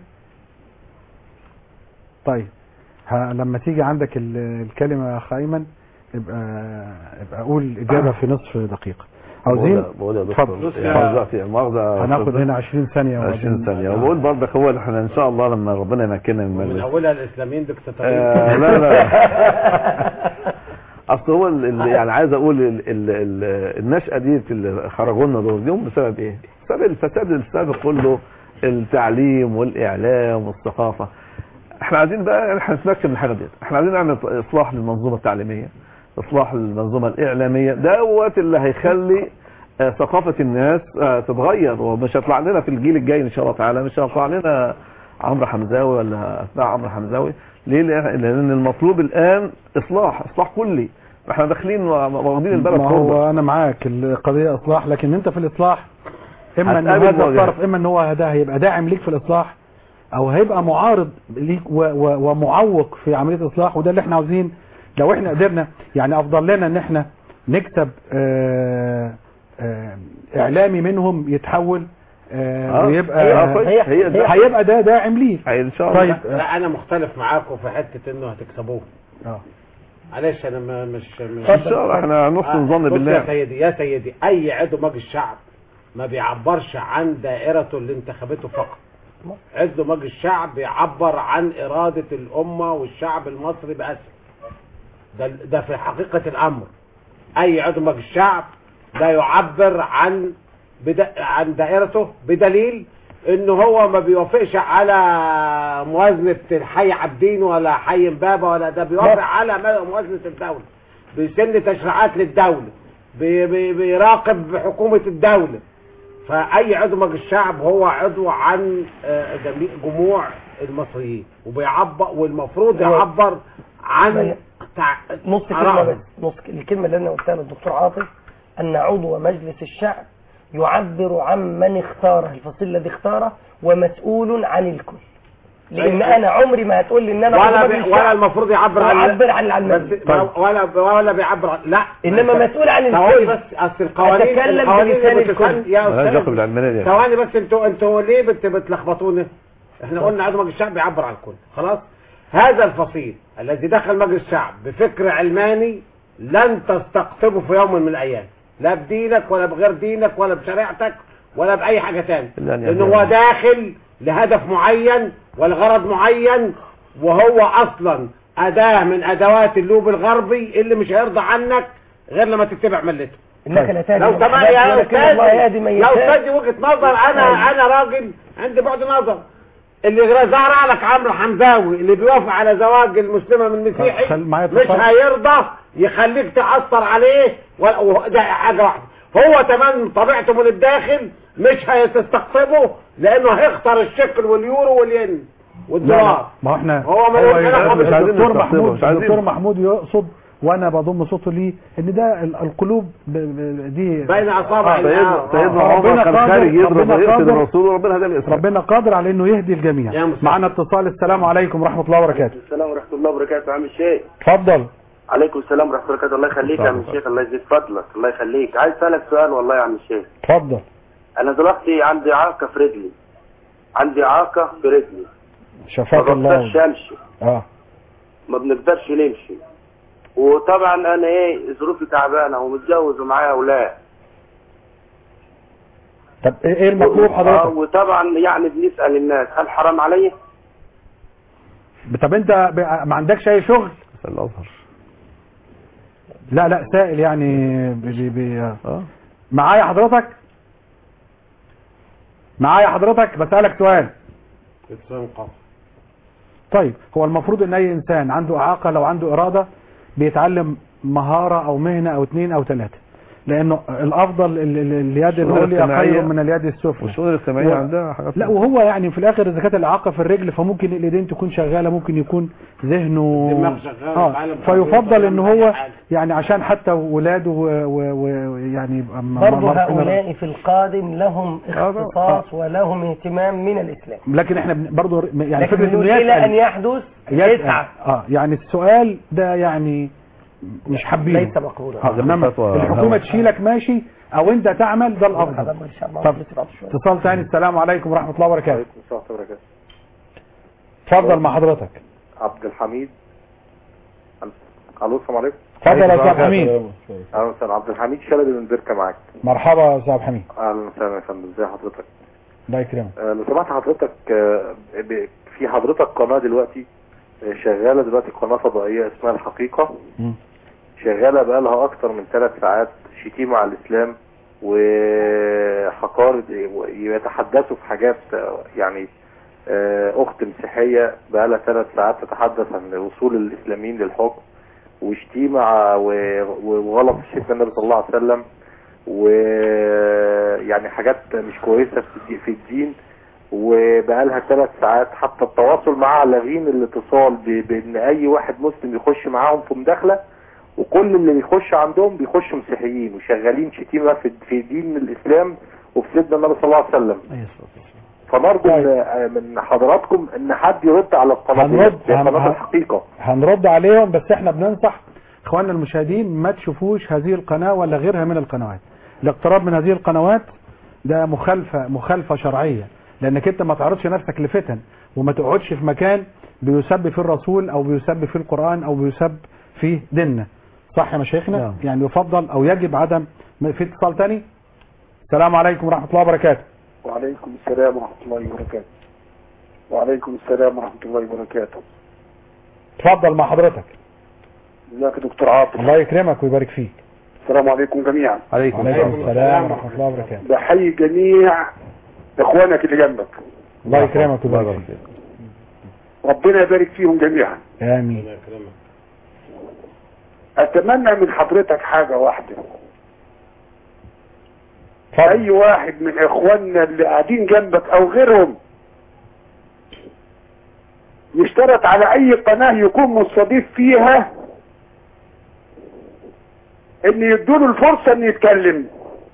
طيب ها لما تيجي عندك ال- الكلمة يا اخ ايمن ابقى ابقى قول اجابة في نصف دقيقة عاوزين بقول- بقول يا دكتور اتفضل. يعني مؤاخذة- مؤاخذة هناخد هنا 20 ثانية 20 وبعدين- ثانية وبقول برضك هو احنا ان شاء الله لما ربنا يمكننا من من المجلس اولها الاسلاميين دكتاتوريين آه لا لا اصل هو ال- ال- يعني عايز اقول ال ال ال النشأة دي في اللي خرجوا لنا دول اليوم بسبب ايه؟ بسبب الفساد السابق كله التعليم والاعلام والثقافة احنا عايزين بقى احنا نتمكن من الحاجة دي احنا عايزين نعمل اصلاح للمنظومة التعليمية اصلاح للمنظومة الاعلامية دوت اللي هيخلي آه، ثقافة الناس آه، تتغير ومش هيطلع لنا في الجيل الجاي ان شاء الله تعالى مش هيطلع لنا عمرو حمزاوي ولا اتباع عمرو حمزاوي ليه لأن- لان المطلوب الان اصلاح اصلاح كلي احنا داخلين واخدين البلد ما خربة هو انا معاك القضية اصلاح لكن انت في الاصلاح اما ان هتقابل هذا مواجهة. الطرف اما ان هو ده هيبقى داعم ليك في الاصلاح او هيبقى معارض ليك و و ومعوق في عملية الاصلاح وده اللي احنا عاوزين لو احنا قدرنا يعني افضل لنا ان احنا نكسب آه، آه، اعلامي منهم يتحول آه آه. ويبقى آه، كويس. هي- هي ده هيبقى ده داعم ليه هي ان شاء الله طيب آه. لا انا مختلف معاكم في حته انه هتكسبوه آه. معلش انا ما- مش مش ان شاء الله احنا نحسن آه، الظن بص يا بالله سيدي يا سيدي اي عضو مجلس الشعب ما بيعبرش عن دائرته اللي انتخبته فقط عضو مجلس الشعب بيعبر عن إرادة الأمة والشعب المصري بأسر ده, ده في حقيقة الأمر أي عضو مجلس الشعب لا يعبر عن بدا عن دائرته بدليل ان هو ما بيوافقش على موازنة الحي عبدين ولا حي امبابة ولا ده بيوافق على موازنة الدولة بيسن تشريعات للدولة بي بي بيراقب حكومة الدولة فأي عضو مجلس الشعب هو عضو عن آه، جميع جموع المصريين وبيعبر والمفروض هو- يعبر عن تع... نص كلمة آرائهم. بس نص الكلمة اللي أنا قلتها للدكتور عاطف أن عضو مجلس الشعب يعبر عن من اختاره الفصيل الذي اختاره ومسؤول عن الكل لأن أيوة. أنا عمري ما هتقول لي إن أنا ولا عضو بي... مجلس ولا الشعب المفروض يعبر عن يعبر عن العلماني بس ولا ولا بيعبر عن لا إنما مسؤول عن ثواني الكل بس اصل القوانين أتكلم القوانين بلسان اللي بتتخن- الكل. يا مالهاش أستاذ دخل بالعلمانيه دي ثواني بس انتوا انتوا ليه بت... بتلخبطونا احنا قلنا عضو مجلس الشعب بيعبر عن الكل خلاص هذا الفصيل الذي دخل مجلس الشعب بفكر علماني لن تستقطبه في يوم من الايام لا بدينك ولا بغير دينك ولا بشريعتك ولا باي حاجه تانية إلا أن لان يهديه هو الله. داخل لهدف معين ولغرض معين وهو اصلا اداه من ادوات اللوب الغربي اللي مش هيرضى عنك غير لما تتبع ملته إنك لا تهدي لو من سمحت أحببت يا ولكن الله يهدي من استاذ لو يشاء استاذ وجهه نظر انا أيوة. انا راجل عندي بعد نظر اللي زرع لك عمرو حمزاوي اللي بيوافق على زواج المسلمه من المسيحي خل- معايا مش اتصال. هيرضى يخليك تاثر عليه ولا- وده حاجه واحده هو تمام طبيعته من الداخل مش هتستقطبه لانه هيختار الشكل واليورو والين لا لا والدولار ما هو احنا هو ما يقولش لا، مش عايزين الدكتور نستقطبه، محمود مش عايزين. الدكتور محمود يقصد وانا بضم صوته ليه ان ده ال- القلوب ب- ب- دي بين اصابع سيدنا الآن. سيدنا آه، عمر ربنا كان قادر- خارج يضرب ربنا ويقتل قادر. الرسول وربنا هدى الاسلام ربنا قادر على انه يهدي الجميع يا مسلم. معنا اتصال السلام عليكم ورحمه الله وبركاته السلام ورحمة الله وبركاته عم الشيخ اتفضل عليكم السلام ورحمة الله وبركاته الله يخليك يا عم الشيخ الله يزيد فضلك الله يخليك عايز اسألك سؤال والله يا عم الشيخ اتفضل أنا دلوقتي عندي إعاقة في رجلي عندي إعاقة في رجلي ما شفاك الله بقدرش أمشي اه ما بنقدرش نمشي وطبعا أنا إيه ظروفي تعبانة ومتجوز ومعايا أولاد طب ايه إيه المطلوب آه، حضرتك وطبعا يعني بنسأل الناس هل حرام عليا؟ طب انت ب- ما عندكش اي شغل الازهر لا لا سائل يعني بي بي اه معايا حضرتك معايا حضرتك بسألك سؤال اتصال قاف. طيب هو المفروض ان اي انسان عنده اعاقة لو عنده ارادة بيتعلم مهارة او مهنة او اتنين او تلاتة لانه الافضل ال- ال- اليد الشؤون العليا الاجتماعية خير من اليد السفلى والشؤون الاجتماعيه و- عندها حاجات لا وهو يعني في الاخر اذا كانت الاعاقه في الرجل فممكن الايدين تكون شغاله ممكن يكون ذهنه دماغ شغال، اه يتعلم فيفضل كمبيوتر، ان يعمل هو أي حاجة. يعني عشان حتى ولاده ويعني يبقى م- برضه مرحلة- هؤلاء في القادم لهم آه، اختصاص ولهم اهتمام من الإسلام لكن احنا بن- برضه يعني لكن فكره بنقول انه إلى أن يسال يحدث يسال يسعى اه يعني السؤال ده يعني مش حابينه ليس مقبولا آه، انما فتوى الحكومه هوى. تشيلك ماشي او انت تعمل ده الافضل هذا مجلس الشعب طب. مجلس بعض شوية. اتصال ثاني السلام عليكم ورحمه الله وبركاته عليكم السلام ورحمة الله وبركاته اتفضل مع حضرتك عبد الحميد الو السلام عليكم اتفضل يا استاذ حميد اهلا وسهلا عبد الحميد شلبي من بركة معاك مرحبا يا استاذ حميد اهلا وسهلا يا فندم ازي حضرتك الله يكرمك آه، لو سمحت حضرتك آه، ب- في حضرتك قناة دلوقتي آه، شغالة دلوقتي قناة فضائية اسمها الحقيقة مم. شغالة بقالها أكتر من ثلاث ساعات شتيمة على الإسلام وحقارة يتحدثوا في حاجات آه، يعني آه، أخت مسيحية بقالها ثلاث ساعات تتحدث عن وصول الإسلاميين للحكم وشتيمة ع- و- وغلط في شتم النبي صلى الله عليه وسلم ويعني حاجات مش كويسة في الدي- في الدين وبقالها ثلاث ساعات حتى التواصل معاها لاغين الاتصال ب- بان اي واحد مسلم يخش معاهم في مداخله وكل اللي بيخش عندهم بيخشوا مسيحيين وشغالين شتيمه في في دين الاسلام وفي سيدنا النبي صلى الله عليه وسلم فنرجو إن- من حضراتكم ان حد يرد على القناه دي هنرد- زي هن- قناه هن- الحقيقه هنرد عليهم بس احنا بننصح اخواننا المشاهدين ما تشوفوش هذه القناة ولا غيرها من القنوات الاقتراب من هذه القنوات ده مخالفة مخالفة شرعية لانك انت ما تعرضش نفسك لفتن وما تقعدش في مكان بيسب فيه الرسول او بيسب فيه القرآن او بيسب فيه ديننا صح يا مشايخنا نعم. يعني يفضل او يجب عدم في اتصال تاني السلام عليكم ورحمة الله وبركاته وعليكم السلام ورحمة الله وبركاته وعليكم السلام ورحمة الله وبركاته اتفضل مع حضرتك ازيك يا دكتور عاطف الله يكرمك ويبارك فيك السلام عليكم جميعا عليكم وعليكم السلام ورحمة الله وبركاته بحيي جميع اخوانك اللي جنبك الله يكرمك ويبارك فيك ربنا يبارك فيهم جميعا امين اتمنى من حضرتك حاجة واحدة اتفضل اي واحد من اخواننا اللي قاعدين جنبك او غيرهم يشترط على اي قناة يكون مستضيف فيها ان يدوله الفرصة ان يتكلم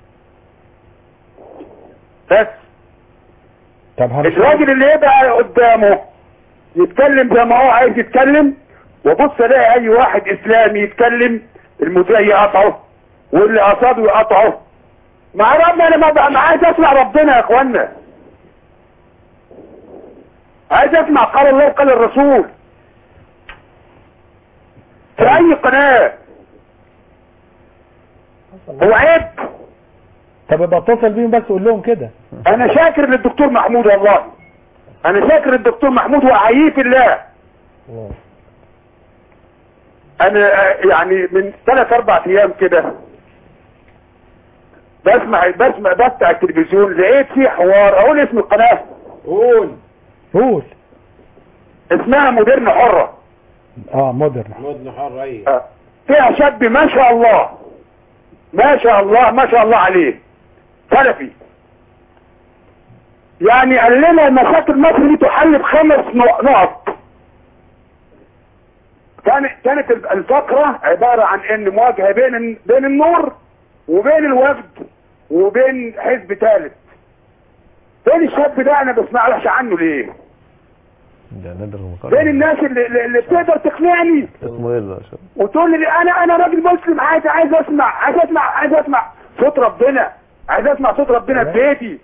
بس طب هنشوف الراجل اللي يبقى قدامه يتكلم زي ما هو عايز يتكلم وبص الاقي اي واحد اسلامي يتكلم المذيع يقطعه واللي قصاده يقطعه مع رب انا ما بقى- ما عايز اسمع ربنا يا اخوانا عايز اسمع قال الله وقال الرسول في اي قناة هو عيب طب ابقى اتصل بيهم بس قول لهم كده انا شاكر للدكتور محمود والله انا شاكر للدكتور محمود واحييه في الله انا آه، يعني من ثلاث اربع ايام كده بسمع بسمع بفتح التلفزيون لقيت فيه حوار اقول اسم القناه قول قول اسمها مودرن حره اه مودرن آه. فيها شاب ما شاء الله ما شاء الله ما شاء الله عليه سلفي يعني قال لنا مشاكل مصر دي تحل بخمس نق- نقط كان كانت الفقرة عبارة عن ان مواجهة بين بين النور وبين الوفد وبين حزب ثالث فين الشاب ده انا بسمعش عنه ليه ده نادر فين المقارنة الناس اللي, اللي- اللي بتقدر تقنعني اسمه ايه ده يا شباب؟ وتقول لي انا انا راجل مسلم عايز عايز اسمع عايز اسمع عايز اسمع صوت ربنا عايز اسمع صوت ربنا في بيتي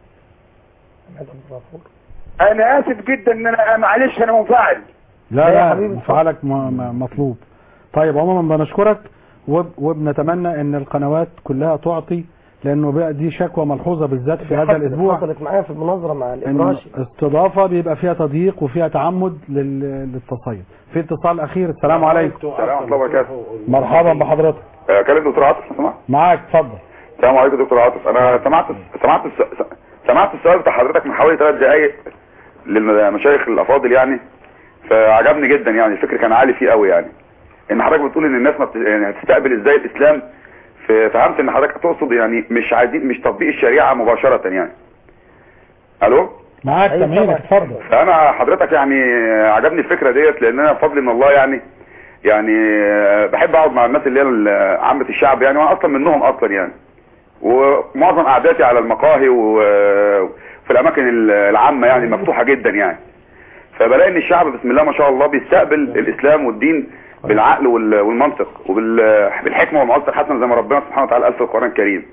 انا اسف جدا ان انا معلش انا منفعل لا لا يا لا حبيبي، انفعالك م- م- مطلوب طيب عموما بنشكرك وب- وبنتمنى ان القنوات كلها تعطي لانه بقى دي شكوى ملحوظه بالذات في هذا الاسبوع حصلت معايا في المناظرة مع ان الإبراشي استضافه بيبقى فيها تضييق وفيها تعمد لل- للتصيد في اتصال اخير السلام عليكم السلام ورحمه الله وبركاته مرحبا بحضرتك آه، كلام دكتور عاطف لو سمحت معاك اتفضل السلام عليكم دكتور عاطف انا سمعت سمعت الس- سمعت السؤال بتاع حضرتك من حوالي ثلاث دقائق للمشايخ الافاضل يعني فعجبني جدا يعني الفكر كان عالي فيه قوي يعني ان حضرتك بتقول ان الناس ما بت... يعني هتستقبل ازاي الاسلام ف- فهمت ان حضرتك تقصد يعني مش عايزين مش تطبيق الشريعه مباشره يعني الو معاك أيوة سامعينك طبعا. اتفضل فانا حضرتك يعني عجبني الفكره ديت لان انا بفضل من الله يعني يعني بحب اقعد مع الناس اللي هي ال- عامه الشعب يعني وانا اصلا منهم اصلا يعني ومعظم قعداتي على المقاهي وفي الاماكن العامه يعني مفتوحه جدا يعني فبلاقي ان الشعب بسم الله ما شاء الله بيستقبل الاسلام والدين بالعقل وال- والمنطق وبالحكمه والمعاصره الحسنه زي ما ربنا سبحانه وتعالى قال في القران الكريم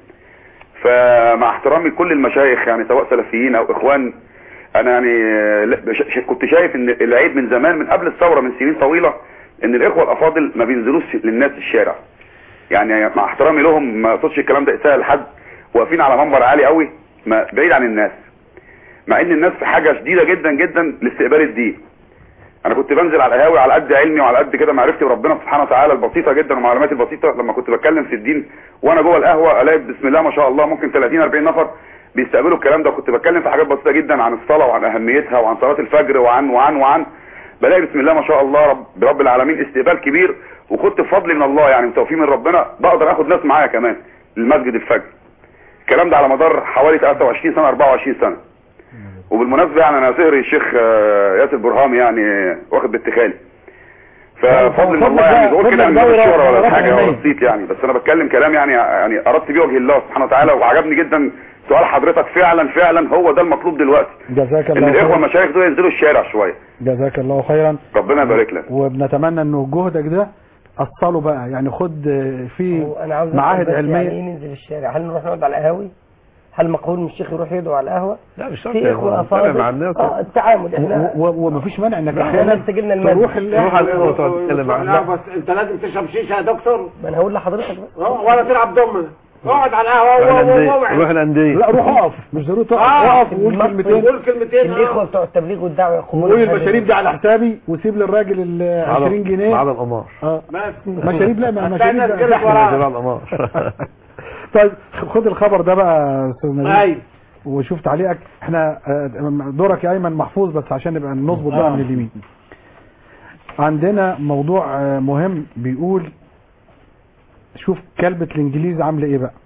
فمع احترامي لكل المشايخ يعني سواء سلفيين او اخوان انا يعني لا- ش- ش- كنت شايف ان العيب من زمان من قبل الثوره من سنين طويله ان الاخوه الافاضل ما بينزلوش للناس الشارع يعني مع احترامي لهم ما اقصدش الكلام ده اساءه لحد واقفين على منبر عالي قوي ما بعيد عن الناس مع ان الناس في حاجه شديده جدا جدا لاستقبال الدين انا كنت بنزل على القهاوي على قد علمي وعلى قد كده معرفتي بربنا سبحانه وتعالى البسيطه جدا ومعلوماتي البسيطه لما كنت بتكلم في الدين وانا جوه القهوه الاقي بسم الله ما شاء الله ممكن 30 40 نفر بيستقبلوا الكلام ده كنت بتكلم في حاجات بسيطه جدا عن الصلاه وعن اهميتها وعن صلاه الفجر وعن وعن وعن بلاقي بسم الله ما شاء الله رب برب العالمين استقبال كبير وكنت بفضل من الله يعني وتوفيق من ربنا بقدر اخد ناس معايا كمان للمسجد الفجر الكلام ده على مدار حوالي 23 سنه 24 سنه وبالمناسبه يعني انا سهري الشيخ آه، ياسر برهامي يعني واخد باتخالي ففضل من الله يعني بقول كده من باب الشهرة ولا حاجه ولا الصيت يعني بس انا بتكلم كلام يعني يعني اردت بيه وجه الله سبحانه وتعالى وعجبني جدا سؤال حضرتك فعلا فعلا هو ده المطلوب دلوقتي جزاك ان الله الاخوه خيرا المشايخ دول ينزلوا الشارع شويه جزاك الله خيرا ربنا يبارك لك وبنتمنى انه جهدك ده اصله بقى يعني خد آه، في هو انا عاوز معاهد أفهم بس علمية. يعني ايه ننزل الشارع هل نروح نقعد على القهاوي هل مقبول من الشيخ يروح يدعو على القهوه لا مش شرط في اخوه تتابع افاضل مع الناس آه التعامل احنا و- و- ومفيش مانع انك احنا احيانا نسجلنا تروح المنزل ال- روح على القهوة وتقعد تتكلم مع لا الناس بس انت لازم تشرب شيشه يا دكتور ما انا هقول لحضرتك بس اه، ولا تلعب دومنه اقعد على روح القهوه الأندية واوعى روح الأندية لا روح اقف مش ضروري تقف آه، اقف وقول المصري كلمتين قول كلمتين الاخوه اه. بتوع التبليغ والدعوه يقومون وقول بهذه المشاريب دي على حسابي وسيب للراجل ال 20 جنيه بعد القمار اه بس مشاريب لا ما هتلاقي مشاريب الناس لا. جرت وراك. بعد القمار طيب خد الخبر ده بقى يا استاذ نبيل ايوه وشوف تعليقك احنا آه، دورك يا ايمن محفوظ بس عشان نبقى نظبط بقى من اليمين عندنا موضوع آه، مهم بيقول شوف كلبة الانجليز عامله ايه بقى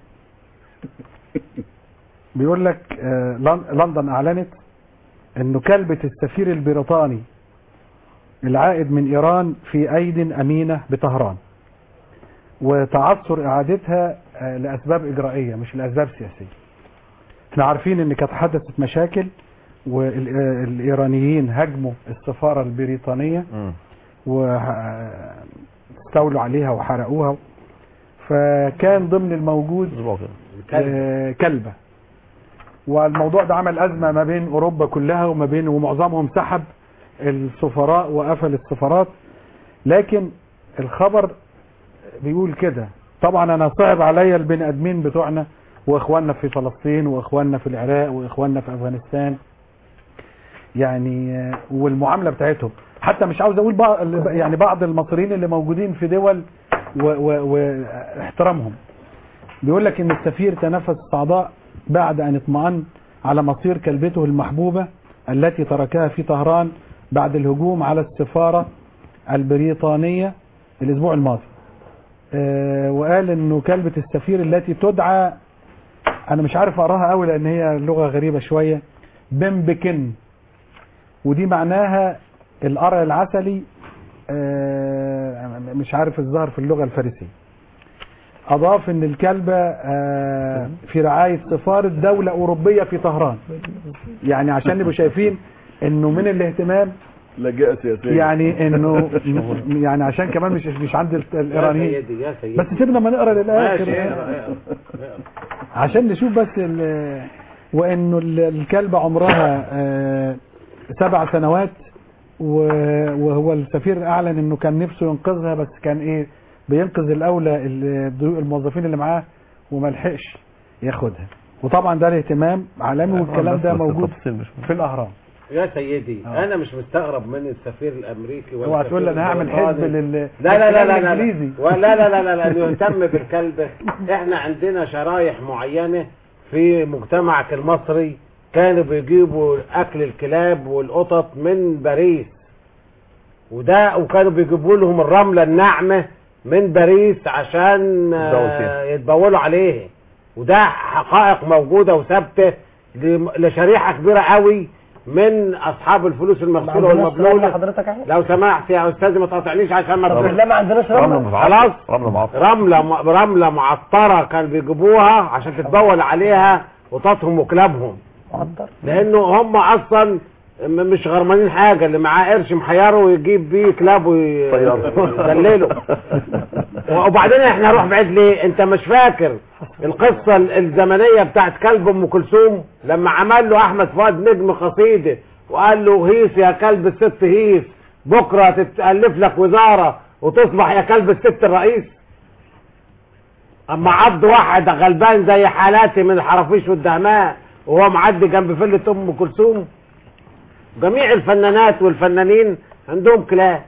بيقول لك آه، لن- لندن اعلنت انه كلبة السفير البريطاني العائد من ايران في ايد امينة بطهران وتعثر اعادتها آه، لاسباب اجرائية مش لاسباب سياسية احنا عارفين ان كانت حدثت مشاكل والايرانيين هاجموا السفارة البريطانية مم. واستولوا عليها وحرقوها فكان ضمن الموجود اسبوع كده آه، كلبة والموضوع ده عمل أزمة ما بين أوروبا كلها وما بين ومعظمهم سحب السفراء وقفل السفارات لكن الخبر بيقول كده طبعا أنا صعب عليا البني آدمين بتوعنا وإخواننا في فلسطين وإخواننا في العراق وإخواننا في أفغانستان يعني آه، والمعاملة بتاعتهم حتى مش عاوز أقول بعض يعني بعض المصريين اللي موجودين في دول واحترامهم بيقول لك ان السفير تنفس الصعداء بعد ان اطمأن على مصير كلبته المحبوبة التي تركها في طهران بعد الهجوم على السفارة البريطانية الاسبوع الماضي آه، وقال انه كلبة السفير التي تدعى انا مش عارف اقراها قوي لان هي لغة غريبة شوية بمبكن ودي معناها القرع العسلي آه، مش عارف الظاهر في اللغة الفارسية أضاف أن الكلبة آه، في رعاية سفارة دولة أوروبية في طهران يعني عشان نبقوا شايفين أنه من الاهتمام لجاء سياسية يعني أنه يعني عشان كمان مش مش عند ال- يا الإيرانيين سيدي يا سيدي بس سيبنا ما نقرا ماشي للآخر اقرا، اقرا. عشان نشوف بس ال- وانه ال- الكلبة عمرها آه، سبع سنوات و- وهو السفير اعلن انه كان نفسه ينقذها بس كان ايه بينقذ الاولى ال- الموظفين اللي معاه وما لحقش ياخدها وطبعا ده الاهتمام عالمي والكلام ده بس موجود التفاصيل مش في الاهرام يا سيدي آه. انا مش مستغرب من السفير الامريكي ولا اوعى تقول لي السفير انا هعمل البريطاني. حزب لل لا لا لا لا لا الانجليزي لا لا لا لا لا لا يهتم بالكلب احنا عندنا شرايح معينة في مجتمعك المصري كانوا بيجيبوا اكل الكلاب والقطط من باريس وده وكانوا بيجيبوا لهم الرملة الناعمة من باريس عشان آه، يتبول فيها. يتبولوا عليه وده حقائق موجودة وثابتة لم- لشريحة كبيرة قوي من اصحاب الفلوس المغسولة عندناش رملة والمبلولة حضرتك اهي لو سمحت يا استاذي ما تقاطعنيش عشان ما طب لا ما عندناش رملة رملة معطرة خلاص. رملة معطرة رملة م- رملة معطرة كان بيجيبوها عشان تتبول عليها قططهم وكلابهم معطر لانه هم اصلا م- مش غرمانين حاجة اللي معاه قرش محيره ويجيب بيه كلاب ويدلله وبعدين احنا نروح بعيد ليه انت مش فاكر القصة ال- الزمنية بتاعت كلب ام كلثوم لما عمل له احمد فؤاد نجم قصيدة وقال له هيس يا كلب الست هيس بكرة تتألف لك وزارة وتصبح يا كلب الست الرئيس اما عض واحد غلبان زي حالاتي من الحرافيش والدهماء وهو معدي جنب فلة ام كلثوم جميع الفنانات والفنانين عندهم كلاب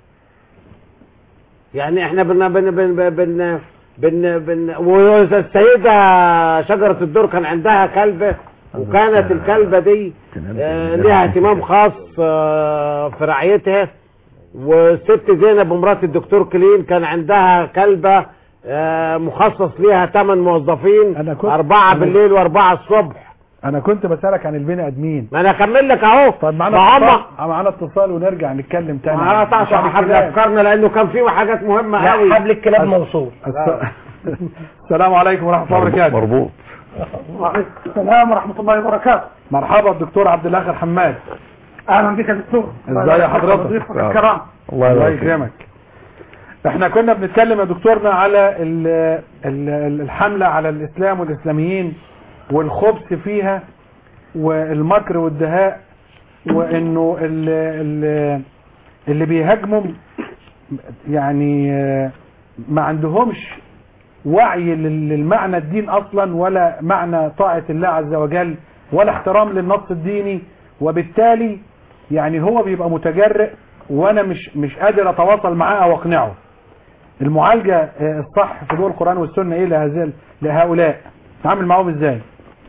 يعني احنا بن بن بن بن بن بن والسيدة شجرة الدور كان عندها كلبة وكانت الكلبة دي آه، ليها اهتمام خاص آه، في رعايتها والست زينب مرات الدكتور كلين كان عندها كلبة آه، مخصص ليها ثمان موظفين أنا كنت- أربعة أنا- بالليل وأربعة الصبح انا كنت بسالك عن البني ادمين ما أنا أكمل لك أهو طب معانا ما هم اتصال معانا اتصال ونرجع نتكلم تاني ما قطعش مش عن حبل الكلام. أفكارنا لأنه كان في حاجات مهمة لا قوي حبل الكلاب موصول الس- السلام عليكم ورحمه الله وبركاته مربوط وعليكم السلام ورحمة الله وبركاته مرحبا الدكتور عبد الاخر حماد أهلا بك يا دكتور ازاي حضرتك؟ ضيوفك الكرام الله الله يبارك فيك. يكرمك احنا كنا بنتكلم يا دكتورنا على ال- ال- الحملة على الاسلام والاسلاميين والخبث فيها والمكر والدهاء وانه ال- ال- اللي بيهاجموا يعني آه، ما عندهمش وعي لل- للمعنى الدين اصلا ولا معنى طاعة الله عز وجل ولا احترام للنص الديني وبالتالي يعني هو بيبقى متجرئ وانا مش مش قادر اتواصل معاه او اقنعه المعالجة آه، الصح في ضوء القرآن والسنة ايه لهذه لهؤلاء نتعامل معاهم ازاي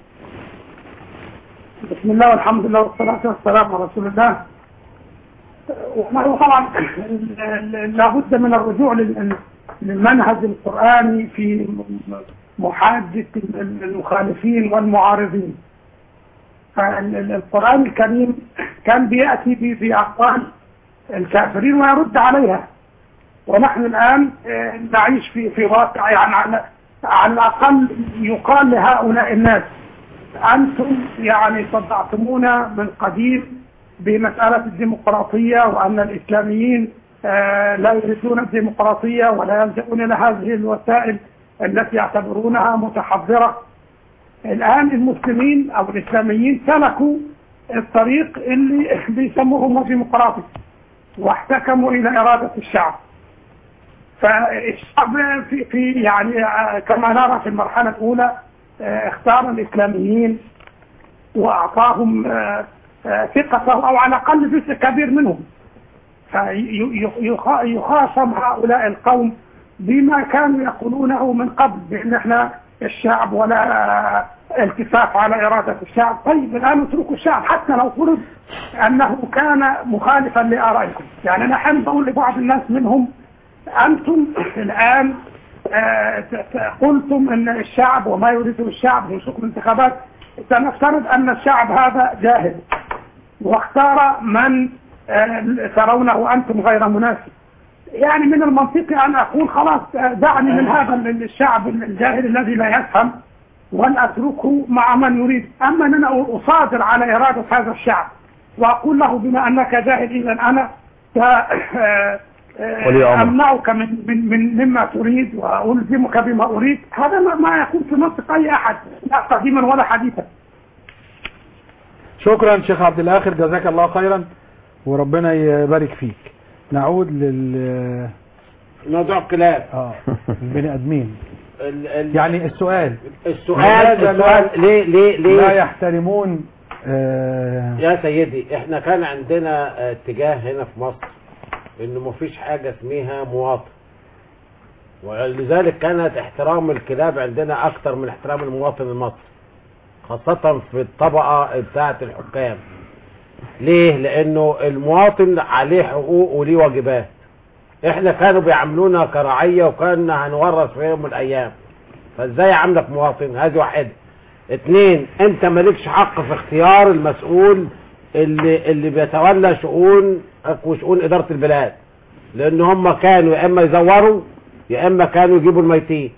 بسم الله والحمد لله والصلاة والسلام على رسول الله والله طبعا لابد من الرجوع لل- للمنهج القرآني في محاجة المخالفين والمعارضين فالقرآن الكريم كان بيأتي ب- بأقوال الكافرين ويرد عليها ونحن الآن آه، نعيش في في واقع يعني على على الأقل يقال لهؤلاء الناس أنتم يعني صدعتمونا من قديم بمسألة الديمقراطية وأن الإسلاميين آه، لا يريدون الديمقراطية ولا يلجؤون إلى هذه الوسائل التي يعتبرونها متحضرة الآن المسلمين أو الإسلاميين سلكوا الطريق اللي بيسموه هم ديمقراطي واحتكموا إلى إرادة الشعب فالشعب في, في يعني آه، كما نرى في المرحلة الأولى آه، اختار الإسلاميين وأعطاهم آه، آه، ثقته أو على الأقل جزء كبير منهم فيخاصم هؤلاء القوم بما كانوا يقولونه من قبل بأن احنا الشعب ولا التفاف على إرادة الشعب طيب الآن اتركوا الشعب حتى لو فرض أنه كان مخالفا لآرائكم يعني أنا أحيانا بقول لبعض الناس منهم أنتم الآن آه، ت- ت- قلتم أن الشعب وما يريده الشعب من سوق الانتخابات سنفترض أن الشعب هذا جاهل واختار من آه، ترونه أنتم غير مناسب يعني من المنطقي أن أقول خلاص آه، دعني من هذا الشعب الجاهل الذي لا يفهم وأن أتركه مع من يريد أما أن أنا أصادر على إرادة هذا الشعب وأقول له بما أنك جاهل إذا أنا س- آه، آه، ولي أمر. أمنعك من, من, من مما تريد وألزمك بما أريد هذا ما- ما يكون في منطق أي أحد لا قديما ولا حديثا شكرا شيخ عبد الاخر جزاك الله خيرا وربنا يبارك فيك نعود لل موضوع الكلاب اه البني ادمين ال- ال- يعني السؤال السؤال لماذا السؤال لا- ليه ليه لا ليه يحترمون آه يا سيدي احنا كان عندنا آه، اتجاه هنا في مصر انه مفيش حاجة اسمها مواطن ولذلك كانت احترام الكلاب عندنا اكتر من احترام المواطن المصري خاصة في الطبقة بتاعة الحكام ليه لانه المواطن عليه حقوق وليه واجبات احنا كانوا بيعاملونا كرعية وكنا هنورث في يوم من الايام فازاي عاملك مواطن هذه واحدة اتنين انت مالكش حق في اختيار المسؤول اللي اللي بيتولى شؤون وشؤون اداره البلاد لان هم كانوا يا اما يزوروا يا اما كانوا يجيبوا الميتين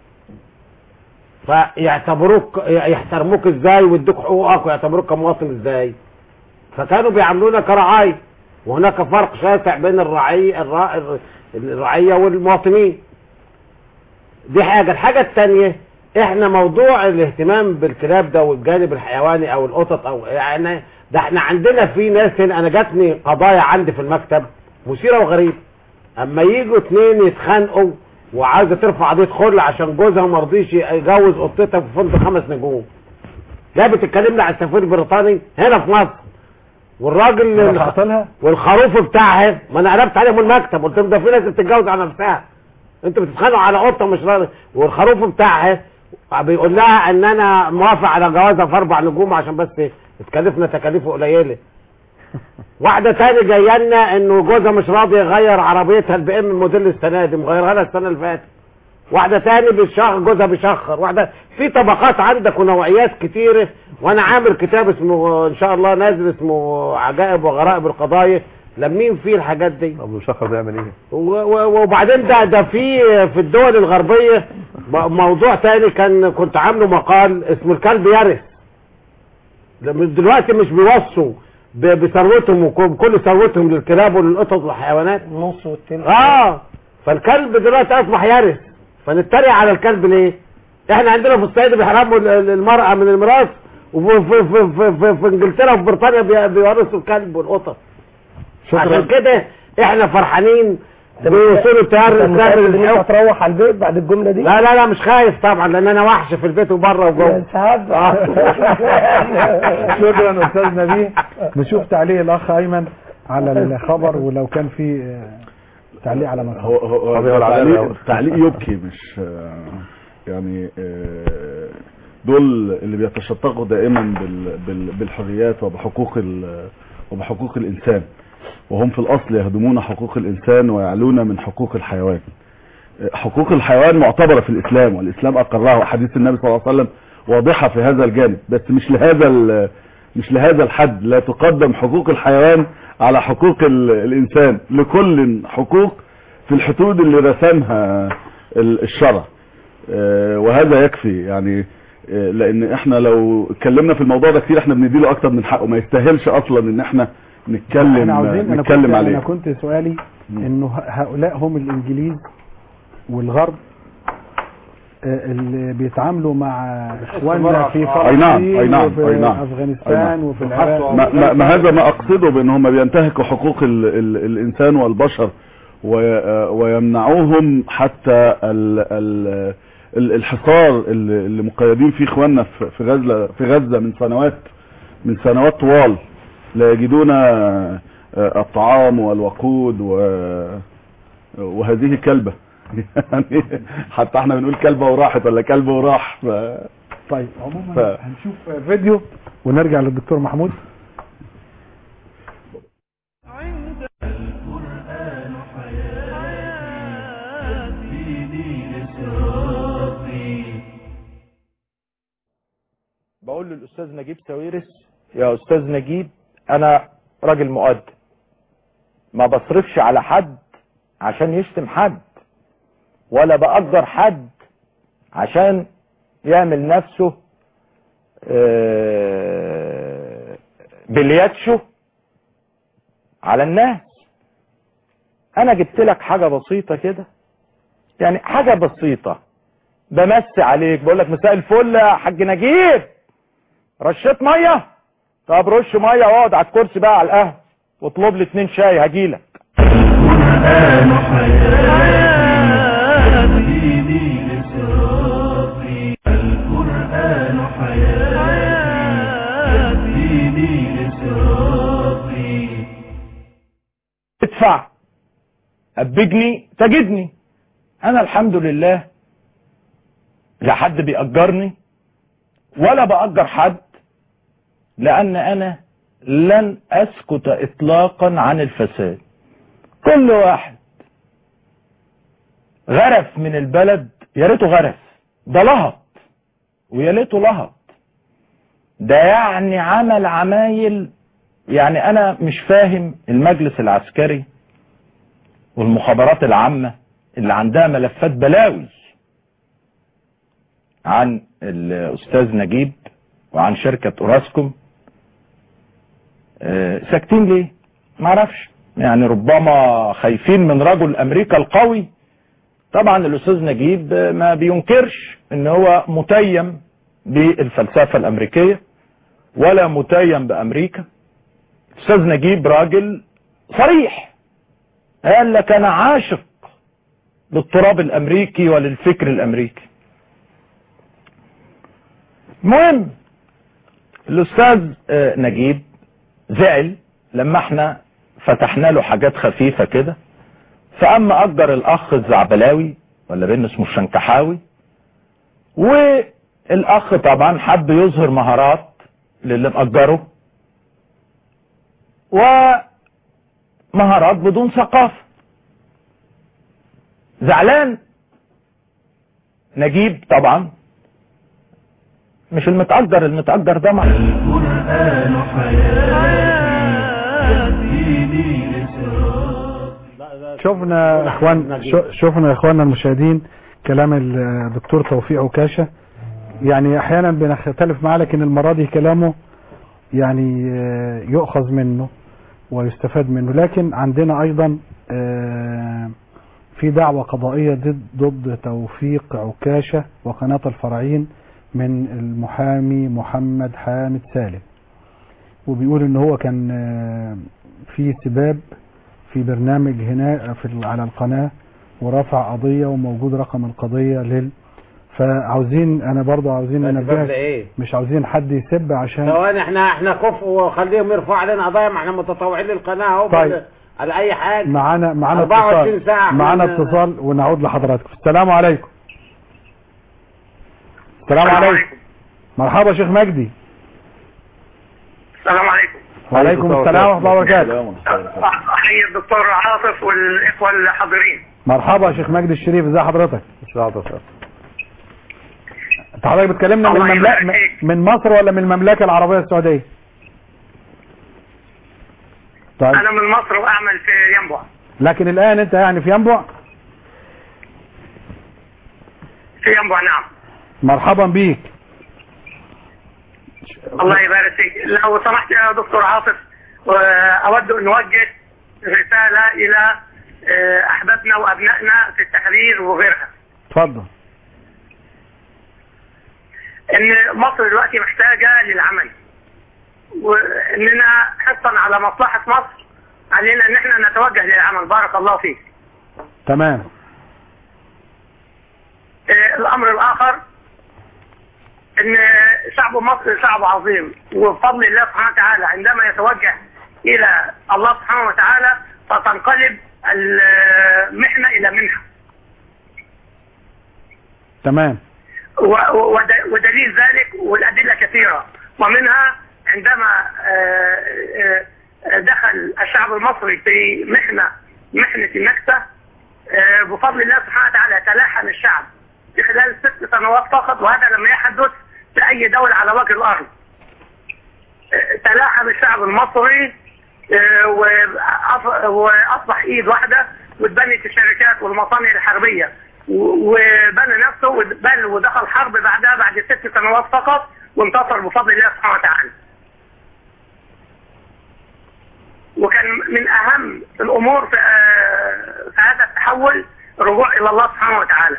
فيعتبروك يحترموك ازاي ويدوك حقوقك ويعتبروك كمواطن ازاي فكانوا بيعاملونا كرعاية وهناك فرق شاسع بين الرعية الرا- الرعية والمواطنين دي حاجة الحاجة التانية احنا موضوع الاهتمام بالكلاب ده والجانب الحيواني او القطط او يعني ده احنا عندنا في ناس هنا انا جاتني قضايا عندي في المكتب مثيرة وغريبة اما يجوا اتنين يتخانقوا وعايزة ترفع قضية خلع عشان جوزها ما رضيش يجوز قطتها في فندق خمس نجوم جابت تكلمنا على السفير البريطاني هنا في مصر والراجل رفعت لها والخروف بتاعها ما انا قلبت عليهم المكتب قلت لهم ده في ناس بتتجوز على نفسها انتوا بتتخانقوا على قطه مش راضي والخروف بتاعها بيقول لها ان انا موافق على جوازها في اربع نجوم عشان بس تكلفنا تكاليفه قليله واحده تاني جايه لنا انه جوزها مش راضي يغير عربيتها البي ام الموديل السنه دي مغيرها لها السنه اللي فاتت واحده تاني بيشخر جوزها بيشخر واحده في طبقات عندك ونوعيات كتيره وانا عامل كتاب اسمه ان شاء الله نازل اسمه عجائب وغرائب القضايا لمين فيه الحاجات دي ابو شخر بيعمل ايه و- و- وبعدين ده ده في في الدول الغربيه م- موضوع تاني كان كنت عامله مقال اسمه الكلب يرث لما دلوقتي مش بيوصوا ب- بثروتهم وكل ثروتهم للكلاب وللقطط والحيوانات النص والتلت اه فالكلب دلوقتي اصبح يرث فنتريق على الكلب ليه احنا عندنا في الصعيد بيحرموا ال- ال- المرأة من الميراث وفي في في في, في, في انجلترا وفي بريطانيا بي- بيورثوا الكلب والقطط عشان كده احنا فرحانين بوصول التيار انت متأكد الاسلامي ان انت للحكم هتروح على البيت بعد الجملة دي لا لا لا مش خايف طبعا لان انا وحش في البيت وبره وجوه شكرا استاذ نبيه نشوف تعليق الاخ ايمن على الخبر ولو كان في آه، تعليق على ما هو هو طب هو يلا علينا تعليق الأول. تعليق يبكي مش آه، يعني آه، دول اللي بيتشطقوا دائما بال- بال- بالحريات وبحقوق ال- وبحقوق الانسان وهم في الاصل يهدمون حقوق الانسان ويعلون من حقوق الحيوان آه، حقوق الحيوان معتبرة في الاسلام والاسلام اقرها وحديث النبي صلى الله عليه وسلم واضحة في هذا الجانب بس مش لهذا ال- مش لهذا الحد لا تقدم حقوق الحيوان على حقوق ال- الانسان لكل حقوق في الحدود اللي رسمها ال- الشرع آه، وهذا يكفي يعني آه، لان احنا لو اتكلمنا في الموضوع ده كتير احنا بنديله اكتر من حقه ما يستاهلش اصلا ان احنا نتكلم احنا عاوزين انا كنت نتكلم عليه انا كنت سؤالي انه ه- هؤلاء هم الانجليز والغرب آه، اللي بيتعاملوا مع اخواننا في أي نعم، فلسطين أي نعم، وفي أي نعم، أي افغانستان نعم. وفي العراق ما, ما, ما هذا ما اقصده بان هم بينتهكوا حقوق ال ال الانسان والبشر و- ويمنعوهم حتى ال ال ال- الحصار اللي اللي مقيدين فيه اخواننا في في غزه في غزه من سنوات من سنوات طوال لا يجدون آه، الطعام والوقود و وهذه كلبه يعني حتى احنا بنقول كلبه وراحت ولا كلب وراح ف... طيب عموما ف- هنشوف فيديو ونرجع للدكتور محمود القرآن حياة ديني لصراطي بقول للاستاذ نجيب ساويرس يا استاذ نجيب انا راجل مؤدب ما بصرفش على حد عشان يشتم حد ولا بأجر حد عشان يعمل نفسه آه، بلياتشو على الناس انا جبت لك حاجة بسيطة كده يعني حاجة بسيطة بمسي عليك بقول لك مساء الفل يا حاج نجيب رشيت ميه طب رش ميه واقعد على الكرسي بقى على القهوه واطلب لي اتنين شاي هجيلك القرآن حياة ديني لصراطي القرآن حياة ديني لصراطي ادفع أبجني تجدني أنا الحمد لله لا حد بيأجرني ولا بأجر حد لأن أنا لن أسكت إطلاقا عن الفساد كل واحد غرف من البلد يا ريته غرف ده لهط ويا ريته لهط ده يعني عمل عمايل يعني انا مش فاهم المجلس العسكري والمخابرات العامة اللي عندها ملفات بلاوي عن الاستاذ نجيب وعن شركة اوراسكوم آه، ساكتين ليه معرفش يعني ربما خايفين من رجل امريكا القوي طبعا الاستاذ نجيب آه، ما بينكرش ان هو متيم بالفلسفة الامريكية ولا متيم بامريكا استاذ نجيب راجل صريح قال لك انا عاشق للتراب الامريكي وللفكر الامريكي المهم الاستاذ آه، نجيب زعل لما احنا فتحنا له حاجات خفيفة كده فاما اجر الاخ الزعبلاوي ولا بين اسمه الشنكحاوي والاخ طبعا حب يظهر مهارات للي مأجره ومهارات بدون ثقافة زعلان نجيب طبعا مش المتأجر المتأجر ده مع القرآن حياة ديني لصراطي شفنا اخوان شو- شفنا يا اخواننا المشاهدين كلام الدكتور توفيق عكاشة يعني احيانا بنختلف معاه لكن المرة دي كلامه يعني آه، يؤخذ منه ويستفاد منه لكن عندنا ايضا آه، في دعوة قضائية ضد ضد توفيق عكاشة وقناة الفراعين من المحامي محمد حامد سالم وبيقول ان هو كان آه، في سباب في برنامج هنا في ال- على القناة ورفع قضية وموجود رقم القضية لل فعاوزين انا برضه عاوزين بس ننبهك قبل ايه مش عاوزين حد يسب عشان ثواني احنا احنا كفء وخليهم يرفعوا علينا قضايا ما احنا متطوعين للقناه اهو طيب. بال- على اي حاجه معانا معانا 24 اتصال ساعة معانا احنا- اتصال ونعود لحضراتكم السلام عليكم السلام السلام عليكم مرحبا شيخ مجدي السلام عليكم وعليكم السلام ورحمه الله وبركاته احيي الدكتور عاطف والاخوه الحاضرين مرحبا يا شيخ مجدي الشريف ازي حضرتك انت حضرتك بتكلمنا من الله المملكه يبارك فيك. من مصر ولا من المملكه العربيه السعوديه طيب انا من مصر واعمل في ينبع لكن الان انت يعني في ينبع في ينبع نعم مرحبا بيك الله يبارك فيك لو سمحت يا دكتور عاطف اود ان اوجه رساله الى آه، احبابنا وابنائنا في التحرير وغيرها اتفضل ان مصر دلوقتي محتاجه للعمل واننا حرصا على مصلحه مصر علينا ان احنا نتوجه للعمل بارك الله فيك تمام آه، الامر الاخر ان شعب مصر شعب عظيم وبفضل الله سبحانه وتعالى عندما يتوجه الى الله سبحانه وتعالى فتنقلب المحنه الى منحه تمام و- و- ود- ودليل ذلك والادله كثيره ومنها عندما آه، آه، دخل الشعب المصري في محنه محنه النكسه آه، بفضل الله سبحانه وتعالى تلاحم الشعب في خلال ست سنوات فقط وهذا لم يحدث في اي دوله على وجه الارض آه، تلاحم الشعب المصري آه، وأص- واصبح ايد واحده واتبنت الشركات والمصانع الحربيه و- وبنى نفسه ود- بل ودخل حرب بعدها بعد ست سنوات فقط وانتصر بفضل الله سبحانه وتعالى. وكان من اهم الامور في, آه، في هذا التحول الرجوع الى الله سبحانه وتعالى.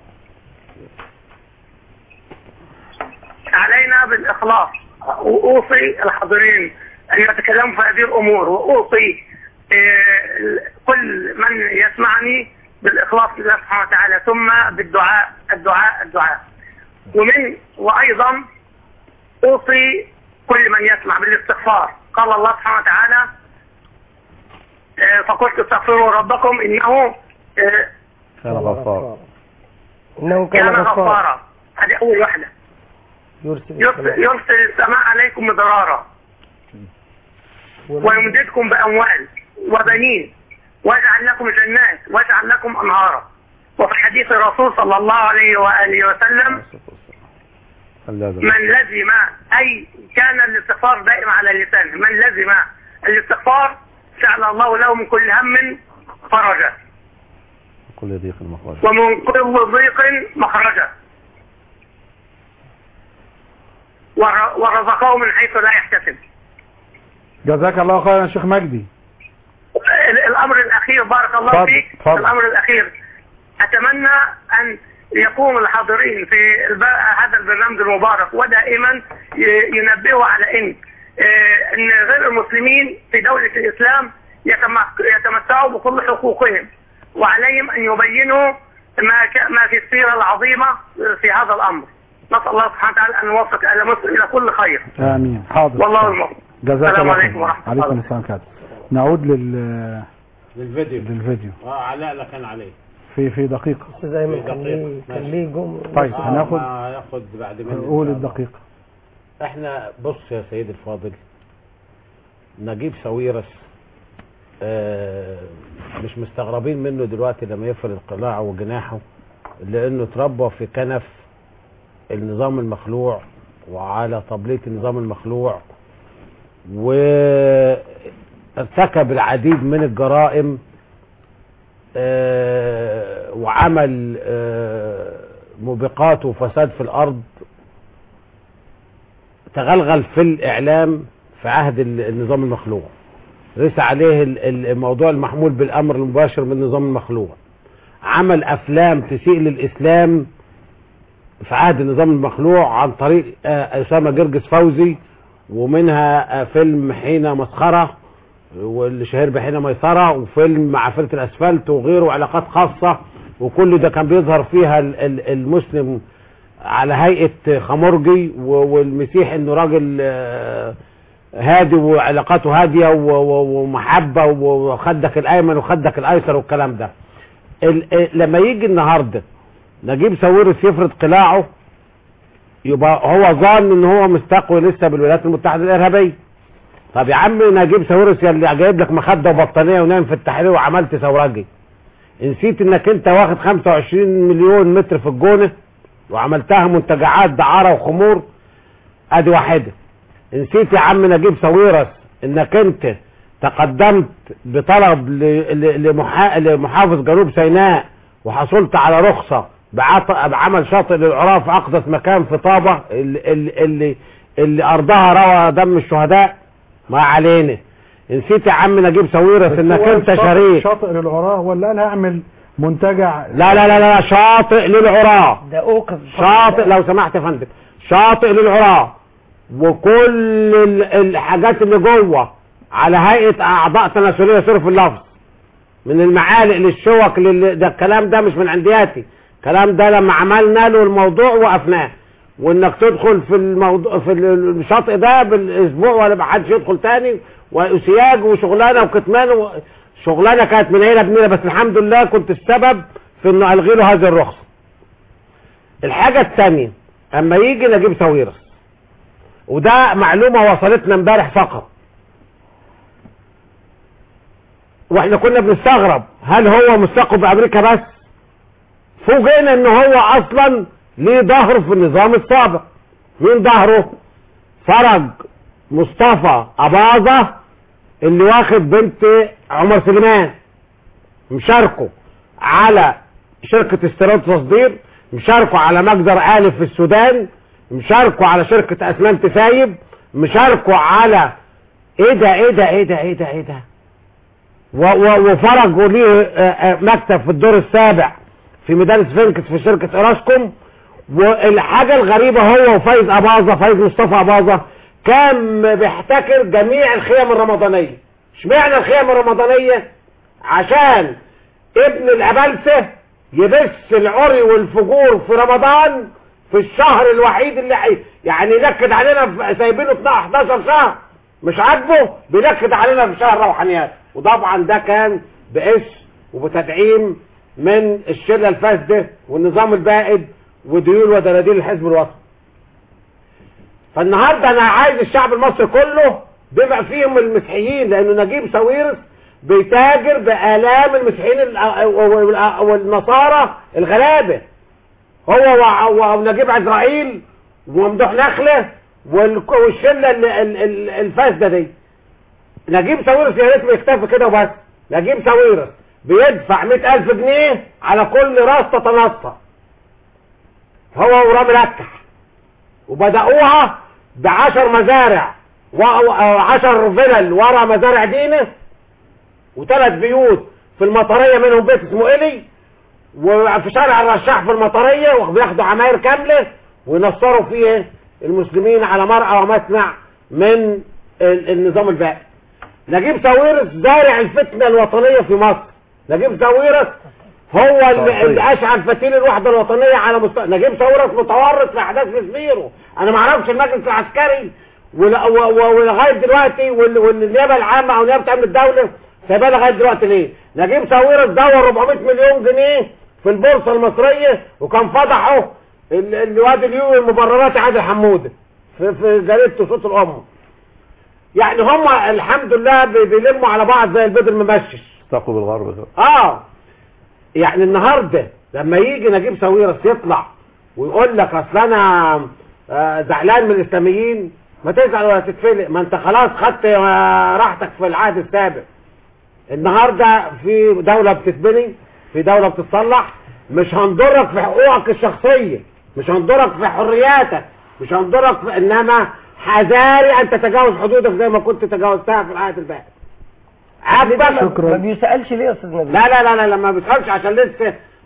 علينا بالاخلاص واوصي الحاضرين ان يتكلموا في هذه الامور واوصي آه، كل من يسمعني بالاخلاص لله سبحانه وتعالى ثم بالدعاء الدعاء الدعاء ومن وايضا اوصي كل من يسمع بالاستغفار قال الله سبحانه وتعالى آه، فقلت استغفروا ربكم انه آه، كان غفار انه كان كان غفارا غفارا هذه اول واحده يرسل يرسل, السماء يرسل السماء عليكم مدرارا ويمددكم بأموال وبنين ويجعل لكم جنات ويجعل لكم أنهارا وفي حديث الرسول صلى الله عليه وآله وسلم من لزم أي كان الاستغفار دائم على لسانه من لزم الاستغفار جعل الله له من كل هم فرجا كل ضيق المخرج ومن كل ضيق مخرجا ور- ورزقه من حيث لا يحتسب جزاك الله خيرا يا شيخ مجدي ال- الامر الاخير بارك الله اتفضل، فيك اتفضل. الامر الاخير اتمنى ان يكون الحاضرين في الب- هذا البرنامج المبارك ودائما ي- ينبهوا على ان آه، ان غير المسلمين في دولة الاسلام يتم- يتمتعوا بكل حقوقهم وعليهم ان يبينوا ما ك- ما في السيرة العظيمة في هذا الامر نسأل الله سبحانه وتعالى ان يوفق اهل مصر الى كل خير امين حاضر والله الموفق جزاك السلام الله عليكم خير ورحمة عليكم الله. السلام وبركاته نعود لل للفيديو للفيديو اه علاء لا كان عليه في في دقيقة استاذ ايمن كان ليه كان ليه جمله طيب آه، هناخد ما ياخد بعد مني قول إن شاء الله. الدقيقة احنا بص يا سيدي الفاضل نجيب ساويرس آه، مش مستغربين منه دلوقتي لما يفرد قلاعه وجناحه لانه اتربى في كنف النظام المخلوع وعلى طبلية النظام المخلوع وارتكب العديد من الجرائم آه، وعمل آه، موبقات وفساد في الارض تغلغل في الاعلام في عهد ال- النظام المخلوع رسى عليه ال- ال- الموضوع المحمول بالامر المباشر من النظام المخلوع عمل افلام تسيء للاسلام في عهد النظام المخلوع عن طريق آه، اسامه جرجس فوزي ومنها آه، فيلم حين مسخره واللي شهير بحين ميسره وفيلم مع فرقه الاسفلت وغيره وعلاقات خاصه وكل ده كان بيظهر فيها ال- ال- المسلم على هيئه خمرجي و- والمسيح انه راجل آه، هادي وعلاقاته هاديه و- و- ومحبه وخدك الايمن وخدك الايسر والكلام ده ال- ال- لما يجي النهارده نجيب ساويرس يفرض قلاعه يبقى هو ظن ان هو مستقوي لسه بالولايات المتحده الارهابيه طب يا عم نجيب ساويرس يا اللي جايب لك مخده وبطانيه ونايم في التحرير وعملت ثورجي نسيت انك انت واخد 25 مليون متر في الجونه وعملتها منتجعات دعاره وخمور ادي واحده نسيت يا عم نجيب ساويرس انك انت تقدمت بطلب ل- ل- لمحا- لمحافظ جنوب سيناء وحصلت على رخصة بعط- بعمل شاطئ للعراة في أقدس مكان في طابة اللي, اللي, اللي, اللي أرضها روى دم الشهداء ما علينا نسيت يا عم نجيب ساويرس انك هو انت الشاطئ- شريك شاطئ للعراة ولا قال هعمل منتجع لا لا لا لا شاطئ للعراة ده اوقف شاطئ لو سمحت يا فندم شاطئ للعراة وكل ال- الحاجات اللي جوه على هيئة أعضاء تناسلية صرف اللفظ من المعالق للشوك لل... ده الكلام ده مش من عندياتي الكلام ده لما عملنا له الموضوع وقفناه وانك تدخل في الموضوع في الشاطئ ده بالاسبوع ولا ما حدش يدخل تاني وسياج وشغلانه وكتمان و... شغلانه كانت من عيله بنيله بس الحمد لله كنت السبب في انه الغي له هذه الرخصه الحاجه الثانيه اما يجي نجيب ساويرس وده معلومه وصلتنا امبارح فقط واحنا كنا بنستغرب هل هو مستقب بامريكا بس فوجئنا ان هو اصلا ليه ظهر في النظام السابق مين ظهره فرج مصطفى اباظة اللي واخد بنت عمر سليمان مشاركه على شركة استيراد وتصدير مشاركه على مجزر آلف في السودان مشاركه على شركة اسمنت سايب مشاركه على ايه ده ايه ده ايه ده ايه ده ايه ده و- و- وفرج وليه آه، آه، مكتب في الدور السابع في ميدان سفنكس في شركة اوراسكوم والحاجة الغريبة هو وفايز أباظة فايز مصطفى أباظة كان بيحتكر جميع الخيم الرمضانية اشمعنى الخيم الرمضانية عشان ابن الأبلسة يبث العري والفجور في رمضان في الشهر الوحيد اللي حي- يعني ينكد علينا في- سايبينه 12 11 شهر مش عاجبه بينكد علينا في شهر روحانيات وطبعا ده كان باسم وبتدعيم من الشله الفاسده والنظام البائد وديول ودناديل الحزب الوطني فالنهارده انا عايز الشعب المصري كله بما فيهم المسيحيين لانه نجيب ساويرس بيتاجر بالام المسيحيين ال- وال- والنصارى الغلابه هو و- ونجيب عزرائيل وممدوح نخله والك- والشله ال- ال- ال- الفاسده دي نجيب ساويرس يا ريت يكتفي كده وبس نجيب ساويرس بيدفع 100000 جنيه على كل راس تتنصر هو ورامي لكح وبدأوها بعشر مزارع وعشر فلل ورا مزارع دينه وثلاث بيوت في المطرية منهم بيت اسمه إلي وفي شارع الرشاح في المطرية وبياخدوا عماير كاملة وينصروا فيه المسلمين على مرأى ومسمع من ال- النظام البائد نجيب ساويرس زارع الفتنة الوطنية في مصر نجيب ساويرس هو اللي, اللي اشعل فتيل الوحدة الوطنية على مستوى نجيب ساويرس متورط في احداث مسبيرو انا ما اعرفش المجلس العسكري ولا- و- و- ولغايه دلوقتي وال- والنيابه العامه او نيابه امن الدوله سايباه لغايه دلوقتي ليه؟ نجيب ساويرس دور 400 مليون جنيه في البورصه المصريه وكان فضحه ال- الواد اليوم المبررات عادل حموده في في جريده صوت الام يعني هم الحمد لله بي- بيلموا على بعض زي البيض الممشش استقوا بالغرب كده. اه يعني النهارده لما يجي نجيب ساويرس يطلع ويقول لك اصل انا آه، زعلان من الاسلاميين ما تزعل ولا تتفلق ما انت خلاص خدت آه، راحتك في العهد السابق النهارده في دوله بتتبني في دوله بتتصلح مش هنضرك في حقوقك الشخصيه مش هنضرك في حرياتك مش هنضرك في انما حذاري ان تتجاوز حدودك زي ما كنت تجاوزتها في العهد الباقي عبدا ما بيسألش ليه يا استاذ نبيل لا لا لا لا لما بيسألش عشان لسه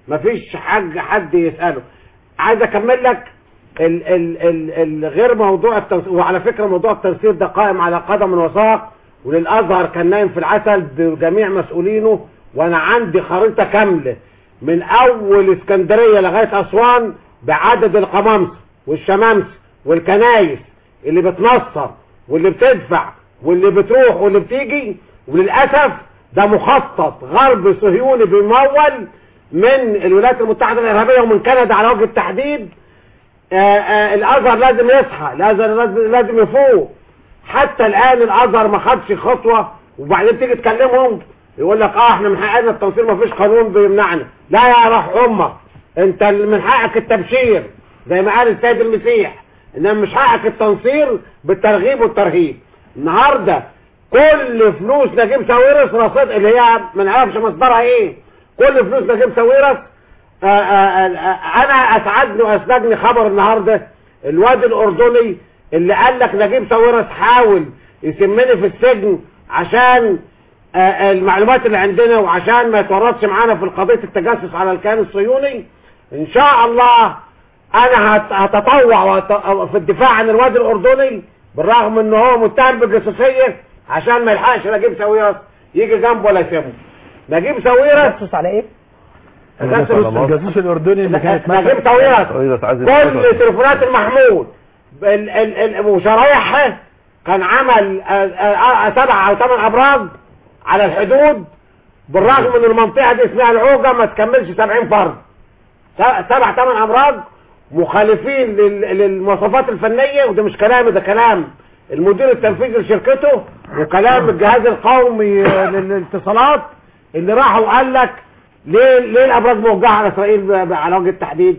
مفيش حاجة حد يسأله عايز اكمل لك ال ال ال ال غير موضوع التنصير وعلى فكرة موضوع التنصير ده قائم على قدم وساق وللازهر كان نايم في العسل بجميع مسؤولينه وانا عندي خريطة كاملة من اول اسكندرية لغاية اسوان بعدد القمامس والشمامس والكنايس اللي بتنصر واللي بتدفع واللي بتروح واللي بتيجي وللأسف ده مخطط غرب صهيوني بيمول من الولايات المتحدة الإرهابية ومن كندا على وجه التحديد آآ آآ الأزهر لازم يصحى الأزهر لازم, لازم يفوق حتى الآن الأزهر ما خدش خطوة وبعدين تيجي تكلمهم يقول لك اه احنا من حقنا التنصير ما فيش قانون بيمنعنا لا يا راح امك انت اللي من حقك التبشير زي ما قال السيد المسيح انما مش حقك التنصير بالترغيب والترهيب النهارده كل فلوس نجيب ساويرس رصيد اللي هي ما نعرفش مصدرها ايه كل فلوس نجيب ساويرس آآ آآ انا اسعدني واسعدني خبر النهارده الواد الاردني اللي قال لك نجيب ساويرس حاول يسمني في السجن عشان آآ المعلومات اللي عندنا وعشان ما يتورطش معانا في قضيه التجسس على الكيان الصهيوني ان شاء الله انا هت- هتطوع وهت- في الدفاع عن الواد الاردني بالرغم ان هو متهم بالجاسوسيه عشان ما يلحقش نجيب ساويرس يجي جنبه ولا يسيبه نجيب ساويرس تجسس على ايه؟ تجسس الجاسوس الاردني اللي كانت نجيب ساويرس كل تليفونات المحمول ال- ال- ال- وشرايحها كان عمل آه، آه، آه، سبع او ثمان ابراج على الحدود بالرغم ان المنطقه دي اسمها العوجه ما تكملش 70 فرد س- سبع ثمان ابراج مخالفين لل- للمواصفات الفنيه وده مش كلامي ده كلام المدير التنفيذي لشركته وكلام الجهاز القومي للاتصالات اللي راح وقال لك ليه ليه الابراج موجهه على اسرائيل ب- ب- على وجه التحديد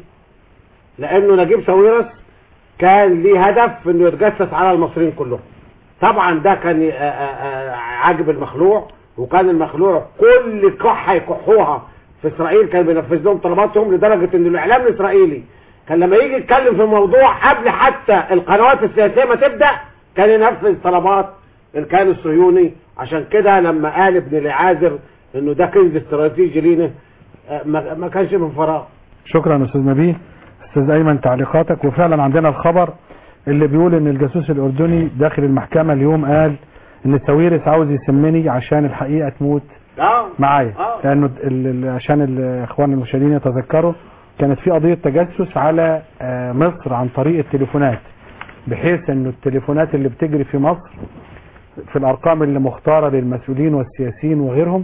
لانه نجيب ساويرس كان ليه هدف انه يتجسس على المصريين كلهم طبعا ده كان آه، آه، آه، عاجب المخلوع وكان المخلوع كل كحه يكحوها في اسرائيل كان بينفذ لهم طلباتهم لدرجه ان الاعلام الاسرائيلي كان لما يجي يتكلم في الموضوع قبل حتى القنوات السياسيه ما تبدا كان ينفذ طلبات الكيان الصهيوني عشان كده لما قال ابن العازر انه ده كنز استراتيجي لينا آه، ما ما كانش من فراغ شكرا استاذ نبيه استاذ ايمن تعليقاتك وفعلا عندنا الخبر اللي بيقول ان الجاسوس الاردني داخل المحكمة اليوم قال ان ساويرس عاوز يسمني عشان الحقيقة تموت اه معايا آه. لانه ال- ال- عشان الاخوان المشاهدين يتذكروا كانت في قضية تجسس على آه، مصر عن طريق التليفونات بحيث انه التليفونات اللي بتجري في مصر في الارقام اللي مختارة للمسؤولين والسياسيين وغيرهم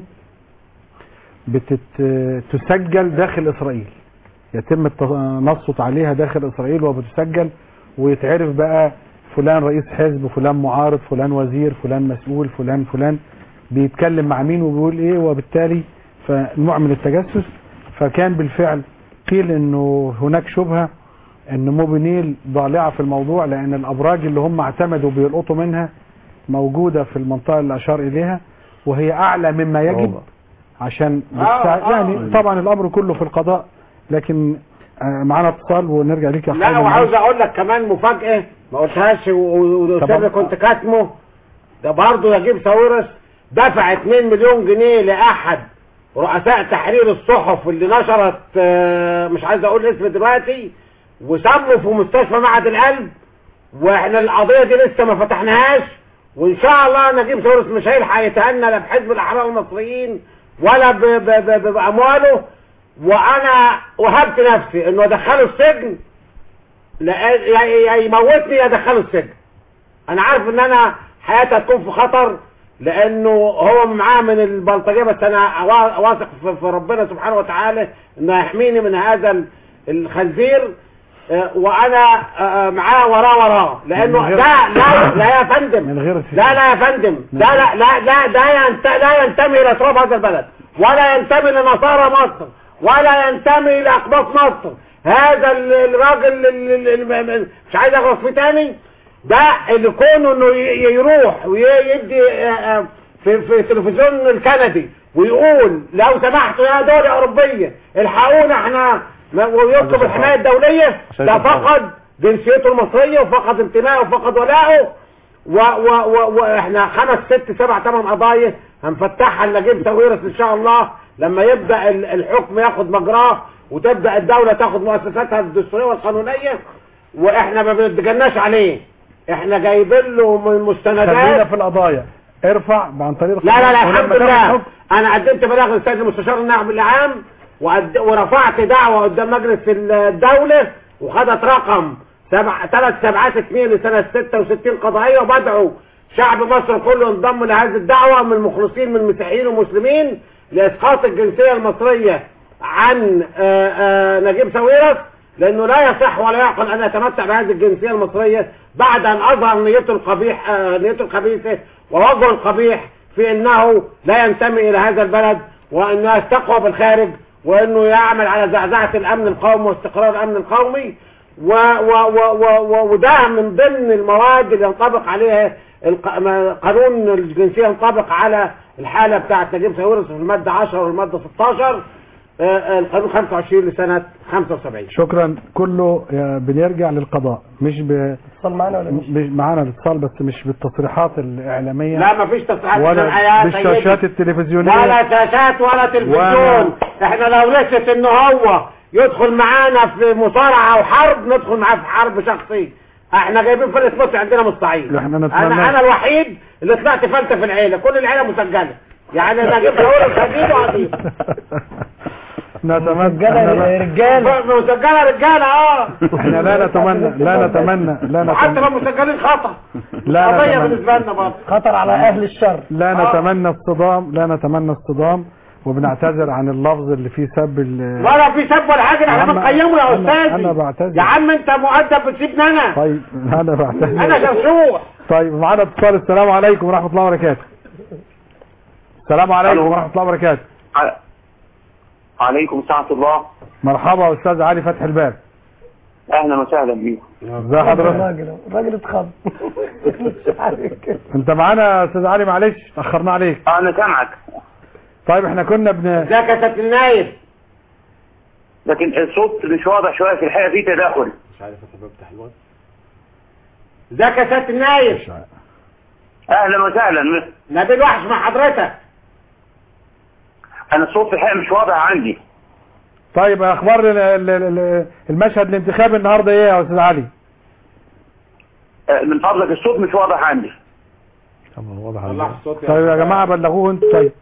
بتسجل داخل اسرائيل يتم التنصت عليها داخل اسرائيل وبتسجل ويتعرف بقى فلان رئيس حزب فلان معارض فلان وزير فلان مسؤول فلان فلان بيتكلم مع مين وبيقول ايه وبالتالي فنوع من التجسس فكان بالفعل قيل انه هناك شبهة ان موبينيل ضالعة في الموضوع لان الابراج اللي هم اعتمدوا بيلقطوا منها موجودة في المنطقة اللي اشار اليها وهي اعلى مما يجب عشان بتساعد آه. يعني طبعا الامر كله في القضاء لكن آه، معانا اتصال ونرجع ليك يا لا حازم. وعاوز اقول لك كمان مفاجأة ما قلتهاش و- و- طب وسر كنت كاتمه ده برضه نجيب ساويرس دفع 2 مليون جنيه لأحد رؤساء تحرير الصحف اللي نشرت آه، مش عايز اقول اسم دلوقتي وسموا في مستشفى معهد القلب واحنا القضية دي لسه ما فتحناهاش وان شاء الله نجيب ساويرس مش هيلحق يتهنى لا بحزب الاحرار المصريين ولا ب- ب- ب- بامواله وانا وهبت نفسي انه ادخله السجن لا يا يا يموتني يا ادخله السجن انا عارف ان انا حياتي هتكون في خطر لانه هو معاه من البلطجيه بس انا وا- واثق في في ربنا سبحانه وتعالى انه يحميني من هذا ال- الخنزير آه، وانا آه، معاه وراه وراه لانه من غير- لا لا لا يا فندم من غير لا لا يا فندم لا لا لا لا لا, ينت لا ينتمي الى تراب هذا البلد ولا ينتمي لنصارى مصر ولا ينتمي لاقباط مصر هذا ال- الراجل ال- ال- ال- مش عايز اغلط فيه تاني ده اللي كونه انه ي- يروح ويدي آه، آه، في في التلفزيون الكندي ويقول لو سمحتوا يا دول اوروبيه الحقونا احنا ما- ويطلب الحمايه الدوليه عشان ده يتفرج. فقد جنسيته المصريه وفقد انتمائه وفقد ولائه و و و واحنا خمس ست سبع ثمان قضايا هنفتحها لنجيب ساويرس ان شاء الله لما يبدا ال- الحكم ياخد مجراه وتبدا الدوله تاخد مؤسساتها الدستوريه والقانونيه واحنا ما بنتجناش عليه احنا جايبين له من خلينا مستندات في القضايا ارفع عن طريق لا لا لا ولما الحمد تاخد لله حكم انا قدمت بلاغ للسيد المستشار النائب العام وقد- ورفعت دعوة قدام مجلس الدولة وخدت رقم سبع ثلاث سبعات اثنين لسنة 66 قضائية وبدعو شعب مصر كله ينضم لهذه الدعوة من المخلصين من مسيحيين ومسلمين لإسقاط الجنسية المصرية عن آه، آه، نجيب ساويرس لأنه لا يصح ولا يعقل أن يتمتع بهذه الجنسية المصرية بعد أن أظهر نيته القبيح آه، نيته الخبيثة ووجهه القبيح في أنه لا ينتمي إلى هذا البلد وأنه يستقوى بالخارج وأنه يعمل على زعزعة الأمن القومي واستقرار الأمن القومي و و و و و وده من ضمن المواد اللي ينطبق عليها الق- ما- قانون الجنسية ينطبق على الحالة بتاعت نجيب ساويرس في المادة 10 والمادة 16 آه، آه، القانون 25 لسنة 75 شكرا كله آه، بنرجع للقضاء مش ب اتصال معانا ولا مش مش معانا الاتصال بس مش بالتصريحات الإعلامية لا ما فيش تصريحات من ولا الحياة بالشاشات سيدي. التلفزيونية ولا شاشات ولا تلفزيون احنا لو نسيت ان هو يدخل معانا في مصارعة او حرب ندخل معاه في حرب شخصي احنا جايبين فرقة مصر عندنا من الصعيد احنا نتمنى- انا انا الوحيد اللي طلعت فلتة في العيلة كل العيلة مسجلة يعني انا جبت اقول الخديد وعديد نتمنى رجاله رجاله مسجلة رجالة اه احنا لا نتمنى لا نتمنى لا وحتى نتمنى لو مسجلين خطأ لا قضية نتمنى بالنسبة لنا برضه خطر على اهل الشر لا آه. نتمنى اصطدام لا نتمنى اصطدام وبنعتذر عن اللفظ اللي فيه سب ال- ولا في سب ولا حاجة احنا يا عم، بنقيمه يا أنا- استاذي أنا بعتذر. يا عم انت مؤدب بتسيبني انا طيب انا بعتذر انا شرشوح طيب معانا اتصال السلام عليكم ورحمة الله وبركاته السلام عليكم ألو. ورحمة الله وبركاته عليكم السلام ورحمة الله مرحبا استاذ علي فتح الباب أهلا وسهلا بيكم ازي حضرتك الراجل الراجل اتخض مش عارف كده. انت معانا يا استاذ علي معلش اخرنا عليك أنا سامعك طيب احنا كنا بن ازيك يا سيادة النايب لكن الصوت مش واضح شوية في الحقيقة في تداخل مش عارف افتح الوقت ازيك يا سيادة النايب أهلا وسهلا نبيل وحش مع حضرتك أنا الصوت في الحقيقة مش واضح عندي طيب اخبار ال- ال- ال- المشهد الانتخابي النهارده ايه يا استاذ علي آه، من فضلك الصوت مش واضح عندي واضح طلع الصوت طيب يا جماعه بلغوه انتوا طيب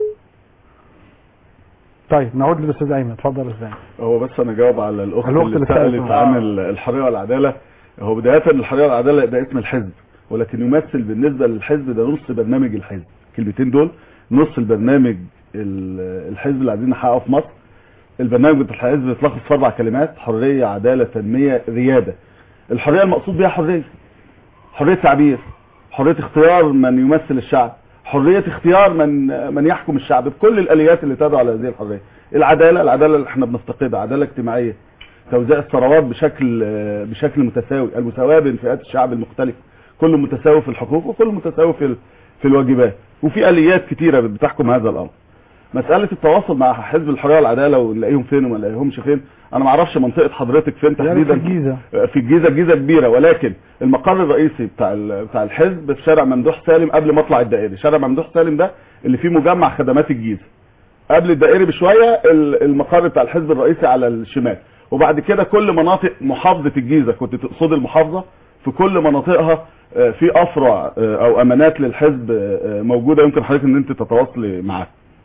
طيب نعود للاستاذ ايمن اتفضل يا استاذ ايمن هو بس انا جاوب على الاخت الأخت اللي اللي سالت سألت. عن آه. ال- الحريه والعداله هو بدايه الحريه والعداله ده اسم الحزب ولكن يمثل بالنسبه للحزب ده نص برنامج الحزب الكلمتين دول نص البرنامج ال- الحزب اللي عايزين نحققه في مصر البرنامج بتاع الحزب بيتلخص في اربع كلمات حريه عداله تنميه رياده الحريه المقصود بها حريه حريه تعبير حريه اختيار من يمثل الشعب حريه اختيار من من يحكم الشعب بكل الاليات اللي تدعو على هذه الحريه العداله العداله اللي احنا بنفتقدها عداله اجتماعيه توزيع الثروات بشكل آه، بشكل متساوي المساواه بين فئات الشعب المختلفه كل متساوي في الحقوق وكل متساوي في ال- في الواجبات وفي اليات كتيره بتحكم هذا الامر مساله التواصل مع حزب الحريه والعداله ونلاقيهم فين وما نلاقيهمش فين انا ما اعرفش منطقه حضرتك فين يعني تحديدا في الجيزه في الجيزه الجيزه كبيره ولكن المقر الرئيسي بتاع ال- بتاع الحزب في شارع ممدوح سالم قبل مطلع الدائري شارع ممدوح سالم ده اللي فيه مجمع خدمات الجيزه قبل الدائري بشويه ال- المقر بتاع الحزب الرئيسي على الشمال وبعد كده كل مناطق محافظه الجيزه كنت تقصد المحافظه في كل مناطقها آه، في افرع آه، او امانات للحزب آه، موجوده يمكن حضرتك ان انت تتواصلي معاها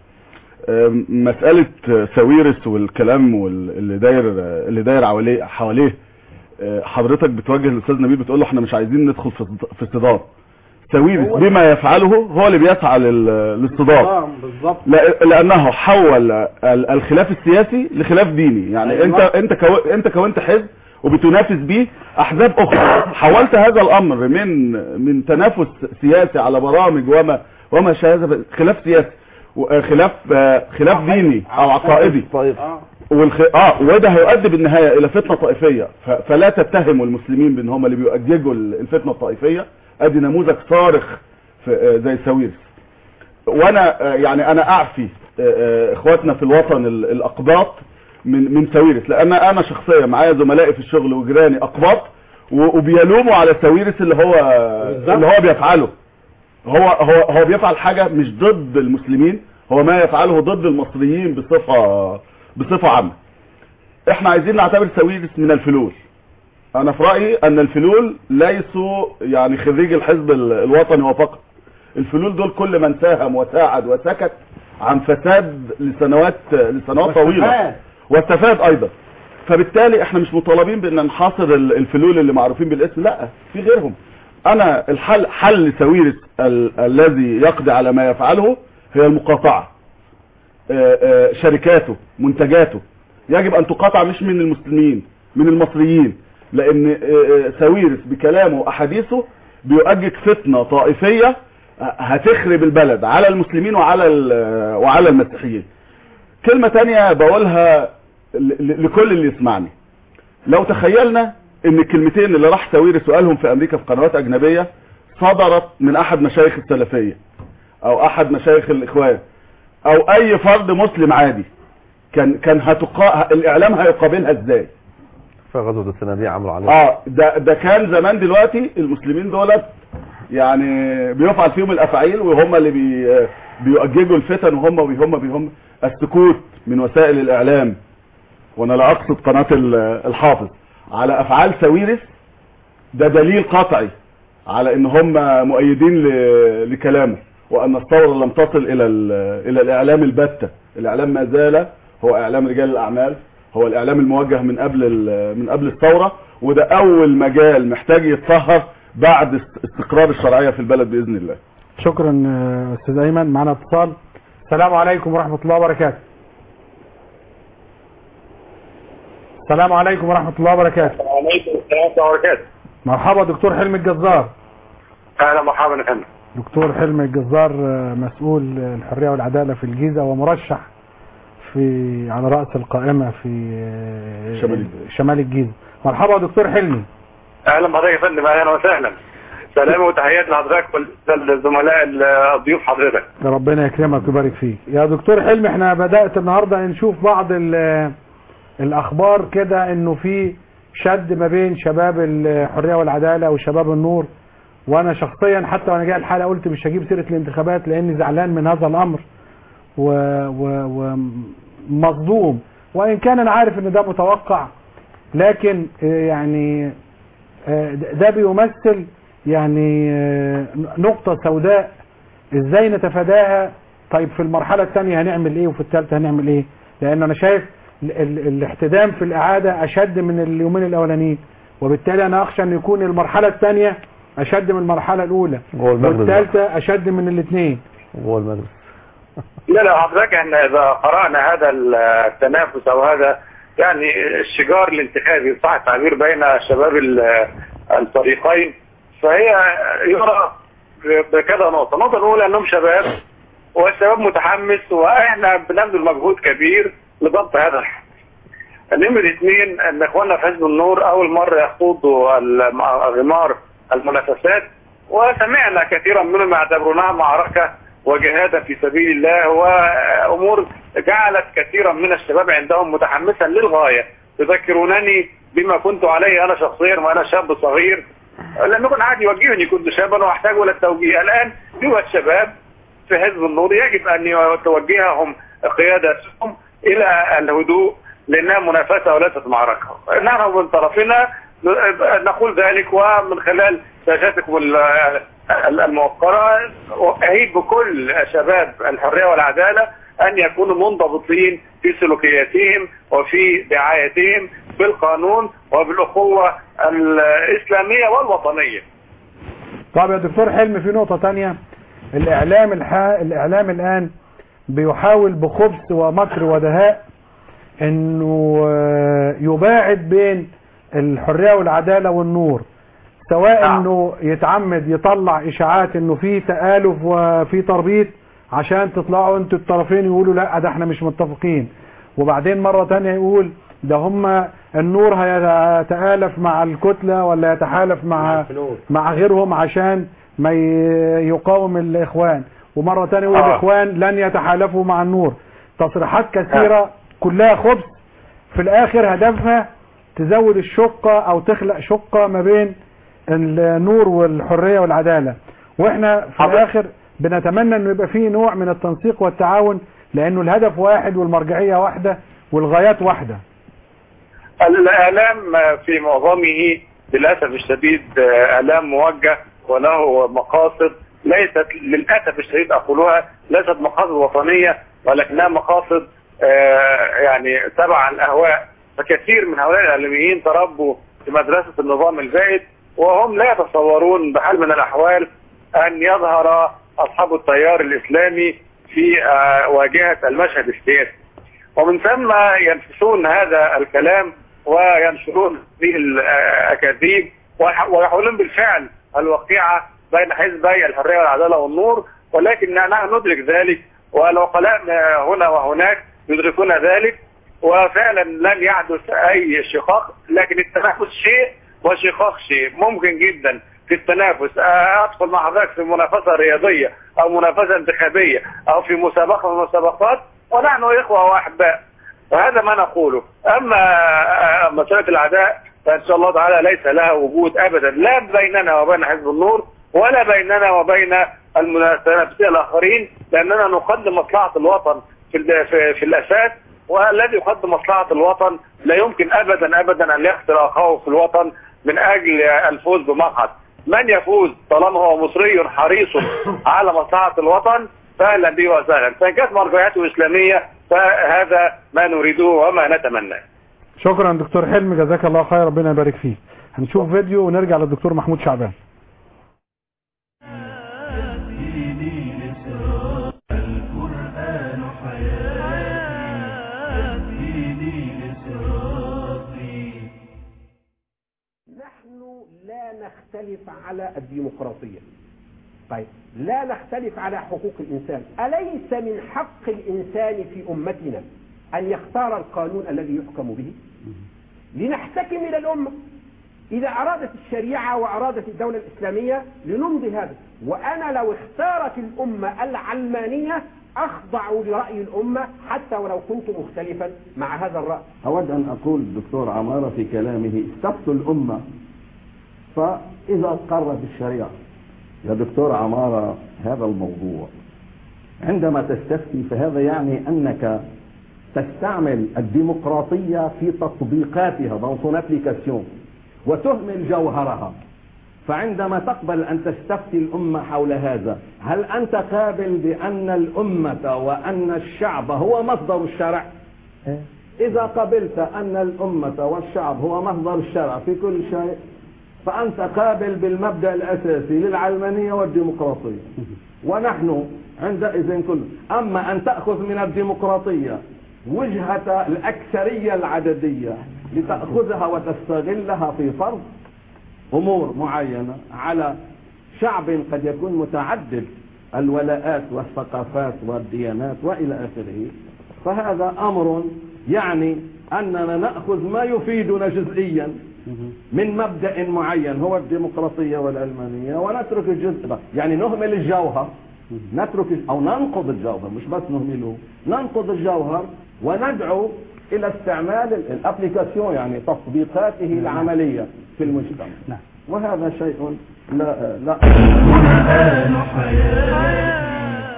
آم، مسألة آه، ساويرس والكلام وال- اللي داير آه، اللي داير حواليه حواليه آه، حضرتك بتواجه الاستاذ نبيل بتقول له احنا مش عايزين ندخل في صد- في صدام ساويرس بما يفعله هو اللي بيسعى لل- للصدام بالظبط لا- لانه حول ال- الخلاف السياسي لخلاف ديني يعني أيوة. انت انت كو انت كونت حزب وبتنافس بيه احزاب اخرى حولت هذا الامر من من تنافس سياسي على برامج وما وما شابه خلاف سياسي و- خلاف آه، خلاف ديني او عقائدي اه والخ... اه وده هيؤدي بالنهايه الى فتنه طائفيه ف... فلا تتهموا المسلمين بان هم اللي بيؤججوا ال- الفتنه الطائفيه ادي نموذج صارخ في آه، زي ساويرس وانا آه، يعني انا اعفي آه، آه، اخواتنا في الوطن ال- الاقباط من من ساويرس لان انا شخصيا معايا زملائي في الشغل وجيراني اقباط و- وبيلوموا على ساويرس اللي هو اللي هو بيفعله هو هو هو بيفعل حاجه مش ضد المسلمين هو ما يفعله ضد المصريين بصفة بصفة عامة احنا عايزين نعتبر سويرس من الفلول انا في رأيي ان الفلول ليسوا يعني خريج الحزب ال- الوطني وفقط الفلول دول كل من ساهم وساعد وسكت عن فساد لسنوات لسنوات طويلة واستفاد. واستفاد ايضا فبالتالي احنا مش مطالبين بان نحاصر ال- الفلول اللي معروفين بالاسم لا في غيرهم انا الحل حل سويرس ال- الذي يقضي على ما يفعله هي المقاطعة آه، آه، شركاته منتجاته يجب ان تقاطع مش من المسلمين من المصريين لان آه، آه، ساويرس بكلامه واحاديثه بيؤجج فتنة طائفية آه، هتخرب البلد على المسلمين وعلى ال- وعلى المسيحيين كلمة تانية بقولها ل- ل- لكل اللي يسمعني لو تخيلنا ان الكلمتين اللي راح ساويرس وقالهم في امريكا في قنوات اجنبية صدرت من احد مشايخ السلفية او احد مشايخ الاخوان او اي فرد مسلم عادي كان كان هتقا... الاعلام هيقابلها ازاي في غزوة الصناديق عملوا عليه اه ده ده كان زمان دلوقتي المسلمين دولت يعني بيفعل فيهم الافاعيل وهم اللي بي بيؤججوا الفتن وهم وهم بهم السكوت من وسائل الاعلام وانا لا اقصد قناة ال- الحافظ على افعال ساويرس ده دليل قطعي على ان هم مؤيدين ل- لكلامه وان الثورة لم تصل الى ال- الى الاعلام البتة الاعلام ما زال هو اعلام رجال الاعمال هو الاعلام الموجه من قبل ال- من قبل الثورة وده اول مجال محتاج يتطهر بعد است- استقرار الشرعية في البلد باذن الله شكرا آه، استاذ ايمن معنا اتصال السلام عليكم ورحمة الله وبركاته السلام عليكم ورحمة الله وبركاته وعليكم السلام ورحمة الله وبركاته مرحبا دكتور حلمي الجزار أهلا مرحبا يا فندم دكتور حلمي الجزار آه، مسؤول الحرية والعدالة في الجيزة ومرشح في على رأس القائمة في آه، شمال الجيزة. شمال الجيزة مرحبا دكتور حلمي أهلا بحضرتك يا فندم أهلا وسهلا سلام وتحيات لحضرتك والزملاء الضيوف حضرتك ربنا يكرمك ويبارك فيك يا دكتور حلمي احنا بدأت النهاردة نشوف بعض ال- الأخبار كده انه في شد ما بين شباب الحرية والعدالة وشباب النور وانا شخصيا حتى وانا جاي الحلقة قلت مش هجيب سيرة الانتخابات لاني زعلان من هذا الامر و... و... ومصدوم وان كان انا عارف ان ده متوقع لكن آه، يعني آه، ده بيمثل يعني آه، نقطة سوداء ازاي نتفاداها طيب في المرحلة الثانية هنعمل ايه وفي الثالثة هنعمل ايه لان انا شايف ال- ال- الاحتدام في الاعادة اشد من اليومين الاولانيين وبالتالي انا اخشى ان يكون المرحلة الثانية اشد من المرحلة الاولى جوه المجلس والثالثة اشد من الاثنين جوه المجلس لا لا حضرتك احنا إذا قرأنا هذا التنافس أو هذا يعني الشجار الانتخابي صح التعبير بين شباب ال- الفريقين فهي يرى بكذا نقطة النقطة الأولى أنهم شباب والشباب متحمس وإحنا بنبذل مجهود كبير لضبط هذا الحدث. نمرة اثنين أن إخواننا في حزب النور أول مرة يخوضوا الم- غمار المنافسات وسمعنا كثيرا منهم يعتبرونها معركة وجهادا في سبيل الله وأمور جعلت كثيرا من الشباب عندهم متحمسا للغاية يذكرونني بما كنت عليه أنا شخصيا وأنا شاب صغير لم يكن أحد يوجهني كنت شابا وأحتاج إلى التوجيه الآن يوجد شباب في حزب النور يجب أن توجههم قيادتهم إلى الهدوء لأنها منافسة وليست معركة نحن من طرفنا نقول ذلك ومن خلال شاشاتكم ال- ال- الموقرة أهيب بكل شباب الحرية والعدالة أن يكونوا منضبطين في سلوكياتهم وفي دعايتهم بالقانون وبالأخوة الإسلامية والوطنية طب يا دكتور حلمي في نقطة تانية الإعلام الح... الإعلام الآن بيحاول بخبث ومكر ودهاء إنه آه، يباعد بين الحرية والعدالة والنور سواء إنه يتعمد يطلع إشاعات إنه في تآلف وفي تربيط عشان تطلعوا انتوا الطرفين يقولوا لا ده احنا مش متفقين وبعدين مرة تانية يقول ده هم النور هيتآلف مع الكتلة ولا يتحالف مع مع غيرهم عشان ما ي- يقاوم الإخوان ومرة تانية يقول آه. الإخوان لن يتحالفوا مع النور تصريحات كثيرة كلها خبث في الآخر هدفها تزود الشقة أو تخلق شقة ما بين النور والحرية والعدالة واحنا في الآخر بنتمنى انه يبقى فيه نوع من التنسيق والتعاون لانه الهدف واحد والمرجعية واحدة والغايات واحدة الإعلام في معظمه للأسف الشديد إعلام موجه وله مقاصد ليست للأسف الشديد أقولها ليست مقاصد وطنية ولكنها مقاصد آه، يعني تبع الأهواء فكثير من هؤلاء الإعلاميين تربوا في مدرسة النظام البائد وهم لا يتصورون بحال من الأحوال أن يظهر أصحاب التيار الإسلامي في آه، واجهة المشهد السياسي ومن ثم ينفسون هذا الكلام وينشرون هذه الأكاذيب ويح- ويحولون بالفعل الوقيعة بين حزبي الحرية والعدالة والنور ولكن نحن ندرك ذلك والعقلاء هنا وهناك يدركون ذلك وفعلا لن يحدث أي شقاق لكن التنافس شيء وشقاق شيء ممكن جدا في التنافس أدخل مع حضرتك في منافسة رياضية أو منافسة انتخابية أو في مسابقة من المسابقات ونحن إخوة وأحباء وهذا ما نقوله أما آه، مسألة العداء فإن شاء الله تعالى ليس لها وجود أبدا لا بيننا وبين حزب النور ولا بيننا وبين المتنافسين الآخرين لأننا نقدم مصلحة الوطن في ال- في, في الأساس والذي يقدم مصلحة الوطن لا يمكن أبدا أبدا أن يخسر أخاه في الوطن من أجل الفوز بمقعد من يفوز طالما هو مصري حريص على مصلحة الوطن فأهلا به وسهلا فإن كانت مرجعيته إسلامية فهذا ما نريده وما نتمناه شكرا دكتور حلمي جزاك الله خير ربنا يبارك فيك هنشوف فيديو ونرجع للدكتور محمود شعبان القرآن حياتي دين صراطي نحن لا نختلف على الديمقراطية طيب لا نختلف على حقوق الإنسان أليس من حق الإنسان في أمتنا أن يختار القانون الذي يحكم به لنحتكم إلى الأمة إذا أرادت الشريعة وأرادت الدولة الإسلامية لنمضي هذا وأنا لو اختارت الأمة العلمانية أخضع لرأي الأمة حتى ولو كنت مختلفا مع هذا الرأي أود أن أقول الدكتور عمارة في كلامه استفتوا الأمة فإذا قرت الشريعة يا دكتور عمارة هذا الموضوع عندما تستفتي فهذا يعني أنك تستعمل الديمقراطية في تطبيقاتها dans son application وتهمل جوهرها فعندما تقبل أن تستفتي الأمة حول هذا هل أنت قابل بأن الأمة وأن الشعب هو مصدر الشرع إذا قبلت أن الأمة والشعب هو مصدر الشرع في كل شيء فأنت قابل بالمبدأ الأساسي للعلمانية والديمقراطية ونحن عندئذ كل أما أن تأخذ من الديمقراطية وجهة الأكثرية العددية لتأخذها وتستغلها في فرض أمور معينة على شعب قد يكون متعدد الولاءات والثقافات والديانات وإلى آخره فهذا أمر يعني أننا نأخذ ما يفيدنا جزئيا من مبدأ معين هو الديمقراطية والعلمانية ونترك الجزء ده يعني نهمل الجوهر نترك أو ننقض الجوهر مش بس نهمله ننقض الجوهر وندعو إلى استعمال ال- الابليكاسيون يعني تطبيقاته العملية في المجتمع وهذا شيء لا لا القرآن حياتي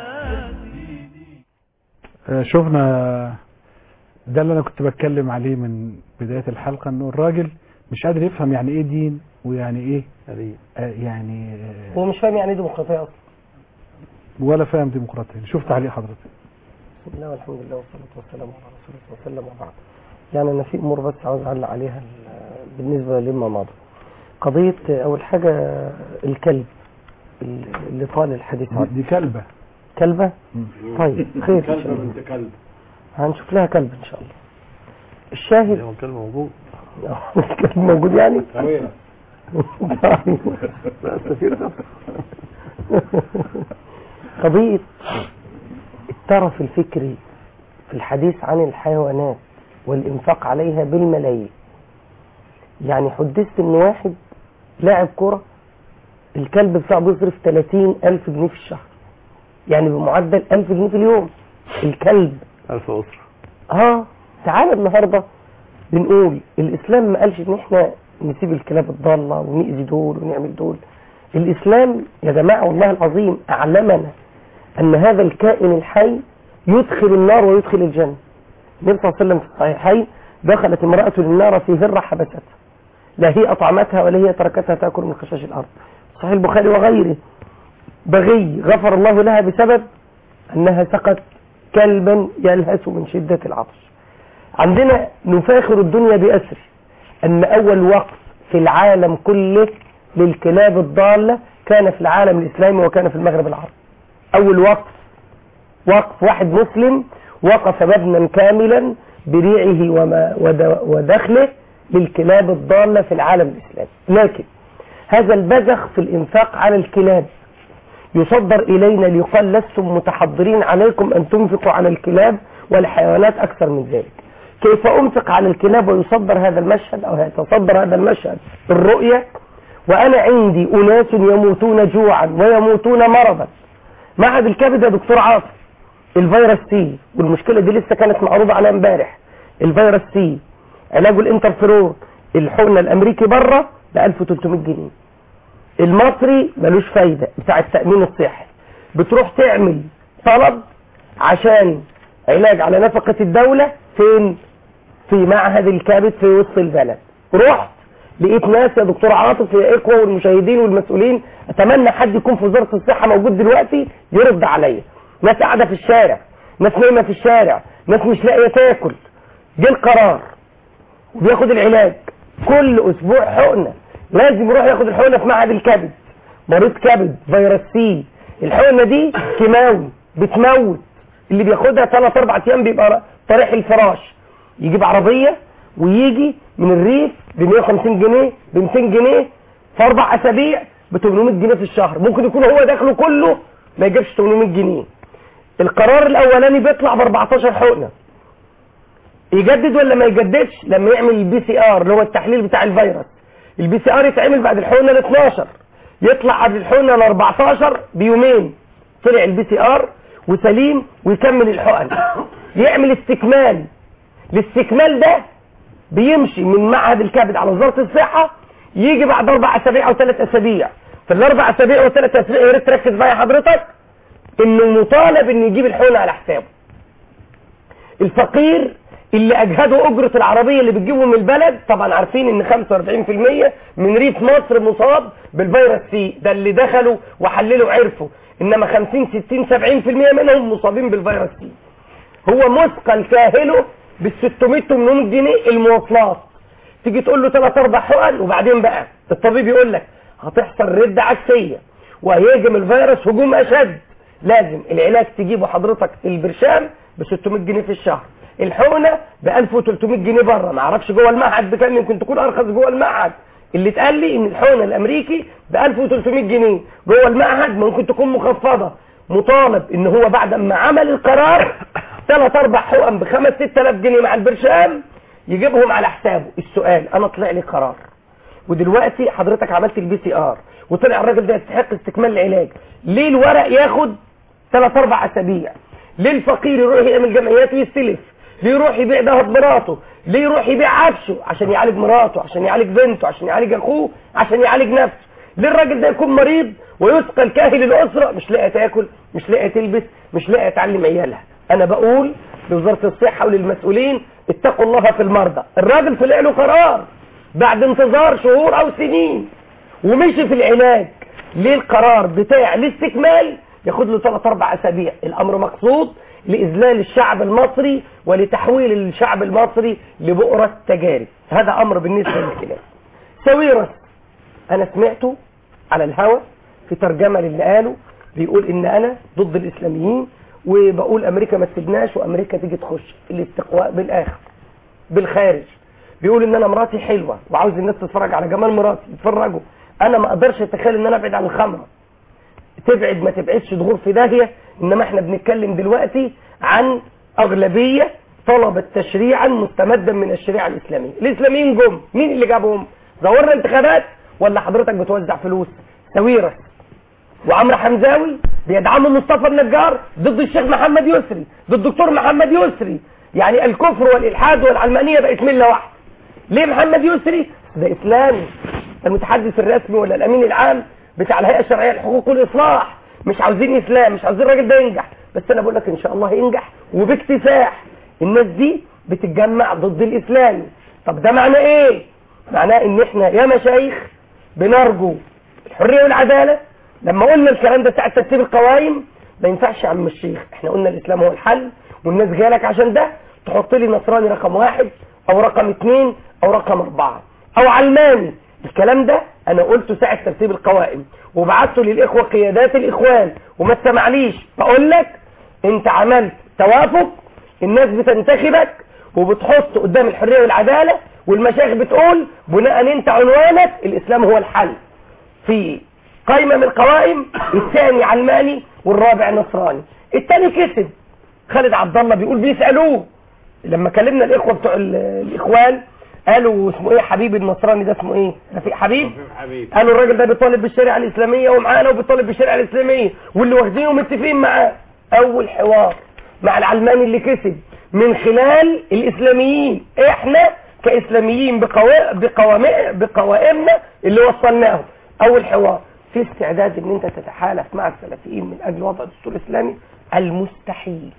آه، شفنا ده اللي انا كنت بتكلم عليه من بداية الحلقة انه الراجل مش قادر يفهم يعني ايه دين ويعني ايه آه، يعني آه، هو مش فاهم يعني ايه ديمقراطيه اصلا ولا فاهم ديمقراطية شوف تعليق حضرتك بسم الله والحمد لله والصلاه والسلام على رسول الله صلى الله عليه وسلم وبعد يعني انا في امور بس عاوز اعلق عليها ال- بالنسبه لما مضى قضيه اول حاجه الكلب اللي طال الحديث عنه دي كلبة كلبه طيب خير ان شاء الله بنت كلب هنشوف لها كلب ان شاء الله الشاهد هو الكلب موجود الكلب موجود يعني طويلة. لا السفير ده قضية الترف الفكري في الحديث عن الحيوانات والإنفاق عليها بالملايين يعني حدثت إن واحد لاعب كرة الكلب بتاعه بيصرف 30 ألف جنيه في الشهر يعني بمعدل 1000 جنيه في اليوم الكلب ألف أسرة اه تعالى النهارده بنقول الاسلام ما قالش ان احنا نسيب الكلاب الضاله ونأذي دول ونعمل دول الاسلام يا جماعه والله العظيم اعلمنا أن هذا الكائن الحي يدخل النار ويدخل الجنة النبي صلى الله عليه وسلم في الصحيحين دخلت امرأة النار في هرة حبستها لا هي أطعمتها ولا هي تركتها تأكل من خشاش الأرض صحيح البخاري وغيره بغي غفر الله لها بسبب أنها سقت كلبا يلهث من شدة العطش عندنا نفاخر الدنيا بأسر أن أول وقف في العالم كله للكلاب الضالة كان في العالم الإسلامي وكان في المغرب العربي أول وقف وقف واحد مسلم وقف مبنى كاملا بريعه وما ود- ودخله للكلاب الضالة في العالم الإسلامي لكن هذا البذخ في الإنفاق على الكلاب يصدر إلينا ليقال لستم متحضرين عليكم أن تنفقوا على الكلاب والحيوانات أكثر من ذلك كيف أنفق على الكلاب ويصدر هذا المشهد أو يتصدر هذا المشهد الرؤية وأنا عندي أناس يموتون جوعا ويموتون مرضا معهد الكبد يا دكتور عاطف الفيروس سي والمشكلة دي لسه كانت معروضة عليها امبارح الفيروس سي علاجه الانترفيرون الحقنة الامريكي بره ب 1300 جنيه المصري ملوش فايدة بتاع التأمين الصحي بتروح تعمل طلب عشان علاج على نفقة الدولة فين في معهد الكبد في وسط البلد رحت لقيت ناس يا دكتور عاطف يا اخوة والمشاهدين والمسؤولين اتمنى حد يكون في وزارة الصحة موجود دلوقتي يرد عليا ناس قاعدة في الشارع ناس نايمة في الشارع ناس مش لاقية تاكل جه القرار وبياخد العلاج كل اسبوع حقنة لازم يروح ياخد الحقنة في معهد الكبد مريض كبد فيروس سي الحقنة دي كيماوي بتموت اللي بياخدها ثلاث اربع ايام بيبقى طريح الفراش يجيب عربية ويجي من الريف ب 150 جنيه ب 200 جنيه في اربع اسابيع ب 800 جنيه في الشهر ممكن يكون هو دخله كله ما يجيبش 800 جنيه القرار الاولاني بيطلع ب 14 حقنه يجدد ولا ما يجددش لما يعمل البي سي ار اللي هو التحليل بتاع الفيروس البي سي ار يتعمل بعد الحقنه ال 12 يطلع قبل الحقنه ال 14 بيومين طلع البي سي ار وسليم ويكمل الحقن يعمل استكمال الاستكمال ده بيمشي من معهد الكبد على وزاره الصحه يجي بعد اربع اسابيع او ثلاث اسابيع في الاربع اسابيع والثلاث اسابيع يا ريت تركز معايا حضرتك انه مطالب انه يجيب الحقنه على حسابه الفقير اللي اجهده اجرة العربية اللي بتجيبه من البلد طبعا عارفين ان 45% من ريف مصر مصاب بالفيروس سي ده اللي دخلوا وحللوا عرفوا انما 50 60 70% منهم مصابين بالفيروس سي هو مثقل كاهله بال 600 800 جنيه المواصلات تيجي تقول له ثلاث اربع حقن وبعدين بقى الطبيب يقول لك هتحصل رده عكسيه وهيهجم الفيروس هجوم اشد لازم العلاج تجيبه حضرتك البرشام ب 600 جنيه في الشهر الحقنه ب 1300 جنيه بره ما اعرفش جوه المعهد بكام يمكن تكون ارخص جوه المعهد اللي اتقال لي ان الحقنه الامريكي ب 1300 جنيه جوه المعهد ممكن تكون مخفضه مطالب ان هو بعد ما عمل القرار ثلاث اربع حقن ب 5 6000 جنيه مع البرشام يجيبهم على حسابه السؤال انا طلع لي قرار ودلوقتي حضرتك عملت البي سي ار وطلع الراجل ده يستحق استكمال العلاج ليه الورق ياخد ثلاث اربع اسابيع ليه الفقير يروح يعمل جمعيات ويستلف ليه يروح يبيع ذهب مراته ليه يروح يبيع عفشه عشان يعالج مراته عشان يعالج بنته عشان يعالج اخوه عشان يعالج نفسه ليه الراجل ده يكون مريض ويثقل كاهل الاسره مش لاقي تاكل مش لاقي تلبس مش لاقي تعلم عيالها انا بقول لوزاره الصحه وللمسؤولين اتقوا الله في المرضى الراجل طلع له قرار بعد انتظار شهور او سنين ومشي في العلاج ليه القرار بتاع الاستكمال ياخد له ثلاث اربع اسابيع الامر مقصود لاذلال الشعب المصري ولتحويل الشعب المصري لبؤرة تجارب هذا امر بالنسبة للكلاب سويرس انا سمعته على الهوى في ترجمة للي قاله بيقول ان انا ضد الاسلاميين وبقول امريكا ما تسيبناش وامريكا تيجي تخش الاستقواء بالاخر بالخارج بيقول ان انا مراتي حلوة وعاوز الناس تتفرج على جمال مراتي يتفرجوا انا ما اقدرش اتخيل ان انا ابعد عن الخمره تبعد ما تبعدش تغور في داهيه انما احنا بنتكلم دلوقتي عن اغلبيه طلبت تشريعا مستمدا من الشريعه الاسلاميه الاسلاميين جم مين اللي جابهم زورنا انتخابات ولا حضرتك بتوزع فلوس سويرس وعمرو حمزاوي بيدعموا مصطفى النجار ضد الشيخ محمد يسري ضد الدكتور محمد يسري يعني الكفر والالحاد والعلمانيه بقت مله واحده ليه محمد يسري ده اسلامي المتحدث الرسمي ولا الامين العام بتاع الهيئه الشرعيه للحقوق والاصلاح مش عاوزين اسلام مش عاوزين الراجل ده ينجح بس انا بقول لك ان شاء الله هينجح وباكتساح الناس دي بتتجمع ضد الاسلام طب ده معناه ايه معناه ان احنا يا مشايخ بنرجو الحريه والعداله لما قلنا الكلام ده ساعه ترتيب القوائم ما ينفعش يا عم الشيخ احنا قلنا الاسلام هو الحل والناس جايه لك عشان ده تحط لي نصراني رقم واحد او رقم اثنين او رقم اربعه او علماني الكلام ده انا قلته ساعه ترتيب القوائم وبعته للاخوه قيادات الاخوان وما تسمعليش بقول لك انت عملت توافق الناس بتنتخبك وبتحط قدام الحريه والعداله والمشايخ بتقول بناء انت عنوانك الاسلام هو الحل في قائمه من القوائم الثاني علماني والرابع نصراني الثاني كسب خالد عبد الله بيقول بيسالوه لما كلمنا الاخوه بتوع ال- الاخوان قالوا اسمه ايه حبيب النصراني ده اسمه ايه رفيق حبيب حبيبي قالوا الراجل ده بيطالب بالشريعه الاسلاميه ومعانا وبيطالب بالشريعه الاسلاميه واللي واخدينه ومتفقين معاه اول حوار مع العلماني اللي كسب من خلال الاسلاميين احنا كاسلاميين بقوا- بقوام- بقوائمنا اللي وصلناهم اول حوار في استعداد ان انت تتحالف مع السلفيين من اجل وضع دستور اسلامي المستحيل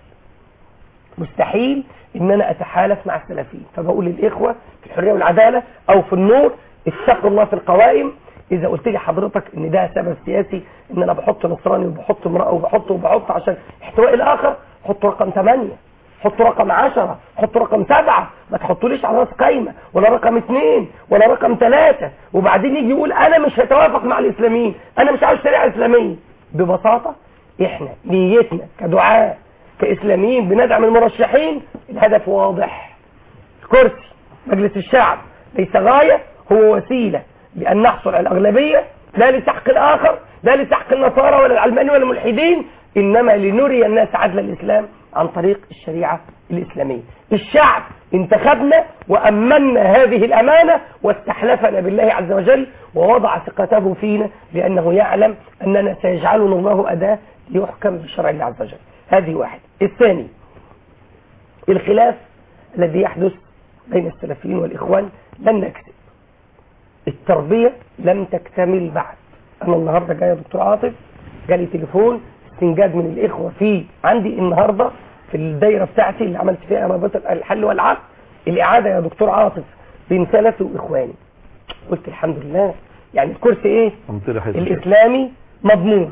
مستحيل ان انا اتحالف مع السلفيين فبقول للاخوه في الحريه والعداله او في النور اتقوا الله في القوائم اذا قلت لي حضرتك ان ده سبب سياسي ان انا بحط نصراني وبحط امراه وبحط وبحط عشان احتواء الاخر حط رقم 8 حط رقم 10 حط رقم 7 ما تحطوليش على راس قايمه ولا رقم 2 ولا رقم 3 وبعدين يجي يقول انا مش هتوافق مع الاسلاميين انا مش عاوز شريعه اسلاميه ببساطه احنا نيتنا كدعاء كاسلاميين بندعم المرشحين الهدف واضح كرسي مجلس الشعب ليس غايه هو وسيله لان نحصل على الاغلبيه لا لسحق الاخر لا لسحق النصارى ولا العلمانيين ولا الملحدين انما لنري الناس عدل الاسلام عن طريق الشريعه الاسلاميه الشعب انتخبنا وامنا هذه الامانه واستحلفنا بالله عز وجل ووضع ثقته فينا لانه يعلم اننا سيجعلنا الله اداه ليحكم بشرع الله عز وجل هذه واحد الثاني الخلاف الذي يحدث بين السلفيين والإخوان لن نكسب التربية لم تكتمل بعد أنا النهاردة جاي يا دكتور عاطف جالي تليفون استنجاد من الإخوة في عندي النهاردة في الدايرة بتاعتي اللي عملت فيها رابطة الحل والعقد الإعادة يا دكتور عاطف بين سلفي وإخواني قلت الحمد لله يعني الكرسي إيه أمطير حيث شئت. الإسلامي مضمون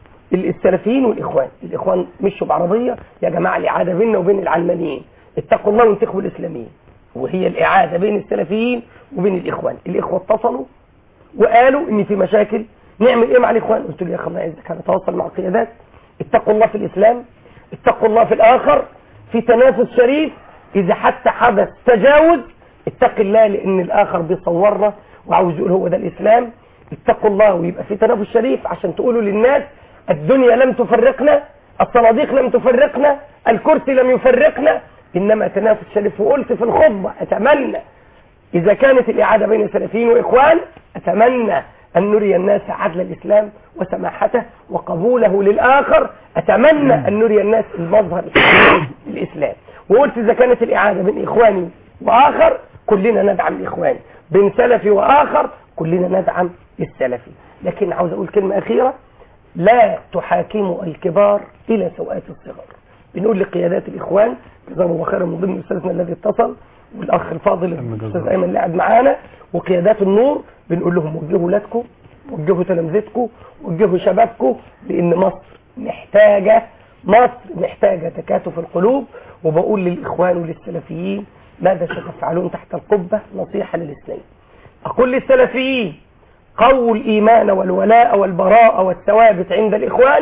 السلفيين والإخوان الإخوان مشوا بعربية يا جماعة الإعادة بيننا وبين العلمانيين اتقوا الله وانتخبوا الإسلاميين وهي الإعادة بين السلفيين وبين الإخوان الإخوة اتصلوا وقالوا إن في مشاكل نعمل إيه مع الإخوان قلت له يا أخي الله يعزك هنتواصل مع القيادات اتقوا الله في الإسلام اتقوا الله في الآخر في تنافس شريف إذا حتى حدث تجاوز اتق الله لأن الآخر بيصورنا وعاوز يقول هو ده الإسلام اتقوا الله ويبقى في تنافس شريف عشان تقولوا للناس الدنيا لم تفرقنا الصناديق لم تفرقنا الكرسي لم يفرقنا إنما تنافس شريف وقلت في الخطبة أتمنى إذا كانت الإعادة بين السلفيين وإخوان أتمنى أن نري الناس عدل الإسلام وسماحته وقبوله للآخر أتمنى أن نري الناس المظهر الحقيقي للإسلام وقلت إذا كانت الإعادة بين إخواني وآخر كلنا ندعم الإخوان بين سلفي وآخر كلنا ندعم السلفي لكن عاوز أقول كلمة أخيرة لا تحاكموا الكبار إلى سوءات الصغار بنقول لقيادات الإخوان جزاهم الله خيرا من ضمن أستاذنا الذي اتصل والأخ الفاضل الأستاذ أيمن اللي قاعد معانا وقيادات النور بنقول لهم وجهوا ولادكم وجهوا تلامذتكم وجهوا شبابكم لأن مصر محتاجة مصر محتاجة تكاتف القلوب وبقول للإخوان وللسلفيين ماذا ستفعلون تحت القبة نصيحة للاثنين أقول للسلفيين قووا الإيمان والولاء والبراء والثوابت عند الإخوان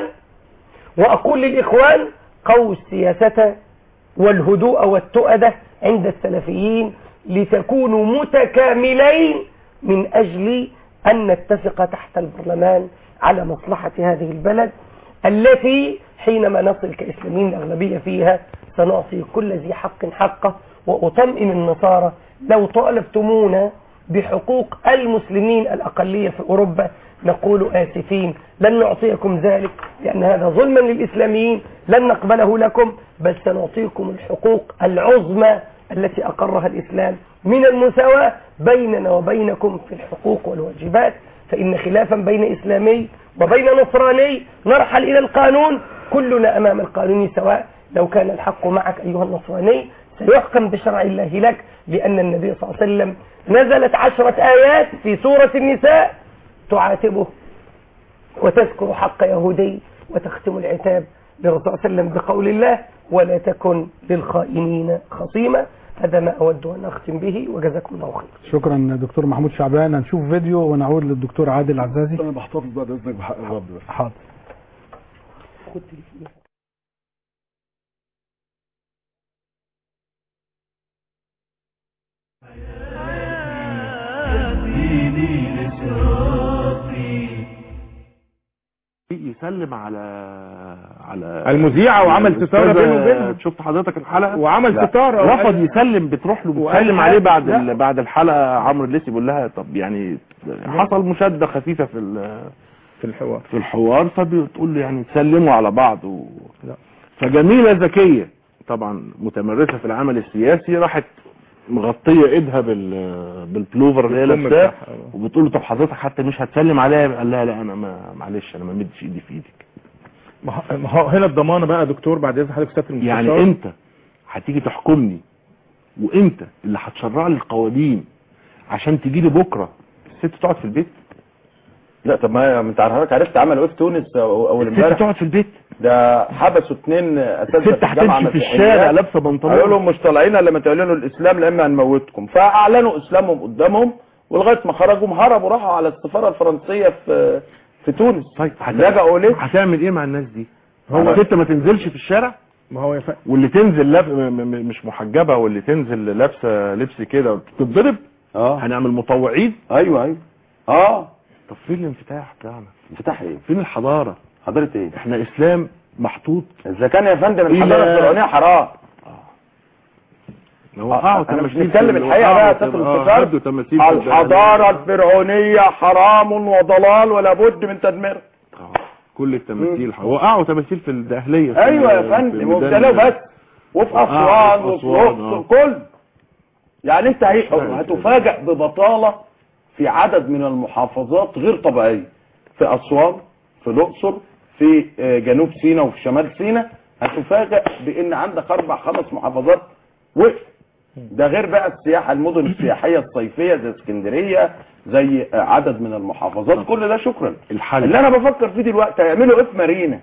وأقول للإخوان قووا السياسة والهدوء والتؤدة عند السلفيين لتكونوا متكاملين من أجل أن نتفق تحت البرلمان على مصلحة هذه البلد التي حينما نصل كإسلاميين الأغلبية فيها سنعطي كل ذي حق حقه وأطمئن النصارى لو طالبتمونا بحقوق المسلمين الأقلية في أوروبا نقول آسفين لن نعطيكم ذلك لأن هذا ظلما للإسلاميين لن نقبله لكم بل سنعطيكم الحقوق العظمى التي أقرها الإسلام من المساواة بيننا وبينكم في الحقوق والواجبات فإن خلافا بين إسلامي وبين نصراني نرحل إلى القانون كلنا أمام القانون سواء لو كان الحق معك أيها النصراني سيحكم بشرع الله لك لأن النبي صلى الله عليه وسلم نزلت عشرة آيات في سورة النساء تعاتبه وتذكر حق يهودي وتختم العتاب للرسول صلى الله عليه وسلم بقول الله ولا تكن للخائنين خصيما هذا ما أود أن أختم به وجزاكم الله خير شكرا دكتور محمود شعبان هنشوف فيديو ونعود للدكتور عادل عزازي انا بحتفظ بعد اذنك بحق الرد بس حاضر يسلم على على المذيعة وعمل ستارة الأستاذة- بينه وبينها. شفت حضرتك الحلقة وعمل لا. ستارة. رفض يسلم بتروح له وقال بتسلم حاجة. عليه بعد لا. ال- بعد الحلقة عمرو الليثي بيقول لها طب يعني حصل مشادة خفيفة في ال- في الحوار في الحوار فبتقول له يعني تسلموا على بعض و... لا. فجميلة ذكية طبعا متمرسة في العمل السياسي راحت مغطية ايدها بال بالبلوفر اللي هي بالكم لابساه بتاعها. وبتقول له طب حضرتك حتى مش هتسلم عليا قال لها لا انا ما معلش انا ما مدش ايدي في ايدك ما هو- ما هو هنا الضمانة بقى يا دكتور بعد اذن حضرتك سيادة المستشار يعني انت هتيجي تحكمني وانت اللي هتشرع لي القوانين عشان تجي لي بكره الست تقعد في البيت لا طب ما انت حضرتك عرفت عملوا ايه في تونس أو- اول الست امبارح تقعد في البيت ده حبسوا اثنين اساتذه الست هتمشي في الشارع لابسه بنطلون قالوا لهم مش طالعين الا لما تعلنوا الاسلام لا اما هنموتكم فاعلنوا اسلامهم قدامهم ولغايه ما خرجوا هربوا راحوا على السفاره الفرنسيه في في تونس طيب لجأوا ليه؟ هتعمل ايه مع الناس دي هو- هو الست ما تنزلش في الشارع ما هو يا ف... واللي تنزل لاب... م... م... مش محجبه واللي تنزل لابسه لبس كده تتضرب اه هنعمل مطوعين ايوه ايوه اه طب فين الانفتاح بتاعنا انفتاح ايه؟ فين الحضاره حضاره ايه؟ احنا اسلام محطوط اذا كان يا فندم إلى- الحضاره الفرعونيه حرام وقعوا انا مش تماثيل بنتكلم في- الحقيقه بقى يا وقعوا- سياده آه، المستشار هدوا تماثيل في الحضاره الفرعونيه حرام وضلال ولا بد من تدميرها كل التماثيل وقعوا تماثيل في الدهليه في ايوه يا ال- فندم في وابتلوا ميدان- بس وفي آه، اسوان في وفي أسوان، الاقصر آه. كل يعني انت هي- هتفاجئ ببطاله في عدد من المحافظات غير طبيعيه في اسوان في الاقصر في آه، جنوب سيناء وفي شمال سيناء هتفاجئ بان عندك اربع خمس محافظات وقف ده غير بقى السياحه المدن السياحيه الصيفيه زي اسكندريه زي آه، عدد من المحافظات كل ده شكرا الحل اللي انا بفكر فيه دلوقتي هيعملوا ايه في مارينا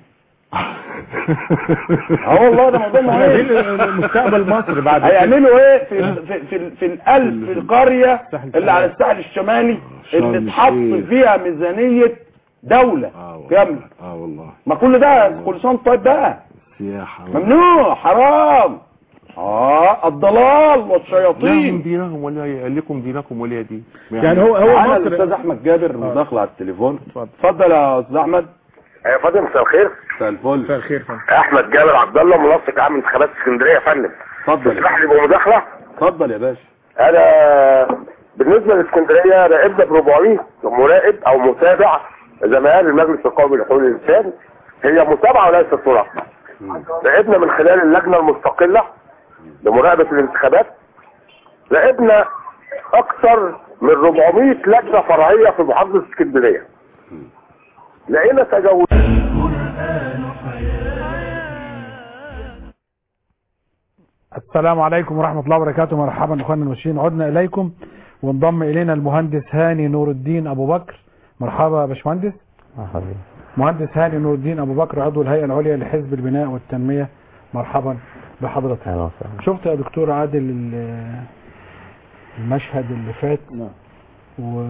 اه والله ده موضوع احنا دي مهم مستقبل مصر بعد كده. هيعملوا ايه في في في, في الالف في القريه اللي على الساحل الشمالي اللي شرم اتحط الشيخ. فيها ميزانيه دوله كامله اه والله ما كل ده كل سنه وأنت طيب بقى سياحه ممنوع حرام اه الضلال لهم والشياطين دينهم ولا لكم دينكم ولا دين معانا الاستاذ احمد جابر مداخله على التليفون اتفضل يا استاذ احمد يا فندم مساء الخير مساء الفل مساء الخير فندم احمد جابر عبد الله منسق عام انتخابات اسكندريه يا فندم اتفضل تسمح لي بمداخله اتفضل يا باشا انا بالنسبه لاسكندريه راقبنا ب 400 مراقب او متابع زي ما قال المجلس القومي لحقوق الانسان هي متابعه وليست مراقبه راقبنا من خلال اللجنه المستقله لمراقبه الانتخابات راقبنا اكثر من 400 لجنه فرعيه في محافظه اسكندريه لقينا تجاوز السلام عليكم ورحمة الله وبركاته مرحبا اخواننا المشاهدين عدنا اليكم وانضم الينا المهندس هاني نور الدين ابو بكر مرحبا يا باشمهندس مهندس هاني نور الدين ابو بكر عضو الهيئة العليا لحزب البناء والتنمية مرحبا بحضرتك شفت يا دكتور عادل ال- المشهد اللي فات و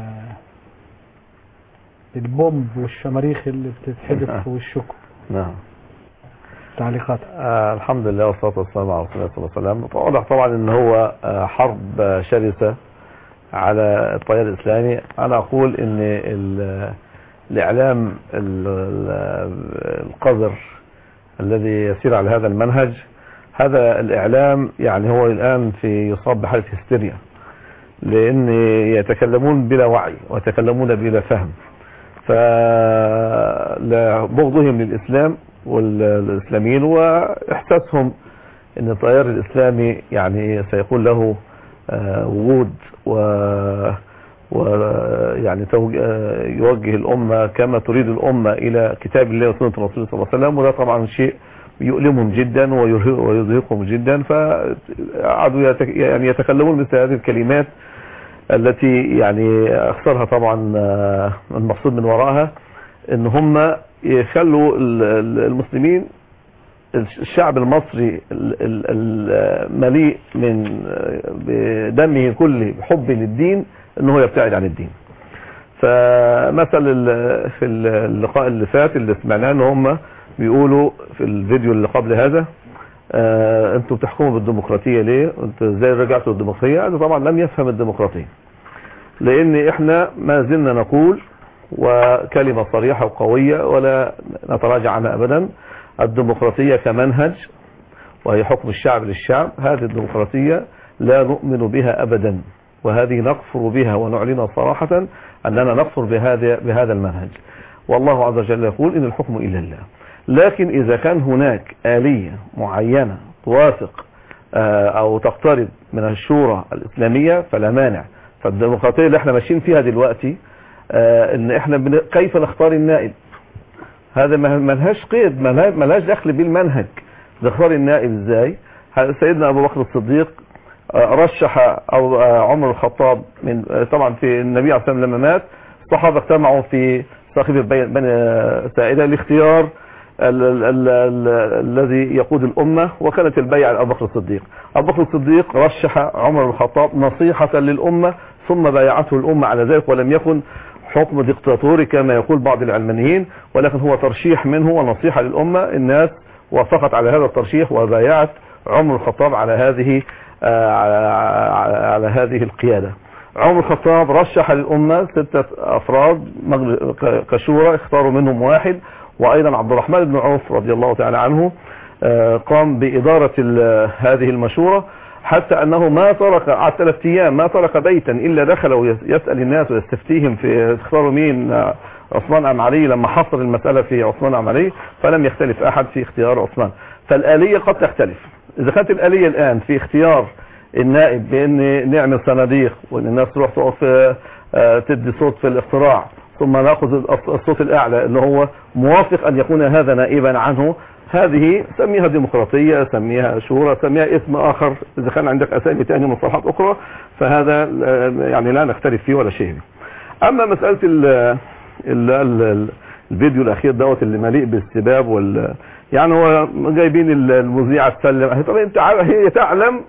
البومب والشماريخ اللي بتتحدف في وشكم نعم تعليقاتك آه الحمد لله والصلاة والسلام على رسول الله صلى الله عليه وسلم واضح طبعا ان هو آه حرب آه، شرسة على التيار الاسلامي انا اقول ان ال- الاعلام ال- ال- القذر الذي يسير على هذا المنهج هذا الاعلام يعني هو الان في يصاب بحالة هستيريا لان يتكلمون بلا وعي ويتكلمون بلا فهم فلبغضهم للإسلام والإسلاميين وإحساسهم أن التيار الإسلامي يعني سيكون له آه، وجود و ويعني توج- آه، يوجه الأمة كما تريد الأمة إلى كتاب الله وسنة الرسول صلى الله عليه وسلم وده طبعا شيء يؤلمهم جدا ويرهق- ويزهقهم جدا فقعدوا يتك- يعني يتكلمون مثل هذه الكلمات التي يعني اخسرها طبعا آه، المقصود من وراءها ان هم يخلوا ال- ال- المسلمين الشعب المصري ال- ال- المليء من آه، بدمه كله حب للدين انه يبتعد عن الدين فمثل ال- في اللقاء اللي فات اللي سمعناه ان هم بيقولوا في الفيديو اللي قبل هذا آه انتوا بتحكموا بالديمقراطية ليه انتوا ازاي رجعتوا للديمقراطية هذا طبعا لم يفهم الديمقراطية لان احنا ما زلنا نقول وكلمة صريحة وقوية ولا نتراجع عنها ابدا الديمقراطية كمنهج وهي حكم الشعب للشعب هذه الديمقراطية لا نؤمن بها ابدا وهذه نكفر بها ونعلن صراحة اننا نكفر بهذا بهذا المنهج والله عز وجل يقول ان الحكم الا لله لكن اذا كان هناك آلية معينة توافق آه، او تقترب من الشورى الاسلامية فلا مانع فالديمقراطية اللي احنا ماشيين فيها دلوقتي آه، ان احنا بن... كيف نختار النائب هذا ما ملهاش قيد ملها- ملهاش دخل بالمنهج نختار النائب ازاي ه- سيدنا ابو بكر الصديق آه، رشح او آه، عمر الخطاب من آه، طبعا في النبي عليه الصلاه والسلام لما مات الصحابه اجتمعوا في ساقية بني بني سائده لاختيار ال- ال- ال- ال- الذي يقود الأمة وكانت البيعة لأبو بكر الصديق أبو بكر الصديق رشح عمر بن الخطاب نصيحة للأمة ثم بايعته الأمة على ذلك ولم يكن حكم ديكتاتوري كما يقول بعض العلمانيين ولكن هو ترشيح منه ونصيحة للأمة الناس وافقت على هذا الترشيح وبايعت عمر الخطاب على هذه آه، على, على هذه القيادة عمر الخطاب رشح للأمة ستة أفراد مجل- ك- كشورى اختاروا منهم واحد وأيضا عبد الرحمن بن عوف رضي الله تعالى عنه آه، قام بإدارة ال- هذه المشورة حتى أنه ما ترك على ثلاث أيام ما ترك بيتا إلا دخل ويسأل الناس ويستفتيهم في اختاروا مين آه، عثمان أم علي لما حصر المسألة في عثمان أم علي فلم يختلف أحد في اختيار عثمان فالآلية قد تختلف إذا كانت الآلية الآن في اختيار النائب بأن نعمل صناديق وأن الناس تروح تقف آه، آه، تدي صوت في الاقتراع ثم ناخذ الأص- الصوت الأعلى اللي هو موافق أن يكون هذا نائبا عنه هذه سميها ديمقراطية سميها شورى سميها اسم آخر إذا كان عندك أسامي تانية مصطلحات أخرى فهذا آه، يعني لا نختلف فيه ولا شيء أما مسألة ال ال ال الفيديو الأخير دوت اللي مليء بالسباب وال يعني هو جايبين ال- المذيعة تسلم طب انت عارف- هي تعلم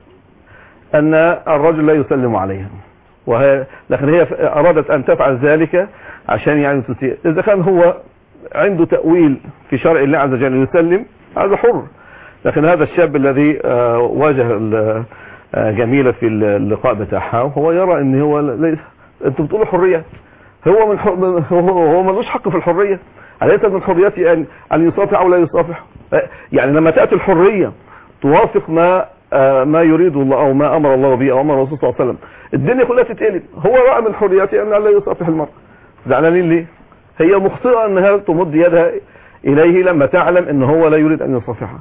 أن الرجل لا يسلم عليها وهي لكن هي أرادت أن تفعل ذلك عشان يعني تسيء إذا كان هو عنده تأويل في شرع الله عز وجل يسلم هذا حر لكن هذا الشاب الذي آه، واجه ال- آه، جميلة في اللقاء بتاعها وهو يرى ان هو ليس انتوا بتقولوا حرية هو من حر... هو هو ملوش حق في الحرية أليس من حريته أن أن يصافح أو لا يصافح آه، يعني لما تأتي الحرية توافق ما آه، ما يريد الله أو ما أمر الله به أو أمر الرسول صلى الله عليه وسلم الدنيا كلها تتقلب هو رأى من حريته أن لا يصافح المرء زعلانين ليه هي مخطئة أنها تمد يدها إليه لما تعلم أن هو لا يريد أن يصافحها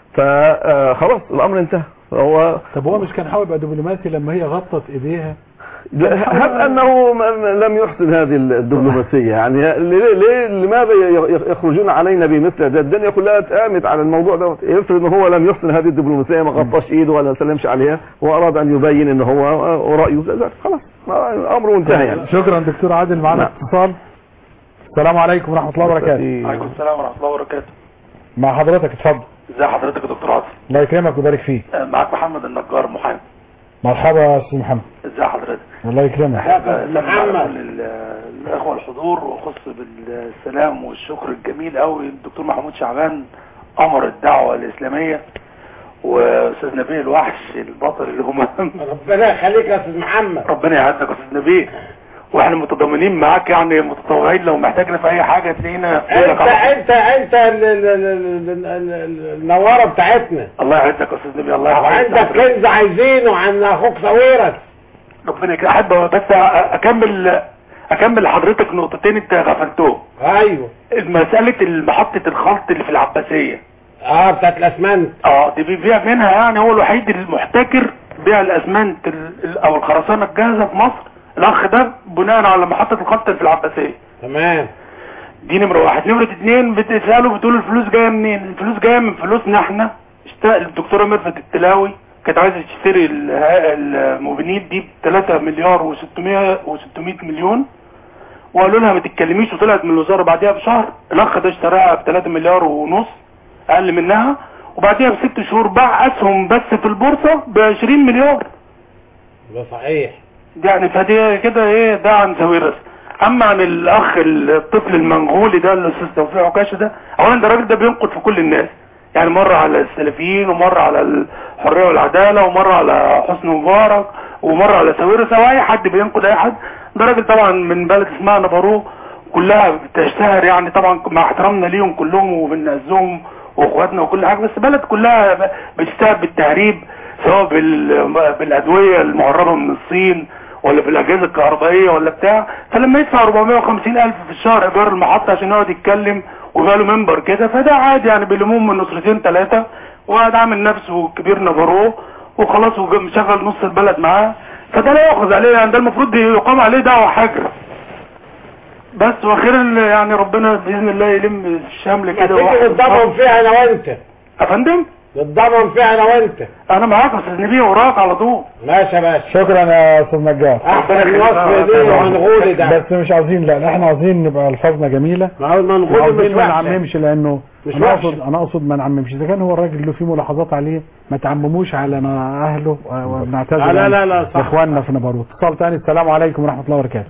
فخلاص الأمر انتهى فهو طب هو مش كان حاول يبقى دبلوماسي لما هي غطت ايديها هب انه م- لم يحسن هذه الدبلوماسيه يعني ليه, ليه لماذا ي- يخرجون علينا بمثل ده الدنيا كلها قامت على الموضوع ده افرض ان هو لم يحسن هذه الدبلوماسيه ما غطاش ايده ولا سلمش عليها واراد ان يبين ان هو رايه زي ذلك. خلاص امره انتهى يعني شكرا دكتور عادل معنا اتصال السلام عليكم ورحمة الله وبركاته وعليكم السلام ورحمة الله وبركاته مع حضرتك اتفضل ازي حضرتك يا دكتور عاصم الله يكرمك ويبارك فيك آه، معاك محمد النجار محامي مرحبا يا استاذ محمد ازي حضرتك الله يكرمك محمد الاخوة الحضور وخص بالسلام والشكر الجميل قوي الدكتور محمود شعبان امر الدعوة الاسلامية واستاذ نبيل الوحش البطل اللي هم ربنا يخليك يا استاذ محمد ربنا يعزك يا استاذ نبيل واحنا متضامنين معاك يعني متطوعين لو محتاجنا في اي حاجة تلاقينا انت انت انت ال- ال- ال- ال- ال- النوارة بتاعتنا الله يعزك يا استاذ نبيل الله يحفظك وعندك كنز عايزينه عن اخوك صويرك ربنا يكرمك احب بس اكمل اكمل لحضرتك نقطتين انت غفلتهم ايوه مسألة محطة الخلط اللي في العباسية اه بتاعت الاسمنت اه دي بيبيع منها يعني هو الوحيد المحتكر بيع الاسمنت ال- ال- او الخرسانة الجاهزة في مصر الاخ ده بناء على محطة الخط في العباسية تمام دي نمرة واحد نمرة اتنين بتسألوا بتقولوا الفلوس جاية منين الفلوس جاية من فلوسنا احنا اشتاق الدكتورة ميرفت التلاوي كانت عايزة تشتري ال- الموبينيت دي ب 3 مليار و600 و600 مليون وقالوا لها ما تتكلميش وطلعت من الوزارة بعديها بشهر الاخ ده اشتراها ب 3 مليار ونص اقل منها وبعديها بست شهور باع اسهم بس في البورصة ب 20 مليار ده صحيح يعني فدي كده ايه ده عن ساويرس اما عن الاخ الطفل المنغولي ده الاستاذ توفيق عكاشه ده اولا ده الراجل ده بينقد في كل الناس يعني مرة على السلفيين ومرة على الحرية والعدالة ومرة على حسني مبارك ومرة على ساويرس او اي حد بينقد اي حد ده راجل طبعا من بلد اسمها نبارو كلها بتشتهر يعني طبعا مع احترامنا ليهم كلهم وبنعزهم واخواتنا وكل حاجة بس بلد كلها بتشتهر بالتهريب سواء بال- بالادوية المهربة من الصين ولا بالاجهزه الكهربائيه ولا بتاع فلما يدفع 450 الف في الشهر ايجار المحطه عشان يقعد يتكلم ويبقى له منبر كده فده عادي يعني بيلموه من نصرتين ثلاثه وقاعد عامل نفسه كبير نبروه وخلاص ومشغل نص البلد معاه فده لا يؤخذ عليه يعني ده المفروض يقام عليه دعوه حجر بس واخيرا يعني ربنا باذن الله يلم الشمل كده تيجي وواحد- نتضامن فيها انا وانت يا فندم نتضامن فيها انا وانت انا معاك يا استاذ نبيه وراك على طول ماشي يا باشا شكرا يا استاذ نجار احسن الوصف دي وهنغولي ده بس مش عاوزين لا احنا عاوزين نبقى الفاظنا جميله ما هو المنغولي عاوزين مش ما وحشة. نعممش لانه مش انا وحشة. اقصد انا اقصد ما نعممش اذا كان هو الراجل له فيه ملاحظات عليه ما تعمموش على ما اهله ونعتذر لا، لا، عن لا، لا، صح. اخواننا في نبروت اتصال تاني السلام عليكم ورحمه الله وبركاته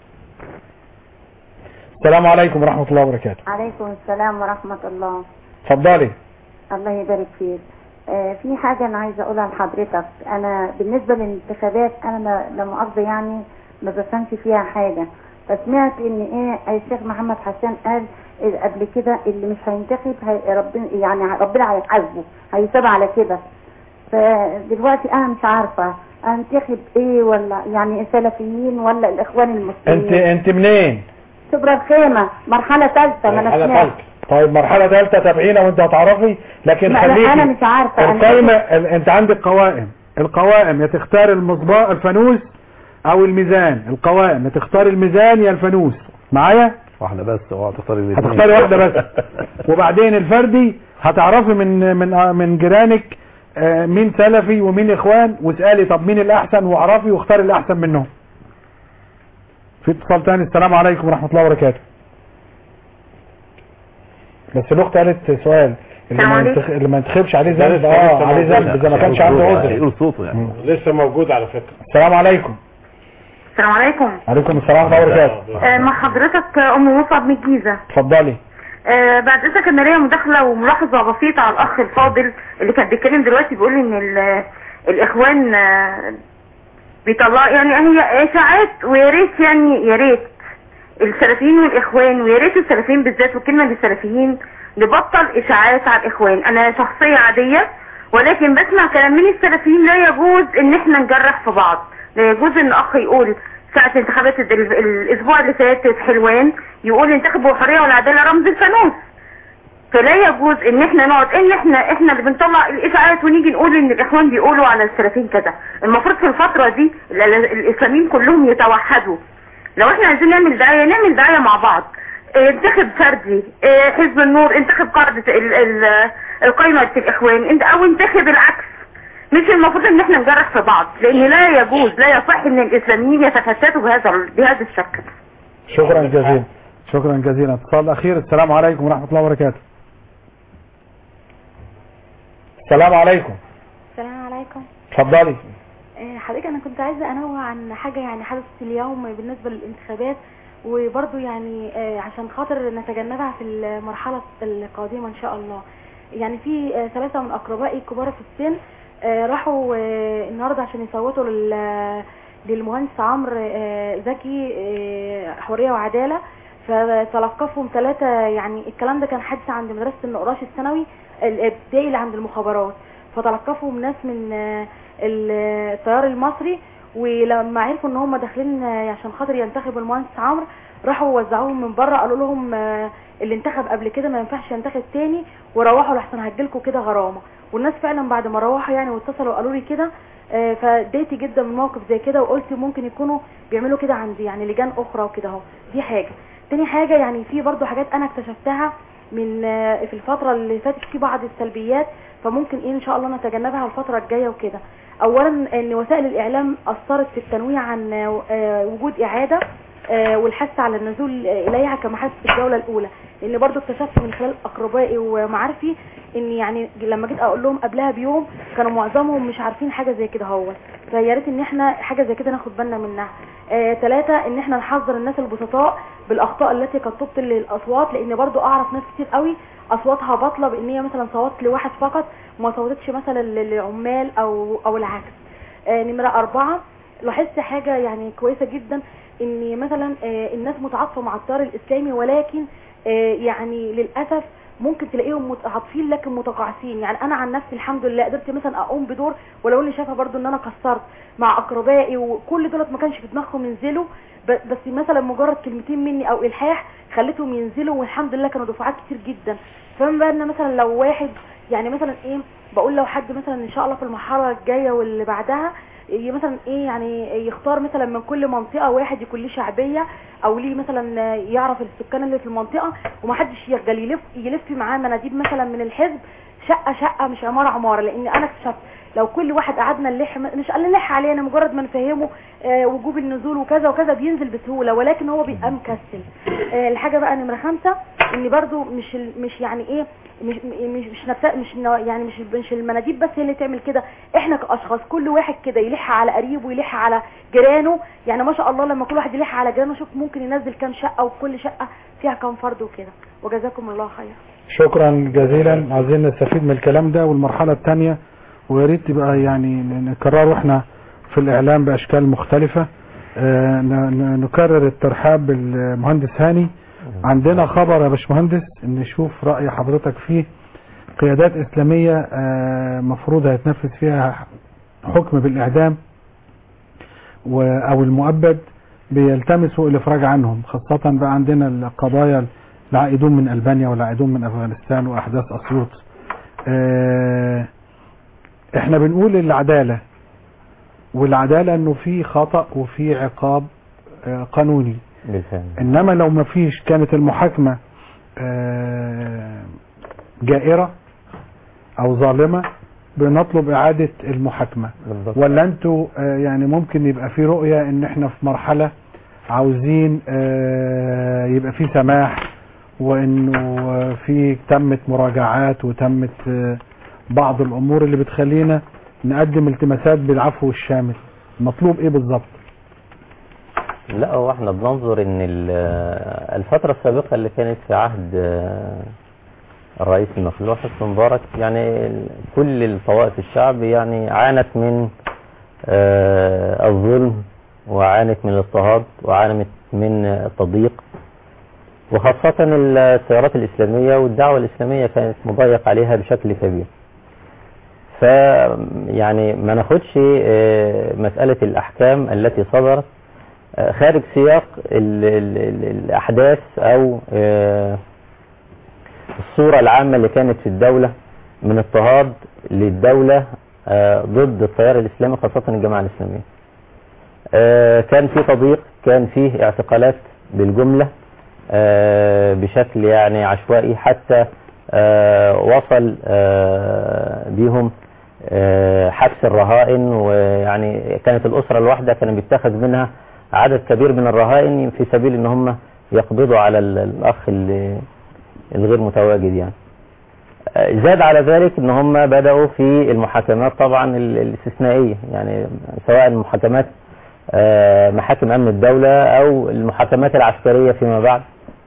السلام عليكم ورحمه الله وبركاته عليكم السلام ورحمة الله اتفضلي الله يبارك فيك آه، في حاجة أنا عايزة أقولها لحضرتك أنا بالنسبة للانتخابات أنا ما- لا مؤاخذة يعني ما بفهمش فيها حاجة فسمعت إن إيه الشيخ محمد حسان قال إيه قبل كده اللي مش هينتخب هي ربنا يعني ربنا هيحاسبه هيساب على كده فدلوقتي أنا مش عارفة أنتخب إيه ولا يعني سلفيين ولا الإخوان المسلمين انت انت منين شبرا الخيمة مرحلة ثالثة ما أنا سمعت طيب مرحله ثالثه تابعينا وانت هتعرفي لكن لا، لا، خليكي أنا مش عارفة أنا القائمه ال- انت عندك قوائم القوائم يا تختار المصباح الفانوس او الميزان القوائم يا تختار الميزان يا الفانوس معايا واحدة بس اوعى تختاري الاثنين هتختاري واحده بس وبعدين الفردي هتعرفي من من آه، من جيرانك آه، مين سلفي ومين اخوان واسالي طب مين الاحسن واعرفي واختاري الاحسن منهم في اتصال تاني السلام عليكم ورحمه الله وبركاته بس الاخت قالت سؤال اللي ما, السلام ينتخ... اللي ما ينتخبش عليه ده ذنب لسه- اه لسه عليه موجود. ذنب اذا ما كانش عنده عذر يقول صوته يعني لسه موجود على فكرة السلام عليكم السلام عليكم عليكم السلام ورحمه الله وبركاته آه، مع حضرتك آه، ام مصعب من الجيزه اتفضلي آه، بعد اذنك انا ليا مداخله وملاحظه بسيطه على الاخ الفاضل اللي كان بيتكلم دلوقتي بيقول ان ال- الاخوان آه، بيطلع يعني هي اشاعات ويا ريت يعني يا ريت السلفيين والاخوان ويا ريت السلفيين بالذات والكلمه للسلفيين نبطل اشاعات على الاخوان انا شخصيه عاديه ولكن بسمع كلام من السلفيين لا يجوز ان احنا نجرح في بعض لا يجوز ان اخ يقول ساعة انتخابات ال- ال- الاسبوع اللي فات في حلوان يقول انتخبوا الحرية والعدالة رمز الفانوس فلا يجوز ان احنا نقعد ان احنا احنا اللي بنطلع الاشاعات ونيجي نقول ان الاخوان بيقولوا على السلفيين كذا المفروض في الفترة دي ال- ال- الاسلاميين كلهم يتوحدوا لو احنا عايزين نعمل دعاية نعمل دعاية مع بعض اه، انتخب فردي اه، حزب النور انتخب قاعدة ال- ال- القايمة الاخوان انت او انتخب العكس مش المفروض ان احنا نجرح في بعض لان لا يجوز لا يصح ان الاسلاميين يتفتتوا بهذا ال- بهذا الشكل شكرا جزيلا شكرا جزيلا اتصال اخير السلام عليكم ورحمه الله وبركاته السلام عليكم السلام عليكم اتفضلي آه، حضرتك انا كنت عايزه انوه عن حاجه يعني حدثت اليوم بالنسبه للانتخابات وبرضو يعني آه، عشان خاطر نتجنبها في المرحله القادمه ان شاء الله يعني في آه، ثلاثه من اقربائي الكبار في السن آه، راحوا آه، النهارده عشان يصوتوا لل للمهندس عمرو آه، زكي آه، حريه وعداله فتلقفهم ثلاثه يعني الكلام ده كان حادث عند مدرسه النقراش الثانوي الابتدائي اللي عند المخابرات فتلقفهم ناس من آه، ال- التيار المصري ولما عرفوا ان هم داخلين آه، عشان خاطر ينتخبوا المهندس عمرو راحوا وزعوهم من بره قالوا لهم آه، اللي انتخب قبل كده ما ينفعش ينتخب تاني وروحوا لحسن هجيلكوا كده غرامه والناس فعلا بعد ما روحوا يعني واتصلوا وقالوا لي كده آه، فاتضايقت جدا من موقف زي كده وقلت ممكن يكونوا بيعملوا كده عندي يعني لجان اخرى وكده اهو دي حاجه تاني حاجه يعني في برضو حاجات انا اكتشفتها من آه، في الفتره اللي فاتت في بعض السلبيات فممكن ايه ان شاء الله نتجنبها الفتره الجايه وكده اولا ان وسائل الاعلام اثرت في التنويه عن آه، وجود اعاده آه، والحث على النزول اليها كمحاسب الجوله الاولى لان برضو اكتشفت من خلال اقربائي ومعارفي ان يعني لما جيت اقول لهم قبلها بيوم كانوا معظمهم مش عارفين حاجه زي كده هو فيا ريت ان احنا حاجه زي كده ناخد بالنا منها ثلاثة ان احنا نحذر الناس البسطاء بالاخطاء التي قد تبطل للاصوات لان برضو اعرف ناس كتير قوي اصواتها باطله بان هي مثلا صوتت لواحد فقط وما صوتتش مثلا للعمال او او العكس آه، نمرة أربعة لاحظت حاجة يعني كويسة جدا ان مثلا آه، الناس متعاطفة مع التيار الاسلامي ولكن آه، يعني للأسف ممكن تلاقيهم متعاطفين لكن متقاعسين يعني انا عن نفسي الحمد لله قدرت مثلا اقوم بدور ولو اني شايفه برضو ان انا قصرت مع اقربائي وكل دولت ما كانش في دماغهم ينزلوا ب- بس مثلا مجرد كلمتين مني او الحاح خليتهم ينزلوا والحمد لله كانوا دفعات كتير جدا فما بالنا مثلا لو واحد يعني مثلا ايه بقول لو حد مثلا ان شاء الله في المرحله الجايه واللي بعدها ي- مثلا ايه يعني يختار مثلا من كل منطقه واحد يكون ليه شعبيه او ليه مثلا يعرف السكان اللي في المنطقه ومحدش يخجل يلف يلف معاه مناديب مثلا من الحزب شقه شقه مش عماره عماره لان انا اكتشفت لو كل واحد قعدنا نلح مش قال نلح عليه انا مجرد ما نفهمه آه، وجوب النزول وكذا وكذا بينزل بسهوله ولكن هو بيبقى مكسل آه، الحاجه بقى نمره خمسة ان برضو مش ال- مش يعني ايه مش مش مش نبت- مش ن- يعني مش مش المناديب بس هي اللي تعمل كده احنا كاشخاص كل واحد كده يلح على قريبه ويلح على جيرانه يعني ما شاء الله لما كل واحد يلح على جيرانه شوف ممكن ينزل كام شقه وكل شقه فيها كام فرد وكده وجزاكم الله خير شكرا جزيلا عايزين نستفيد من الكلام ده والمرحلة الثانية ويا ريت تبقى يعني نكرره احنا في الاعلام باشكال مختلفة آه، ن- ن- نكرر الترحاب بالمهندس هاني عندنا خبر يا باشمهندس نشوف رأي حضرتك فيه قيادات اسلامية آه، مفروض هيتنفذ فيها حكم بالاعدام و- او المؤبد بيلتمسوا الافراج عنهم خاصة بقى عندنا القضايا العائدون من ألبانيا والعائدون من أفغانستان وأحداث أسيوط آه، احنا بنقول العدالة والعدالة انه في خطأ وفي عقاب آه، قانوني بالفعل انما لو ما فيش كانت المحاكمة آه، جائرة او ظالمة بنطلب اعادة المحاكمة بالضبط ولا انتوا آه، يعني ممكن يبقى في رؤية ان احنا في مرحلة عاوزين آه، يبقى في سماح وانه آه، في تمت مراجعات وتمت آه، بعض الامور اللي بتخلينا نقدم التماسات بالعفو الشامل مطلوب ايه بالظبط لا هو احنا بننظر ان ال- الفترة السابقة اللي كانت في عهد آه، الرئيس المخلوع حسني مبارك يعني ال- كل الطوائف الشعب يعني عانت من آه، الظلم وعانت من الاضطهاد وعانت من التضييق وخاصة التيارات الإسلامية والدعوة الإسلامية كانت مضيق عليها بشكل كبير ف يعني ما ناخدش آه، مسألة الأحكام التي صدرت آه، خارج سياق ال ال ال الأحداث أو آه، الصورة العامة اللي كانت في الدولة من اضطهاد للدولة آه، ضد التيار الإسلامي خاصة الجماعة الإسلامية آه، كان في تضييق كان فيه اعتقالات بالجملة آه، بشكل يعني عشوائي حتى آه، وصل آه، بيهم آه، حبس الرهائن ويعني كانت الأسرة الواحدة كان بيتخذ منها عدد كبير من الرهائن في سبيل ان هم يقبضوا على ال- الأخ اللي- الغير متواجد يعني آه، زاد على ذلك ان هم بدأوا في المحاكمات طبعا ال- الاستثنائية يعني سواء المحاكمات آه، محاكم أمن الدولة أو المحاكمات العسكرية فيما بعد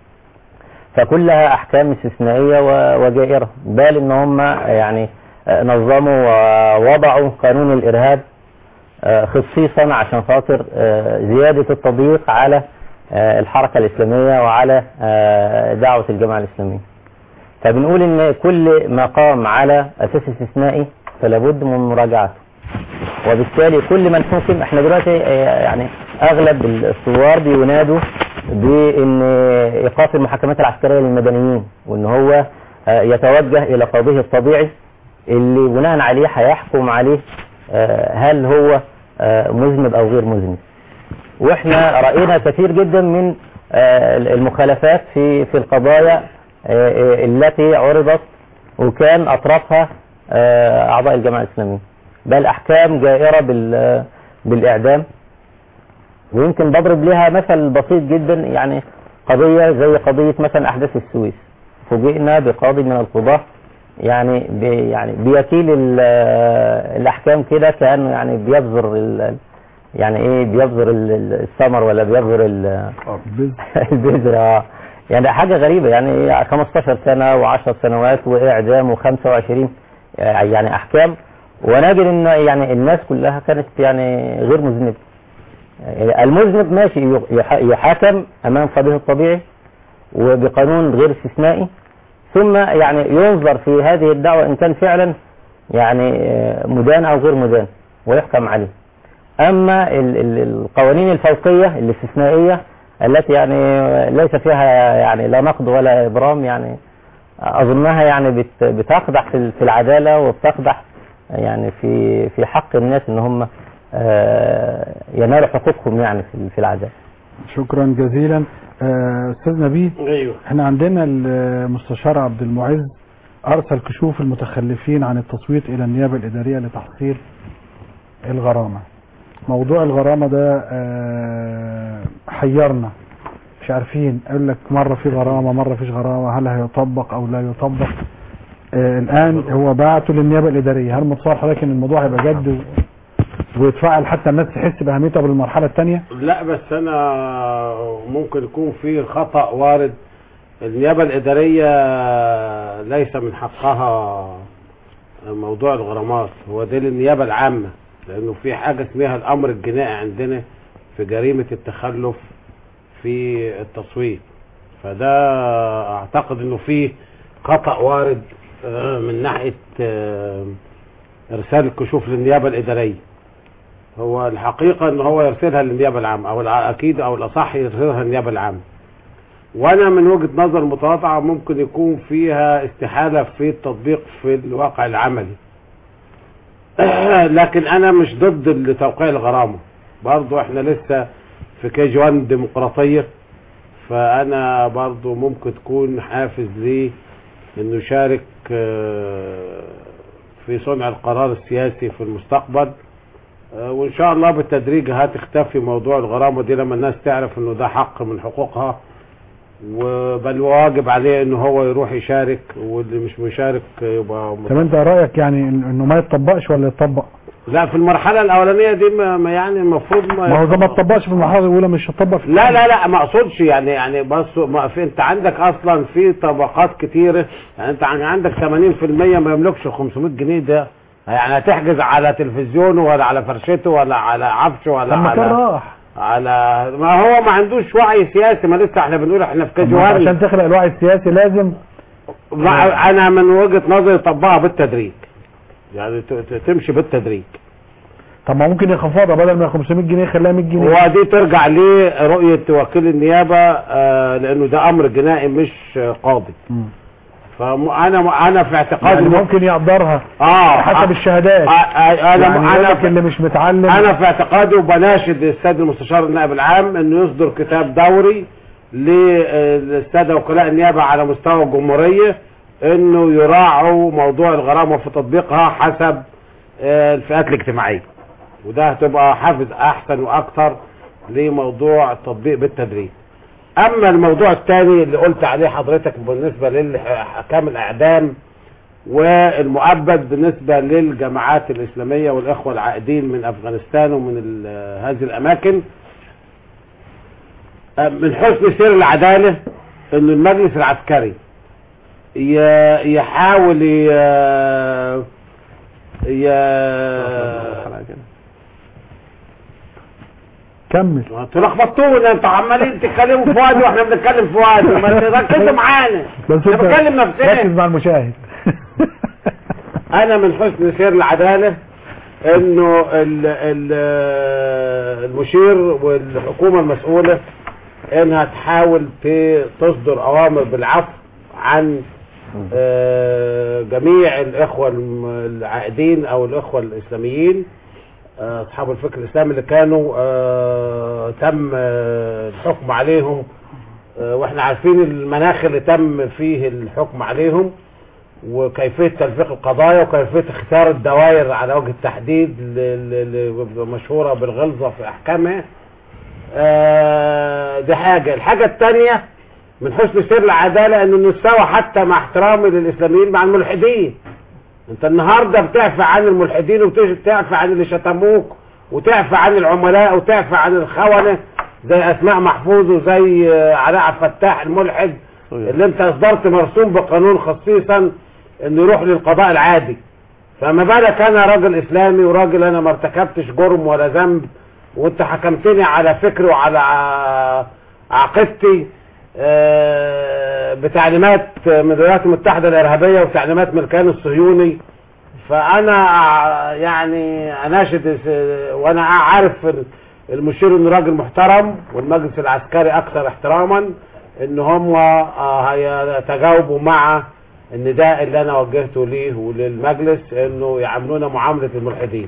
فكلها أحكام استثنائية و- وجائرة بل إن هم يعني آه، نظموا ووضعوا قانون الإرهاب آه، خصيصا عشان خاطر آه، زيادة التضييق على آه، الحركة الإسلامية وعلى آه، دعوة الجماعة الإسلامية فبنقول إن كل ما قام على أساس استثنائي فلا بد من مراجعته وبالتالي كل من حكم احنا دلوقتي آه، يعني اغلب الثوار بينادوا بان ايقاف المحاكمات العسكريه للمدنيين وان هو آه، يتوجه الى قاضيه الطبيعي اللي بناء عليه هيحكم عليه آه، هل هو آه، مذنب او غير مذنب واحنا راينا كثير جدا من آه، المخالفات في في القضايا آه، آه، التي عرضت وكان اطرافها آه، اعضاء الجماعه الاسلاميه بل احكام جائره بال بالاعدام ويمكن بضرب لها مثل بسيط جدا يعني قضيه زي قضيه مثلا احداث السويس فوجئنا بقاضي من القضاه يعني بي يعني بيكيل ال- الاحكام كده كانه يعني بيبذر ال- يعني ايه بيبذر ال- ال- الثمر ولا بيبذر ال- البذرة آه. يعني حاجة غريبة يعني 15 سنة و10 سنوات وإعدام و25 يعني أحكام ونجد إن يعني الناس كلها كانت يعني غير مذنبة المذنب ماشي يح- يحاكم أمام قاضيه الطبيعي وبقانون غير استثنائي ثم يعني ينظر في هذه الدعوة إن كان فعلا يعني آه، مدان أو غير مدان ويحكم عليه أما ال- ال- القوانين الفوقية الاستثنائية التي يعني ليس فيها يعني لا نقد ولا إبرام يعني أظنها يعني بت- بتقدح في ال- في العدالة وبتقدح يعني في في حق الناس إن هم آه، ينالوا حقوقهم يعني في في العدالة شكرا جزيلا آه، استاذ نبيل ايوه احنا عندنا المستشار عبد المعز ارسل كشوف المتخلفين عن التصويت الى النيابه الاداريه لتحصيل الغرامه موضوع الغرامه ده آه، حيرنا مش عارفين يقول لك مره في غرامه مره فيش غرامه هل هيطبق او لا يطبق آه، الان هو بعته للنيابه الاداريه هل متصور حضرتك ان الموضوع هيبقى جد و- ويتفعل حتى الناس تحس باهميته بالمرحله الثانيه لا بس انا ممكن يكون في خطأ وارد النيابة الإدارية ليس من حقها موضوع الغرامات هو ده للنيابة العامة لأنه في حاجة اسمها الأمر الجنائي عندنا في جريمة التخلف في التصويت فده أعتقد إنه فيه خطأ وارد آه، من ناحية آه، إرسال الكشوف للنيابة الإدارية هو الحقيقة ان هو يرسلها للنيابة العامة او الع- اكيد او الاصح يرسلها للنيابة العامة وانا من وجهة نظر متواضعة ممكن يكون فيها استحالة في التطبيق في الواقع العملي لكن انا مش ضد توقيع الغرامة برضو احنا لسه في كي جي 1 ديمقراطية فانا برضو ممكن تكون حافز ليه انه يشارك آه، في صنع القرار السياسي في المستقبل آه، وان شاء الله بالتدريج هتختفي موضوع الغرامه دي لما الناس تعرف انه ده حق من حقوقها وبل واجب عليه انه هو يروح يشارك واللي مش مشارك يبقى طب انت رايك يعني إن- انه ما يتطبقش ولا يتطبق لا في المرحله الاولانيه دي ما ما يعني المفروض ما, ما هو اذا ما اتطبقش في المرحله الاولى مش هتطبق في لا لا لا ما اقصدش يعني يعني بس ما في انت عندك اصلا في طبقات كتيره يعني انت عن- عندك 80% ما يملكش 500 جنيه ده يعني هتحجز على تلفزيونه ولا على فرشته ولا على عفشه ولا لما كان على راح على ما هو ما عندوش وعي سياسي ما لسه احنا بنقول احنا في طب ما أنت كجوان عشان تخلق الوعي السياسي لازم ما- انا من وجهة نظري طبقها بالتدريج يعني ت- ت- تمشي بالتدريج طب ما ممكن يخفضها بدل ما 500 جنيه يخليها 100 جنيه ودي ترجع لرؤية وكيل النيابة آه، لانه ده امر جنائي مش آه، قاضي مم. فانا انا في اعتقادي يعني إنه- ممكن يقدرها اه حسب آه، الشهادات آه، آه، انا يعني انا يقول لك اللي مش متعلم انا في اعتقادي وبناشد السيد المستشار النائب العام انه يصدر كتاب دوري للساده وكلاء النيابه على مستوى الجمهوريه انه يراعوا موضوع الغرامه في تطبيقها حسب آه، الفئات الاجتماعيه وده هتبقى حافز احسن واكثر لموضوع التطبيق بالتدريج اما الموضوع الثاني اللي قلت عليه حضرتك بالنسبه للاحكام الاعدام والمؤبد بالنسبة للجماعات الإسلامية والإخوة العائدين من أفغانستان ومن ال- هذه الأماكن أه، من حسن سير العدالة أن المجلس العسكري ي- يحاول ي- ي- كمل انتوا لخبطتونا انتوا عمالين تتكلموا في وادي واحنا بنتكلم في وادي ما تركزوا معانا بس احنا بنتكلم ركز نفسنا مع المشاهد انا من حسن سير العدالة انه ال- ال- المشير والحكومة المسؤولة انها تحاول ت- تصدر اوامر بالعفو عن آه، جميع الاخوة الم- العائدين او الاخوة الاسلاميين آه، اصحاب الفكر الاسلامي اللي كانوا آه، تم آه، الحكم عليهم آه، واحنا عارفين المناخ اللي تم فيه الحكم عليهم وكيفية تلفيق القضايا وكيفية اختيار الدوائر على وجه التحديد اللي مشهورة بالغلظة في احكامها آه، دي حاجة الحاجة التانية من حسن سير العدالة انه نستوى حتى مع احترامي للاسلاميين مع الملحدين انت النهاردة بتعفى عن الملحدين وبتعفى عن اللي شتموك وتعفى عن العملاء وتعفى عن الخونة زي اسماء محفوظ وزي آه، علاء عبد الفتاح الملحد اللي انت اصدرت مرسوم بقانون خصيصا انه يروح للقضاء العادي فما بالك انا راجل اسلامي وراجل انا ما ارتكبتش جرم ولا ذنب وانت حكمتني على فكري وعلى ع- عقيدتي آه، بتعليمات من الولايات المتحدة الارهابية وتعليمات من الكيان الصهيوني فانا ع- يعني اناشد الس- وانا عارف ال- المشير انه راجل محترم والمجلس العسكري اكثر احتراما ان هم آه، هيتجاوبوا مع النداء اللي انا وجهته ليه وللمجلس انه يعاملونا معاملة الملحدين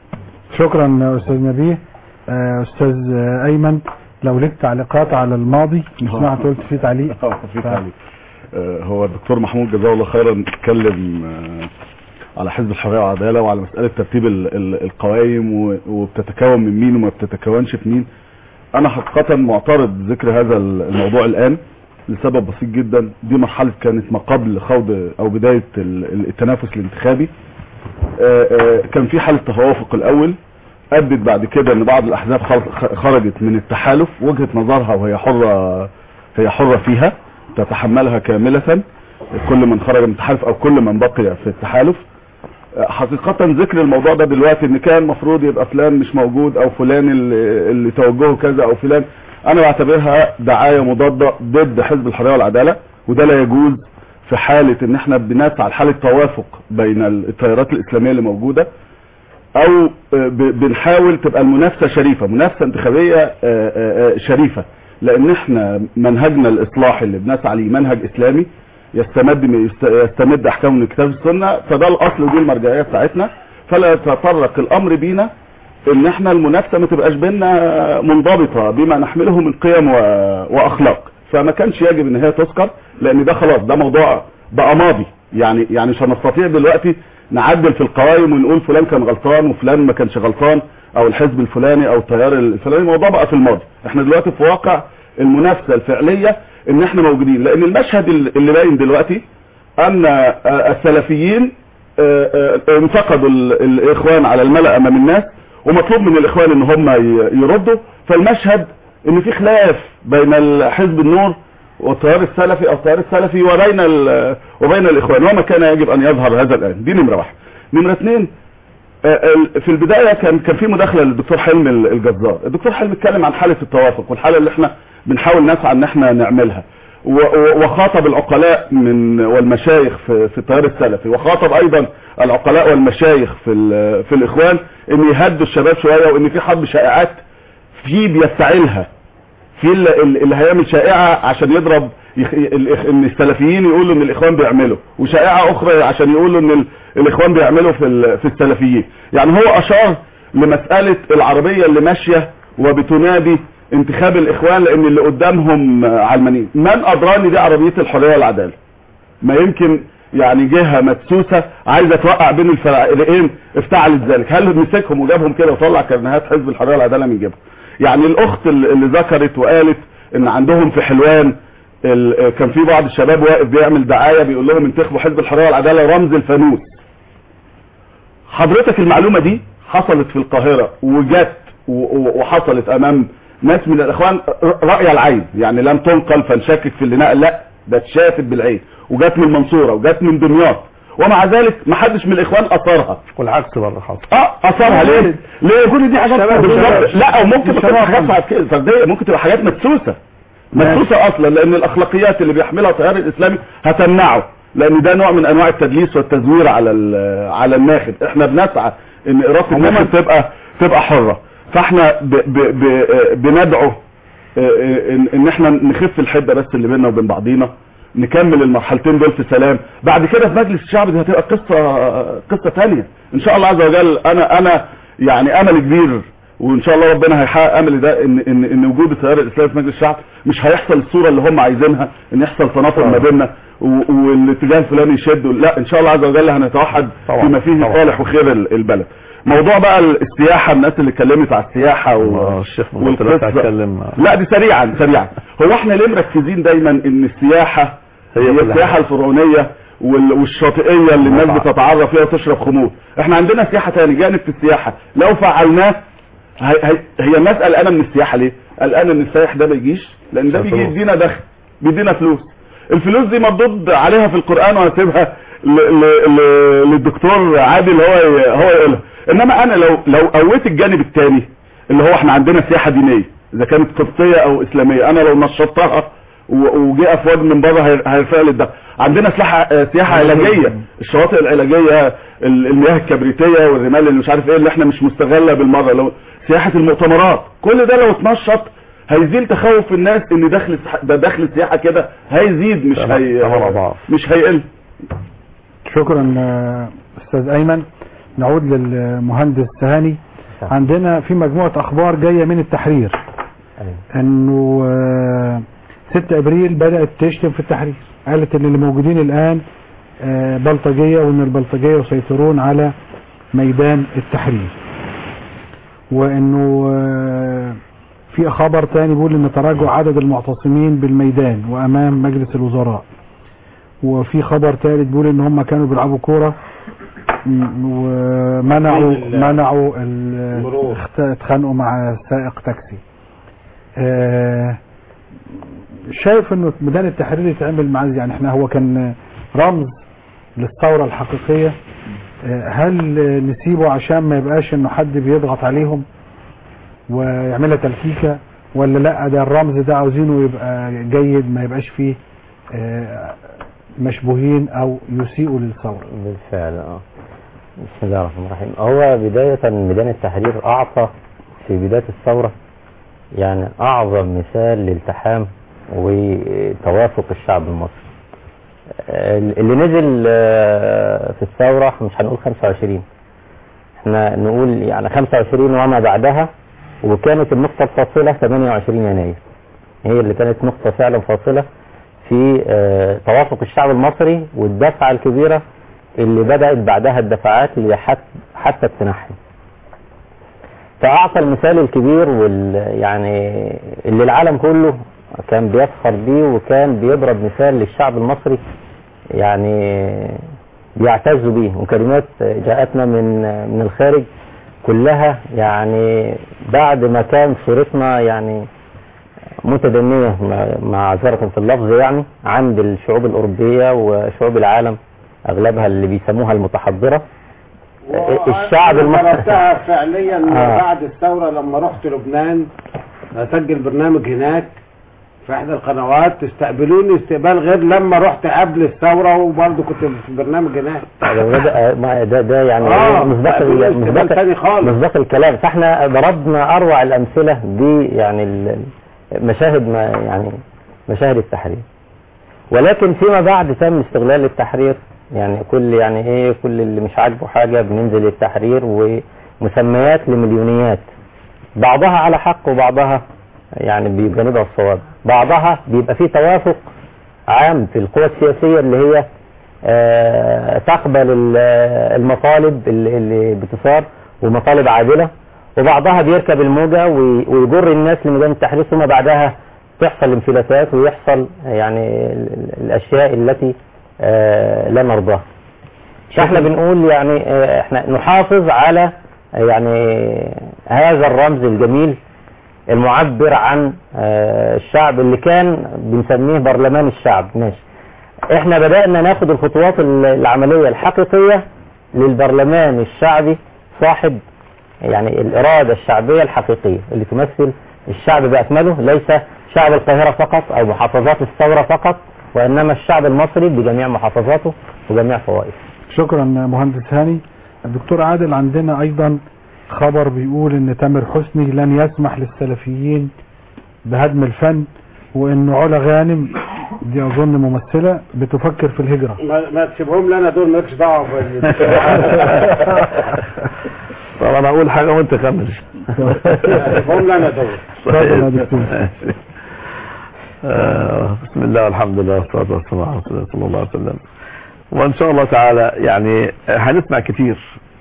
شكرا استاذ نبيه آه، استاذ آه، ايمن لو لك تعليقات على الماضي سمعت قلت فيه تعليق اه في تعليق آه، هو الدكتور محمود جزاه الله خيرا اتكلم آه، على حزب الحريه والعداله وعلى مساله ترتيب ال- ال- القوائم و- وبتتكون من مين وما بتتكونش في مين انا حقيقه معترض ذكر هذا ال- الموضوع الان لسبب بسيط جدا دي مرحله كانت ما قبل خوض او بدايه ال- ال- التنافس الانتخابي آه، آه، كان في حاله توافق الاول ادت بعد كده ان بعض الاحزاب خر- خرجت من التحالف وجهه نظرها وهي حره هي حره فيها تتحملها كامله كل من خرج من التحالف او كل من بقي في التحالف حقيقة ذكر الموضوع ده دلوقتي ان كان مفروض يبقى فلان مش موجود او فلان اللي, اللي توجهه كذا او فلان انا بعتبرها دعاية مضادة ضد حزب الحرية والعدالة وده لا يجوز في حالة ان احنا بنسعى لحالة توافق بين التيارات الاسلامية اللي موجودة او ب- بنحاول تبقى المنافسة شريفة منافسة انتخابية آه، آه، آه، شريفة لان احنا منهجنا الاصلاحي اللي بنسعى ليه منهج اسلامي يستمد من يست- يستمد احكامه من الكتاب والسنه فده الاصل ودي المرجعيه بتاعتنا فلا يتطرق الامر بينا ان احنا المنافسه ما تبقاش بينا منضبطه بما نحمله من قيم و... واخلاق فما كانش يجب ان هي تذكر لان ده خلاص ده موضوع بقى ماضي يعني يعني مش هنستطيع دلوقتي نعدل في القوائم ونقول فلان كان غلطان وفلان ما كانش غلطان او الحزب الفلاني او التيار الفلاني الموضوع بقى في الماضي احنا دلوقتي في واقع المنافسه الفعليه ان احنا موجودين لان المشهد اللي اللي باين دلوقتي ان آه، السلفيين آه، آه، انتقدوا ال- الاخوان على الملأ امام الناس ومطلوب من الاخوان ان هم ي- يردوا فالمشهد ان في خلاف بين حزب النور والتيار السلفي او التيار السلفي وبين ال- وبين الاخوان وما كان يجب ان يظهر هذا الان دي نمره واحد نمره اثنين آه، ال- في البداية كان كان في مداخلة للدكتور حلمي ال- الجزار الدكتور حلمي اتكلم عن حالة التوافق والحالة اللي احنا بنحاول نسعى ان احنا نعملها و- و- وخاطب العقلاء من والمشايخ في, في التيار السلفي وخاطب ايضا العقلاء والمشايخ في ال- في الاخوان ان يهدوا الشباب شوية وان في حرب شائعات في بيستعيلها في اللي, اللي هيعمل شائعة عشان يضرب يخ... الإخ... ان السلفيين يقولوا ان الاخوان بيعملوا وشائعة اخرى عشان يقولوا ان ال... الاخوان بيعملوا في ال... في السلفيين يعني هو اشار لمسألة العربية اللي ماشية وبتنادي انتخاب الاخوان لان اللي قدامهم علمانيين من ادراني دي عربية الحرية والعدالة ما يمكن يعني جهة مدسوسة عايزة توقع بين الفريقين افتعلت ذلك هل مسكهم وجابهم كده وطلع كرنيهات حزب الحرية والعدالة من جيبهم يعني الاخت اللي اللي ذكرت وقالت ان عندهم في حلوان ال- كان في بعض الشباب واقف بيعمل دعاية بيقول لهم انتخبوا حزب الحرية والعدالة رمز الفانوس حضرتك المعلومة دي حصلت في القاهرة وجت و- و- وحصلت امام ناس من الاخوان رأي العين يعني لم تنقل فنشكك في اللي نقل لا ده اتشافت بالعين وجت من المنصورة وجت من دمياط ومع ذلك ما حدش من الاخوان اثرها والعكس برضه حصل اه اثرها ليه ليه كل دي حاجات شباب بالظبط. شباب. لا او ممكن مش تبقى شباب حاجات خالص. بعد كده فرديه ممكن تبقى حاجات مدسوسه مدسوسه اصلا لان الاخلاقيات اللي بيحملها التيار الاسلامي هتمنعه لان ده نوع من انواع التدليس والتزوير على ال- على الناخب احنا بنسعى ان اراده الناخب تبقى تبقى حره فاحنا ب ب ب بندعو آه، آه، ان ان احنا نخف الحده بس اللي بيننا وبين بعضينا نكمل المرحلتين دول في سلام بعد كده في مجلس الشعب دي هتبقى قصه قصه ثانيه ان شاء الله عز وجل انا انا يعني امل كبير وان شاء الله ربنا هيحقق املي ده ان ان ان وجود التيار الاسلامي في مجلس الشعب مش هيحصل الصوره اللي هم عايزينها ان يحصل تنافر ما بيننا و- والاتجاه الفلاني يشد لا ان شاء الله عز وجل هنتوحد طبعا. فيما فيه طبعا. صالح وخير ال- البلد موضوع بقى السياحه الناس اللي اتكلمت على السياحه و... الشيخ قلت لك هتكلم لا دي سريعا سريعا هو احنا ليه مركزين دايما ان السياحه هي, هي هي كل السياحه حاجة. الفرعونيه وال- والشاطئيه اللي الناس طبعا. بتتعرف فيها وتشرب خمور احنا عندنا سياحه تاني جانب في السياحه لو فعلناه هي, هي, هي الناس قلقانه من السياحه ليه قلقانه ان السائح ده ما يجيش لان ده عشان بيجي فلوس. يدينا دخل بيدينا فلوس الفلوس دي مردود عليها في القران وهسيبها ل- ل- ل- للدكتور عادل هو ي- هو يقولها انما انا لو لو قويت الجانب الثاني اللي هو احنا عندنا سياحه دينيه اذا كانت قبطيه او اسلاميه انا لو نشطتها و- وجه افواج من بره هي- هيرفع لي الدخل عندنا سياحه آه، سياحه علاجيه الشواطئ العلاجيه ال- المياه الكبريتيه والرمال اللي مش عارف ايه اللي احنا مش مستغله بالمره لو سياحه المؤتمرات كل ده لو اتنشط هيزيل تخوف الناس ان دخل السح- ده دخل السياحه كده هيزيد مش ثمان- هي ثمان أضعاف. مش هيقل شكرا آه، استاذ ايمن نعود للمهندس هاني عندنا في مجموعة اخبار جاية من التحرير انه آه، 6 ابريل بدأت تشتم في التحرير قالت ان اللي موجودين الان آه، بلطجية وان البلطجية يسيطرون على ميدان التحرير وانه آه، في خبر تاني بيقول ان تراجع عدد المعتصمين بالميدان وامام مجلس الوزراء وفي خبر ثالث بيقول ان هم كانوا بيلعبوا كوره م- ومنعوا ال- منعوا ال- المرور. اخت- اتخانقوا مع سائق تاكسي آه، شايف انه ميدان التحرير يتعمل معاه إزاي؟ يعني احنا هو كان رمز للثوره الحقيقيه آه، هل نسيبه عشان ما يبقاش انه حد بيضغط عليهم ويعملها تلكيكه ولا لا ده الرمز ده عاوزينه يبقى جيد ما يبقاش فيه آه، مشبوهين او يسيئوا للثوره بالفعل اه بسم الله الرحمن الرحيم هو بداية ميدان التحرير أعطى في بداية الثورة يعني أعظم مثال لالتحام وتوافق الشعب المصري آه، اللي نزل آه، في الثورة مش هنقول 25 احنا نقول يعني 25 وما بعدها وكانت النقطة الفاصلة 28 يناير هي اللي كانت نقطة فعلا فاصلة في آه، توافق الشعب المصري والدفعة الكبيرة اللي بدأت بعدها الدفعات اللي حت- حتى التنحي فأعطى المثال الكبير وال يعني اللي العالم كله كان بيفخر بيه وكان بيضرب مثال للشعب المصري يعني بيعتز بيه وكلمات جاءتنا من من الخارج كلها يعني بعد ما كان صورتنا يعني متدنية مع- معذرة في اللفظ يعني عند الشعوب الأوروبية وشعوب العالم أغلبها اللي بيسموها المتحضرة الشعب المصري جربتها فعليا آه. بعد الثورة لما رحت لبنان اسجل برنامج هناك في احدى القنوات استقبلوني استقبال غير لما رحت قبل الثورة وبرضه كنت في برنامج هناك ده, ده, ما- ده, ده يعني آه، مصداق ال- استقبال مصداق تاني خالص. مصداق الكلام فاحنا ضربنا اروع الامثله دي يعني ال- مشاهد ما يعني مشاهد التحرير ولكن فيما بعد تم استغلال التحرير يعني كل يعني ايه كل اللي مش عاجبه حاجه بننزل التحرير ومسميات لمليونيات بعضها على حق وبعضها يعني بجانبها الصواب بعضها بيبقى فيه توافق عام في القوى السياسية اللي هي آه، تقبل ال- المطالب اللي اللي بتثار ومطالب عادلة وبعضها بيركب الموجة وي- ويجر الناس لميدان التحرير ثم بعدها تحصل انفلاتات ويحصل يعني ال- ال- الأشياء التي آه، لا نرضاها فاحنا بنقول يعني آه، احنا نحافظ على يعني هذا الرمز الجميل المعبر عن آه، الشعب اللي كان بنسميه برلمان الشعب ماشي احنا بدأنا ناخد الخطوات ال- العملية الحقيقية للبرلمان الشعبي صاحب يعني الإرادة الشعبية الحقيقية اللي تمثل الشعب بأكمله ليس شعب القاهرة فقط أو محافظات الثورة فقط وإنما الشعب المصري بجميع محافظاته وجميع فوائده شكرا مهندس هاني الدكتور عادل عندنا ايضا خبر بيقول ان تامر حسني لن يسمح للسلفيين بهدم الفن وان علا غانم دي اظن ممثلة بتفكر في الهجرة ما, ما تسيبهم لي انا دول مالكش دعوه بال طب انا اقول حاجة وانت كمل سيبهم لي انا دول اتفضل يا دكتور. آه، بسم الله والحمد لله والصلاة والسلام على رسول الله صلى الله عليه وسلم وان شاء الله تعالى يعني هنسمع كتير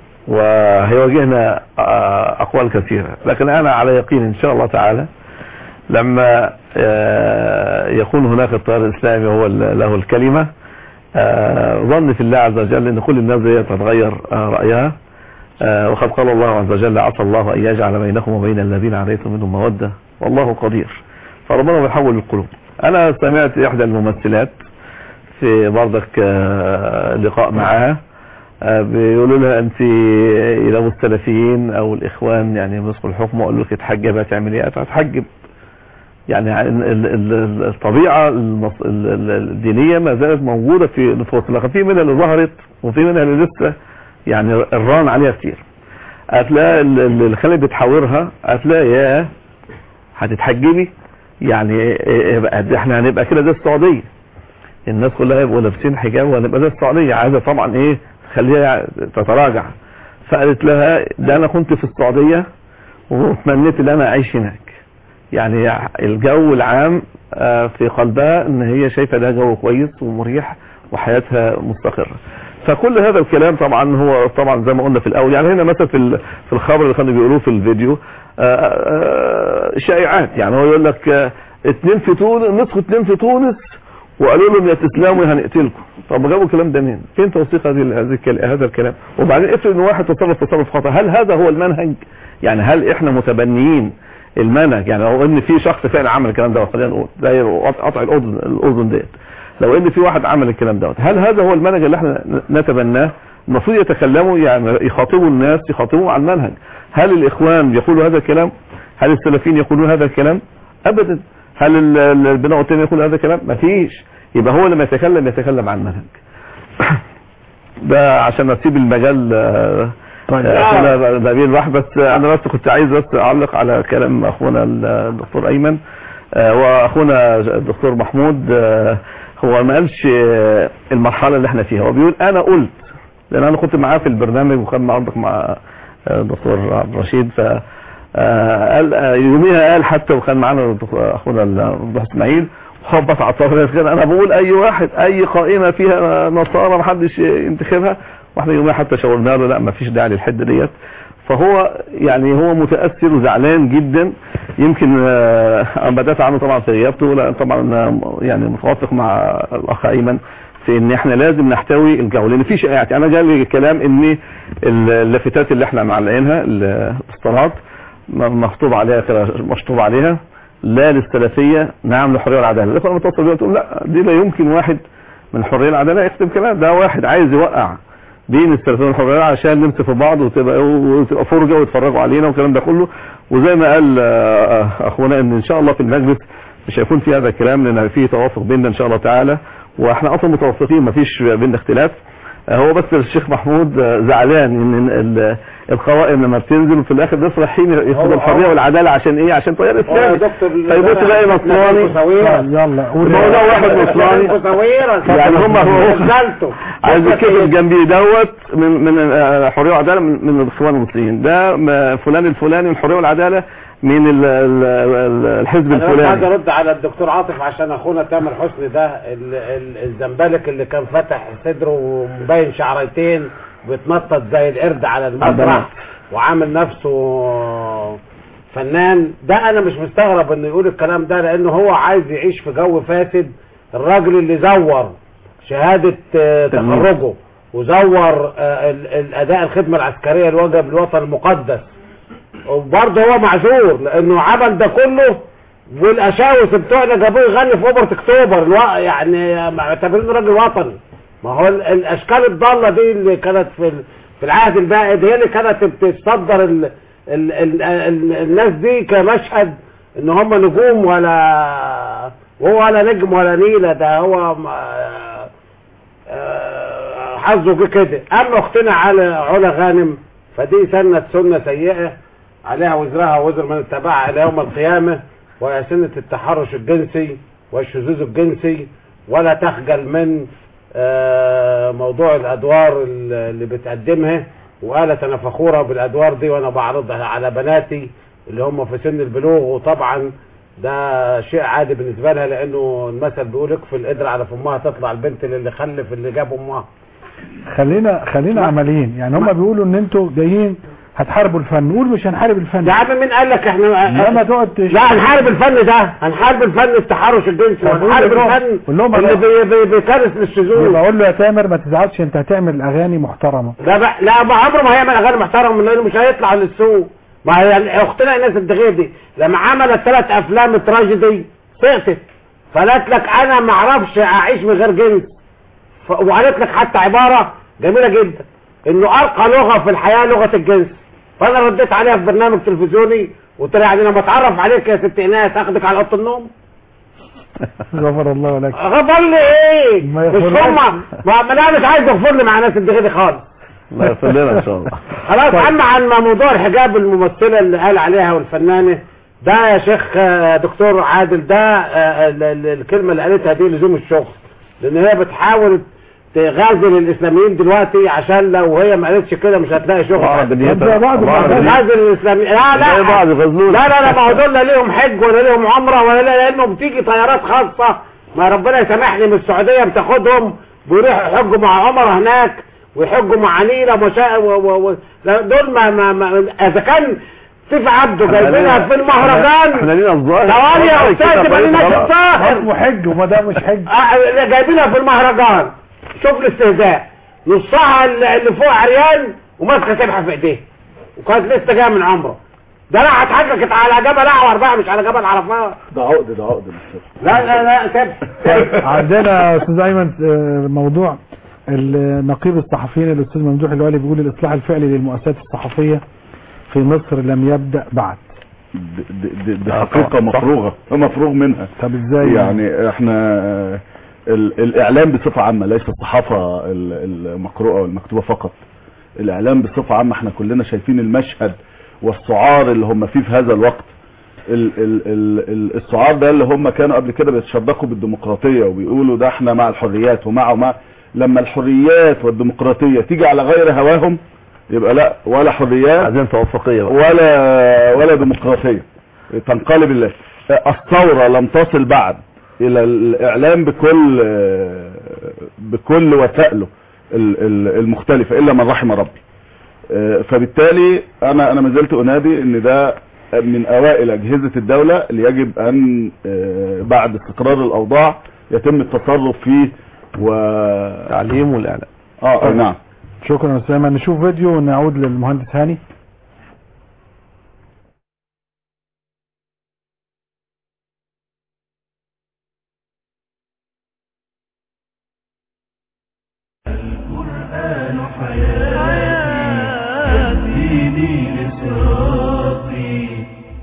وهيواجهنا آه، اقوال كثيرة لكن انا على يقين ان شاء الله تعالى لما آه، يكون هناك التيار الاسلامي هو ال- له الكلمة آه، ظن في الله عز وجل ان كل الناس دي تتغير آه، رأيها آه، وقد قال الله عز وجل عسى الله ان يجعل بينكم وبين الذين عليكم منهم مودة والله قدير فربنا بيحول القلوب انا سمعت احدى الممثلات في برضك آه، لقاء معها آه، بيقولوا لها انت لو السلفيين او الاخوان يعني مسكوا الحكم وقالوا لك اتحجب هتعمل ايه هتحجب يعني ال- ال- ال- الطبيعة المص- ال- ال- الدينية ما زالت موجودة في نفوسنا لكن في منها اللي ظهرت وفي منها اللي لسه يعني الران عليها كتير هتلاقي ال- ال- الخلي بتحاورها هتلاقي يا هتتحجبي يعني إيه- إيه- إيه- احنا هنبقى كده زي السعودية الناس كلها يبقوا لابسين حجاب وهنبقى زي السعودية عايزة طبعا ايه خليها تتراجع فقالت لها ده انا كنت في السعودية وتمنيت ان انا اعيش هناك يعني الجو العام آه، في قلبها ان هي شايفة ده جو كويس ومريح وحياتها مستقرة فكل هذا الكلام طبعا هو طبعا زي ما قلنا في الاول يعني هنا مثلا في ال- في الخبر اللي كانوا بيقولوه في الفيديو آه، آه، شائعات يعني هو يقول لك آه، اتنين في تونس مسكوا اتنين في تونس وقالوا لهم يا تسلموا يا هنقتلكم طب جابوا الكلام ده منين فين توثيق هذه هذه الكل- هذا الكلام وبعدين افرض ان واحد تصرف تصرف خطا هل هذا هو المنهج يعني هل احنا متبنيين المنهج يعني لو ان في شخص فعلا عمل الكلام ده خلينا نقول زي قطع الاذن الاذن ديت لو ان في واحد عمل الكلام دوت هل هذا هو المنهج اللي احنا نتبناه المفروض يتكلموا يعني يخاطبوا الناس يخاطبوا عن المنهج هل الاخوان يقولوا هذا الكلام هل السلفيين يقولون هذا الكلام ابدا هل ال- ال- البناء التاني يقول هذا الكلام مفيش يبقى هو لما يتكلم يتكلم عن منهج ده عشان اسيب المجال آه، آه، اخونا نبيل راح بس انا بس كنت عايز بس اعلق على كلام اخونا الدكتور ايمن آه، واخونا الدكتور محمود آه، هو ما قالش آه، المرحله اللي احنا فيها هو بيقول انا قلت لان انا كنت معاه في البرنامج وكان مع عندك مع آه، الدكتور عبد الرشيد ف آه، قال آه، يوميها قال حتى وكان معانا الدكتور- اخونا الدكتور اسماعيل خبط على الطاوله كده انا بقول اي واحد اي قائمه فيها نصارى ما حدش ينتخبها واحنا يوميها حتى شاورنا له لا ما فيش داعي للحده ديت فهو يعني هو متاثر وزعلان جدا يمكن آه، انا بدات عنه طبعا في غيابته لا طبعا أنا يعني متوافق مع الاخ ايمن في ان احنا لازم نحتوي الجو لان في شائعات يعني انا جالي كلام ان اللافتات اللي احنا معلقينها الاسطرات مخطوب عليها كده مشطوب عليها لا للسلفية نعم للحرية والعدالة لكن لما توصل تقول لا دي لا يمكن واحد من الحرية والعدالة يكتب كلام ده واحد عايز يوقع بين السلفية والحرية عشان نمسك في بعض وتبقى وتبقى فرجة ويتفرجوا علينا والكلام ده كله وزي ما قال آه، اخونا ان ان شاء الله في المجلس مش هيكون في هذا الكلام لان في توافق بيننا ان شاء الله تعالى واحنا اصلا متوافقين مفيش بيننا اختلاف آه، هو بس الشيخ محمود آه، زعلان ان ال- القوائم لما بتنزل وفي الاخر بس رايحين ياخدوا الحريه والعداله عشان ايه عشان تيار هو يا اسلامي دكتور فيبص يلاقي نصراني يلا قول ما هو ده واحد نصراني يعني هم هو نزلته عايز يكتب جنبي دوت من من آه، حريه وعداله من, من الاخوان المسلمين ده م- فلان الفلاني من الحريه والعداله من ال- ال- ال- الحزب انا بس عايز الفلاني ارد على الدكتور عاطف عشان اخونا تامر حسني ده ال- ال- الزمبلك اللي كان فاتح صدره ومبين شعرتين بيتنطط زي القرد على المسرح وعامل نفسه فنان ده انا مش مستغرب انه يقول الكلام ده لانه هو عايز يعيش في جو فاسد الراجل اللي زور شهادة آه، تخرجه وزور آه، ال- الاداء الخدمة العسكرية الواجب الوطن المقدس وبرضه هو معذور لانه عمل ده كله والاشاوس بتوعنا جابوه يغني في اوبرة اكتوبر الو... يعني معتبرينه راجل وطني ما هو ال- الاشكال الضاله دي اللي كانت في ال- في العهد البائد هي اللي كانت بتصدر ال... ال... ال... ال... الناس دي كمشهد ان هم نجوم ولا وهو ولا نجم ولا نيله ده هو م- آه، حظه جه كده اما اختنا على علا غانم فدي سنة سنة سيئة عليها وزرها ووزر من اتبعها الى يوم القيامة وسنة التحرش الجنسي والشذوذ الجنسي ولا تخجل من آه، موضوع الادوار اللي بتقدمها وقالت انا فخورة بالادوار دي وانا بعرضها على بناتي اللي هم في سن البلوغ وطبعا ده شيء عادي بالنسبة لها لانه المثل بيقول اكفي القدر على فمها تطلع البنت اللي خلف اللي جاب امها خلينا خلينا عمليين يعني هم بيقولوا ان انتوا جايين هتحاربوا الفن نقول مش هنحارب الفن يا عم مين قال لك احنا لما تقعد تش- لا هنحارب الفن ده هنحارب الفن التحرش الجنسي طب قول وهنحارب لهم- الفن قول لهم اللي أنا- بي- بي- بيكرس للشذوذ يبقى اقول له يا تامر ما تزعلش انت هتعمل اغاني محترمه لا بقى لا ما عمره ما هيعمل اغاني محترمه لانه مش هيطلع للسوق ما هي يعني اختنا ايناس الدغير دي لما عملت ثلاث افلام تراجيدي سقطت فقالت لك انا ما اعرفش اعيش من غير جنس ف... وقالت لك حتى عباره جميله جدا انه ارقى لغه في الحياه لغه الجنس فانا رديت عليها في برنامج تلفزيوني قلت لها يعني لما اتعرف عليك يا ست ايناس اخدك على اوضه النوم غفر الله لك غفر لي ايه ما مش يغفرلكش. هما ما ما انا مش عايز اغفر لي مع ناس الدغير دي خالص الله يغفر لنا ان شاء الله خلاص عم عن موضوع الحجاب الممثلة اللي قال عليها والفنانة ده يا شيخ آه، دكتور عادل ده آه، ال- ال- الكلمة اللي قالتها دي لزوم الشغل لان هي بتحاول تغازل الاسلاميين دلوقتي عشان لو هي ما قالتش كده مش هتلاقي شغل بعض نيتها- طب زي بعض بعض الناس. نيتها. غازل الاسلاميين لا لا زي بعض غزلول. لا لا لا ما هو دول لا ليهم حج ولا ليهم عمره ولا لا لانه بتيجي طيارات خاصه ما ربنا يسامحني من السعوديه بتاخدهم بيروحوا يحجوا مع عمر هناك ويحجوا مع نيلة ومشا و... و... و... لا، دول ما, ما, ما اذا كان سيف عبده جايبينها في المهرجان احنا لينا الظاهر ثواني يا استاذ تبقى لنا الظاهر اسمه حج وما ده مش حج آه، جايبينها في المهرجان شوف الاستهزاء نصها اللي اللي فوق عريان وماسكه سبحه في ايديه وكانت لسه جايه من عمره ده راحت حككت على جبل اعور بقى مش على جبل عرفات ده عقد ده عقد مش لا لا لا سبح عندنا يا استاذ ايمن آه، موضوع النقيب الصحفيين الاستاذ ممدوح الوالي بيقول الاصلاح الفعلي للمؤسسات الصحفية في مصر لم يبدأ بعد دي, دي, دي حقيقة مفروغة مفروغ منها طب ازاي يعني احنا آه، ال- الاعلام بصفة عامة ليس الصحافة ال- المقروءة والمكتوبة فقط الاعلام بصفة عامة احنا كلنا شايفين المشهد والسعار اللي هم فيه في هذا الوقت ال ال ال ال السعار ده اللي هم كانوا قبل كده بيتشدقوا بالديمقراطية وبيقولوا ده احنا مع الحريات ومع ومع لما الحريات والديمقراطية تيجي على غير هواهم يبقى لا ولا حريات عايزين توافقيه بقى ولا ولا ديمقراطية تنقلب الله الثورة لم تصل بعد الى الاعلام بكل بكل وسائله ال- ال- المختلفة الا من رحم ربي فبالتالي انا انا ما زلت انادي ان ده من اوائل اجهزة الدولة اللي يجب ان بعد استقرار الاوضاع يتم التصرف فيه و تعليم والاعلام اه آه، نعم شكرا يا استاذ ايمن نشوف فيديو ونعود للمهندس هاني القرآن حياتي ديني لصراطي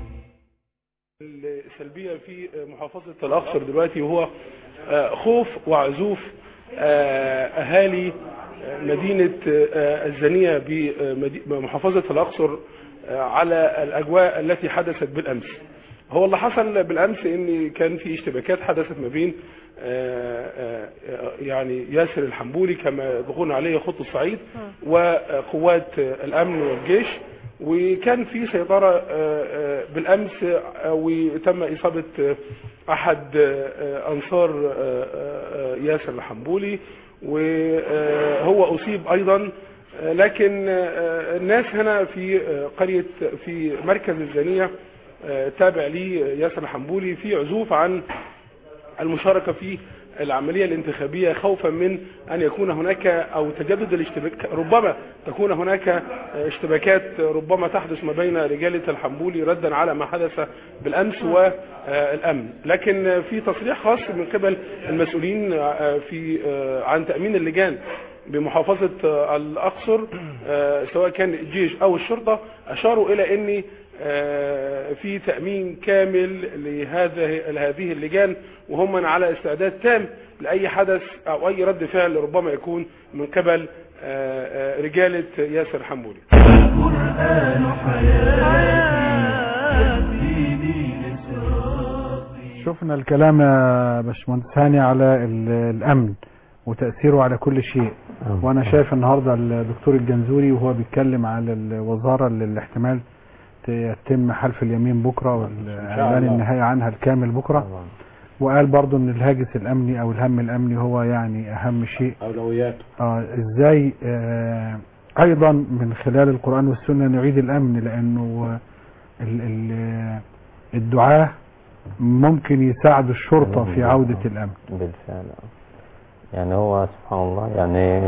السلبية في محافظة الأقصر دلوقتي وهو آه، خوف وعزوف آه، أهالي آه، مدينة آه، الزانية بمحافظة الأقصر آه، على الأجواء التي حدثت بالأمس هو اللي حصل بالأمس إن كان في اشتباكات حدثت ما بين آه، آه، آه، يعني ياسر الحنبولي كما يطلقون عليه خط الصعيد وقوات آه، الأمن والجيش وكان في سيطرة آه، آه، بالأمس آه، وتم إصابة آه، أحد آه، آه، أنصار آه، آه، ياسر الحنبولي وهو أصيب أيضا آه، لكن آه، الناس هنا في آه، قرية في مركز الزانية آه، تابع لي ياسر الحنبولي في عزوف عن المشاركة في العملية الانتخابية خوفا من أن يكون هناك أو تجدد الاشتباك ربما تكون هناك اشتباكات ربما تحدث ما بين رجالة الحنبولي ردا على ما حدث بالأمس والأمن لكن في تصريح خاص من قبل المسؤولين في عن تأمين اللجان بمحافظة الأقصر سواء كان الجيش أو الشرطة أشاروا إلى أن في تأمين كامل لهذه لهذه اللجان وهم على استعداد تام لأي حدث أو أي رد فعل ربما يكون من قبل رجالة ياسر حمولي القرآن حياتي ديني لصراطي شفنا الكلام يا باشمهندس هاني على ال- الامن وتاثيره على كل شيء وانا شايف النهارده الدكتور الجنزوري وهو بيتكلم على الوزاره اللي الاحتمال ت- يتم حلف اليمين بكره والاعلان الله. النهائي عنها الكامل بكره وقال برضو ان الهاجس الامني او الهم الامني هو يعني اهم شيء اولوياته آه ازاي آه ايضا من خلال القرآن والسنة نعيد الامن لانه ال ال الدعاة ممكن يساعدوا الشرطة في عودة الامن بالفعل يعني هو سبحان الله يعني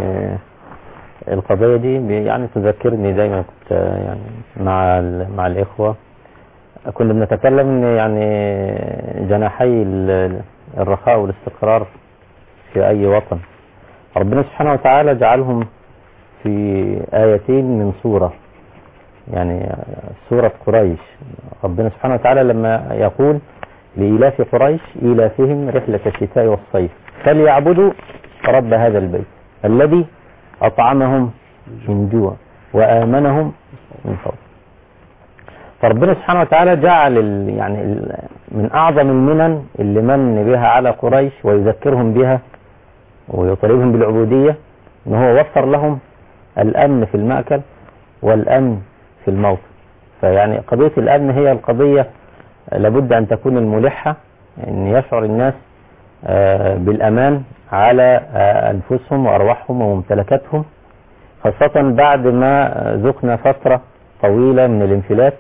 القضية دي بي- يعني تذكرني دايما كنت يعني مع ال- مع الإخوة كنا بنتكلم ان يعني جناحي ال- الرخاء والاستقرار في أي وطن ربنا سبحانه وتعالى جعلهم في آيتين من سورة يعني سورة قريش ربنا سبحانه وتعالى لما يقول لإيلاف قريش إيلافهم رحلة الشتاء والصيف فليعبدوا رب هذا البيت الذي أطعمهم من جوع وآمنهم من خوف فربنا سبحانه وتعالى جعل ال يعني ال من أعظم المنن اللي من بها على قريش ويذكرهم بها ويطالبهم بالعبودية ان هو وفر لهم الامن في المأكل والامن في الموطن فيعني قضية الامن هي القضية لابد ان تكون الملحة ان يشعر الناس آه، بالامان على آه، انفسهم وارواحهم وممتلكاتهم خاصة بعد ما ذقنا فترة طويلة من الانفلات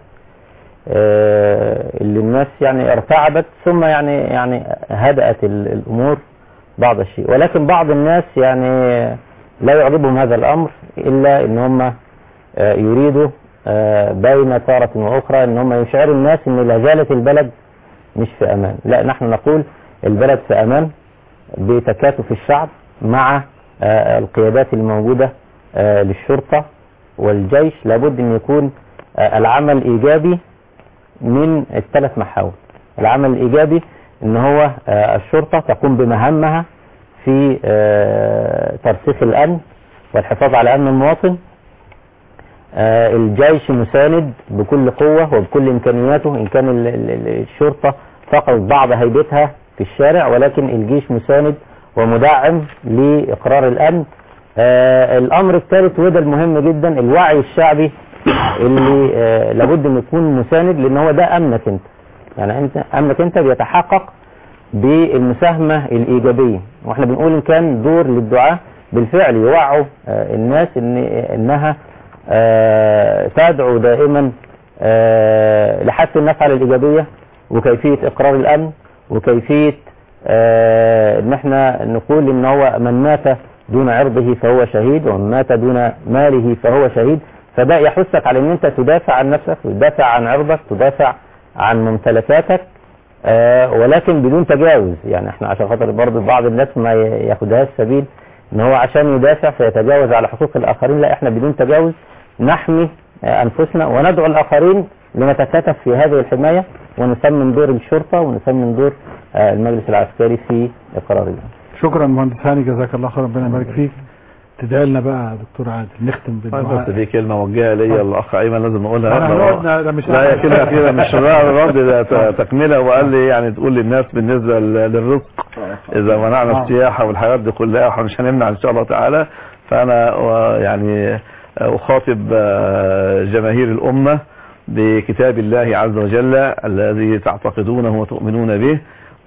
آه، اللي الناس يعني ارتعبت ثم يعني يعني هدأت ال- الامور بعض الشيء ولكن بعض الناس يعني لا يعجبهم هذا الامر الا ان هم آه، يريدوا آه، بين تارة واخرى ان هم يشعروا الناس ان لا زالت البلد مش في امان لا نحن نقول البلد في امان بتكاتف الشعب مع آه، القيادات الموجودة آه، للشرطة والجيش لابد ان يكون آه، العمل ايجابي من الثلاث محاور العمل الايجابي ان هو آه، الشرطة تقوم بمهامها في آه، ترسيخ الامن والحفاظ على امن المواطن آه، الجيش مساند بكل قوة وبكل امكانياته ان كان ال- ال- ال- الشرطة فقدت بعض هيبتها في الشارع ولكن الجيش مساند ومدعم لاقرار الامن آه، الامر الثالث وده المهم جدا الوعي الشعبي اللي آه، لابد ان يكون مساند لان هو ده امنك انت يعني انت امنك انت بيتحقق بالمساهمة الايجابية واحنا بنقول ان كان دور للدعاة بالفعل يوعوا آه، الناس ان انها آه، تدعو دائما آه، لحث النفعة الايجابية وكيفية اقرار الامن وكيفية آه، ان احنا نقول ان هو من مات دون عرضه فهو شهيد ومن مات دون ماله فهو شهيد فده يحثك على ان انت تدافع عن نفسك وتدافع عن عرضك تدافع عن ممتلكاتك آه، ولكن بدون تجاوز يعني احنا عشان خاطر برضه بعض الناس ما ي- ياخدهاش سبيل ان هو عشان يدافع فيتجاوز على حقوق الاخرين لا احنا بدون تجاوز نحمي آه، انفسنا وندعو الاخرين لنتكاتف في هذه الحماية ونسمن دور الشرطة ونسمن دور آه، المجلس العسكري في اقرار الامن شكرا مهندس هاني جزاك الله خير ربنا يبارك فيك تدعي لنا بقى يا دكتور عادل نختم بس بالدعاء دي كلمة موجهة ليا الأخ أيمن لازم نقولها أنا هنقعد ن- ده مش لا هي كلمة كده مش لا الرد ده ت- تكملة وقال لي يعني تقول للناس بالنسبة ل- للرزق إذا منعنا آه. السياحة والحاجات دي كلها احنا مش هنمنع إن شاء الله تعالى فأنا و- يعني أخاطب آه، جماهير الأمة بكتاب الله عز وجل الذي تعتقدونه وتؤمنون به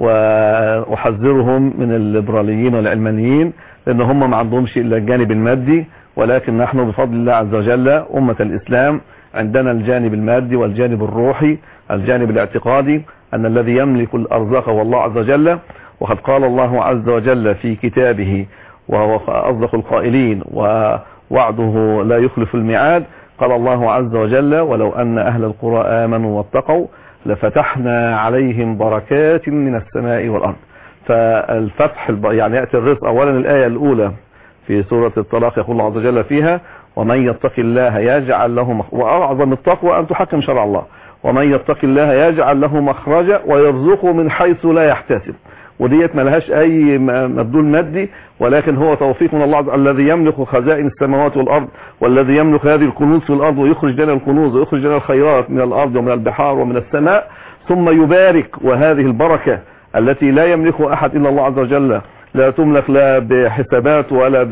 وأحذرهم من الليبراليين والعلمانيين لأن هم ما عندهمش إلا الجانب المادي ولكن نحن بفضل الله عز وجل أمة الإسلام عندنا الجانب المادي والجانب الروحي الجانب الاعتقادي أن الذي يملك الأرزاق هو الله عز وجل وقد قال الله عز وجل في كتابه وهو أصدق القائلين ووعده لا يخلف الميعاد قال الله عز وجل ولو أن أهل القرى آمنوا واتقوا لفتحنا عليهم بركات من السماء والأرض فالفتح الب- يعني يأتي الرزق أولا الآية الأولى في سورة الطلاق يقول الله عز وجل فيها ومن يتق الله يجعل له مخ... وأعظم التقوى أن تحكم شرع الله ومن يتق الله يجعل له مخرجا ويرزقه من حيث لا يحتسب وديت ملهاش أي م- مبدول مادي ولكن هو توفيق من الله عز وجل الذي يملك خزائن السماوات والأرض والذي يملك هذه الكنوز في الأرض ويخرج لنا الكنوز ويخرج لنا الخيرات من الأرض ومن البحار ومن السماء ثم يبارك وهذه البركة التي لا يملكها أحد إلا الله عز وجل لا تملك لا بحسابات ولا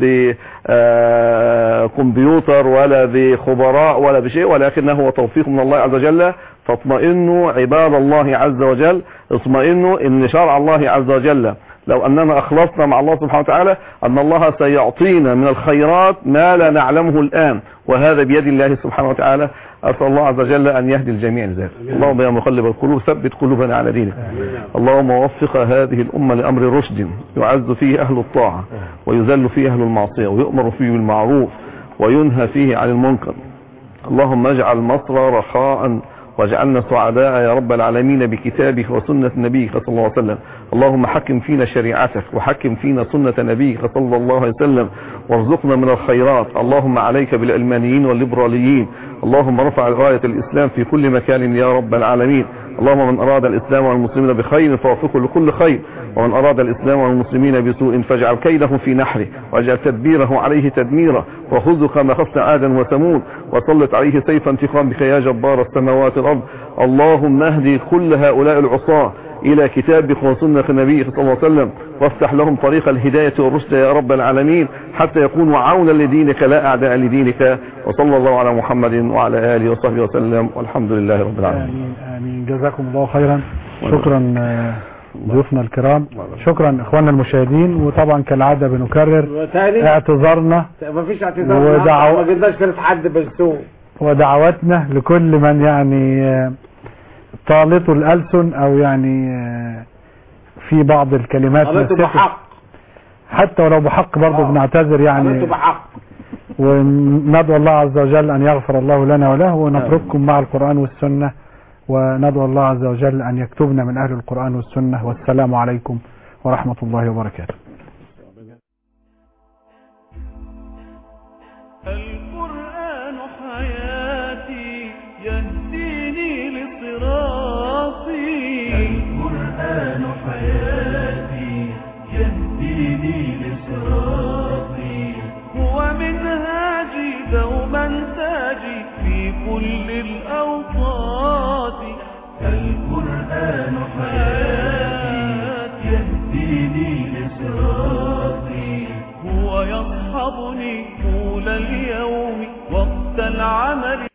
بكمبيوتر ولا بخبراء ولا بشيء ولكنه هو توفيق من الله عز وجل فاطمئنوا عباد الله عز وجل اطمئنوا ان شرع الله عز وجل لو اننا اخلصنا مع الله سبحانه وتعالى ان الله سيعطينا من الخيرات ما لا نعلمه الان وهذا بيد الله سبحانه وتعالى اسال الله عز وجل ان يهدي الجميع لذلك اللهم يا مقلب القلوب ثبت قلوبنا على دينك اللهم وفق هذه الامه لامر رشد يعز فيه اهل الطاعه ويذل فيه اهل المعصيه ويؤمر فيه بالمعروف وينهى فيه عن المنكر اللهم اجعل مصر رخاء واجعلنا سعداء يا رب العالمين بكتابك وسنة نبيك صلى الله عليه وسلم اللهم حكم فينا شريعتك وحكم فينا سنة نبيك صلى الله عليه وسلم وارزقنا من الخيرات اللهم عليك بالعلمانيين والليبراليين اللهم ارفع راية الإسلام في كل مكان يا رب العالمين اللهم من أراد الإسلام والمسلمين بخير فوفقه لكل خير ومن أراد الإسلام والمسلمين بسوء فاجعل كيده في نحره واجعل تدبيره عليه تدميرا وخذه كما خفت عادا وثمود وسلط عليه سيف انتقامك يا جبار السماوات والأرض اللهم اهدي كل هؤلاء العصاة إلى كتابك وسنة نبيك صلى الله عليه وسلم وافتح لهم طريق الهداية والرشد يا رب العالمين حتى يكونوا عونا لدينك لا أعداء لدينك وصلى الله على محمد وعلى آله وصحبه وسلم والحمد لله رب العالمين آمين آمين جزاكم الله خيرا شكرا آه، ضيوفنا الكرام شكرا اخواننا المشاهدين وطبعا كالعاده بنكرر وتاني اعتذارنا مفيش اعتذار ودعو- ما جبناش كانت حد بالسوء ودعواتنا لكل من يعني آه، طالته الألسن أو يعني آه، في بعض الكلمات غلطوا نسيت- بحق حتى ولو بحق برضه بنعتذر يعني غلطوا بحق وندعو الله عز وجل أن يغفر الله لنا وله ونترككم مع القرآن والسنة وندعو الله عز وجل أن يكتبنا من أهل القرآن والسنة والسلام عليكم ورحمة الله وبركاته القرآن حياتي يهديني لصراطي القرآن حياتي يهديني لصراطي هو منهاجي دوما تاجي في كل الأوقات القرآن حياتي يهديني لصراطي هو يصحبني طول اليوم وقت العمل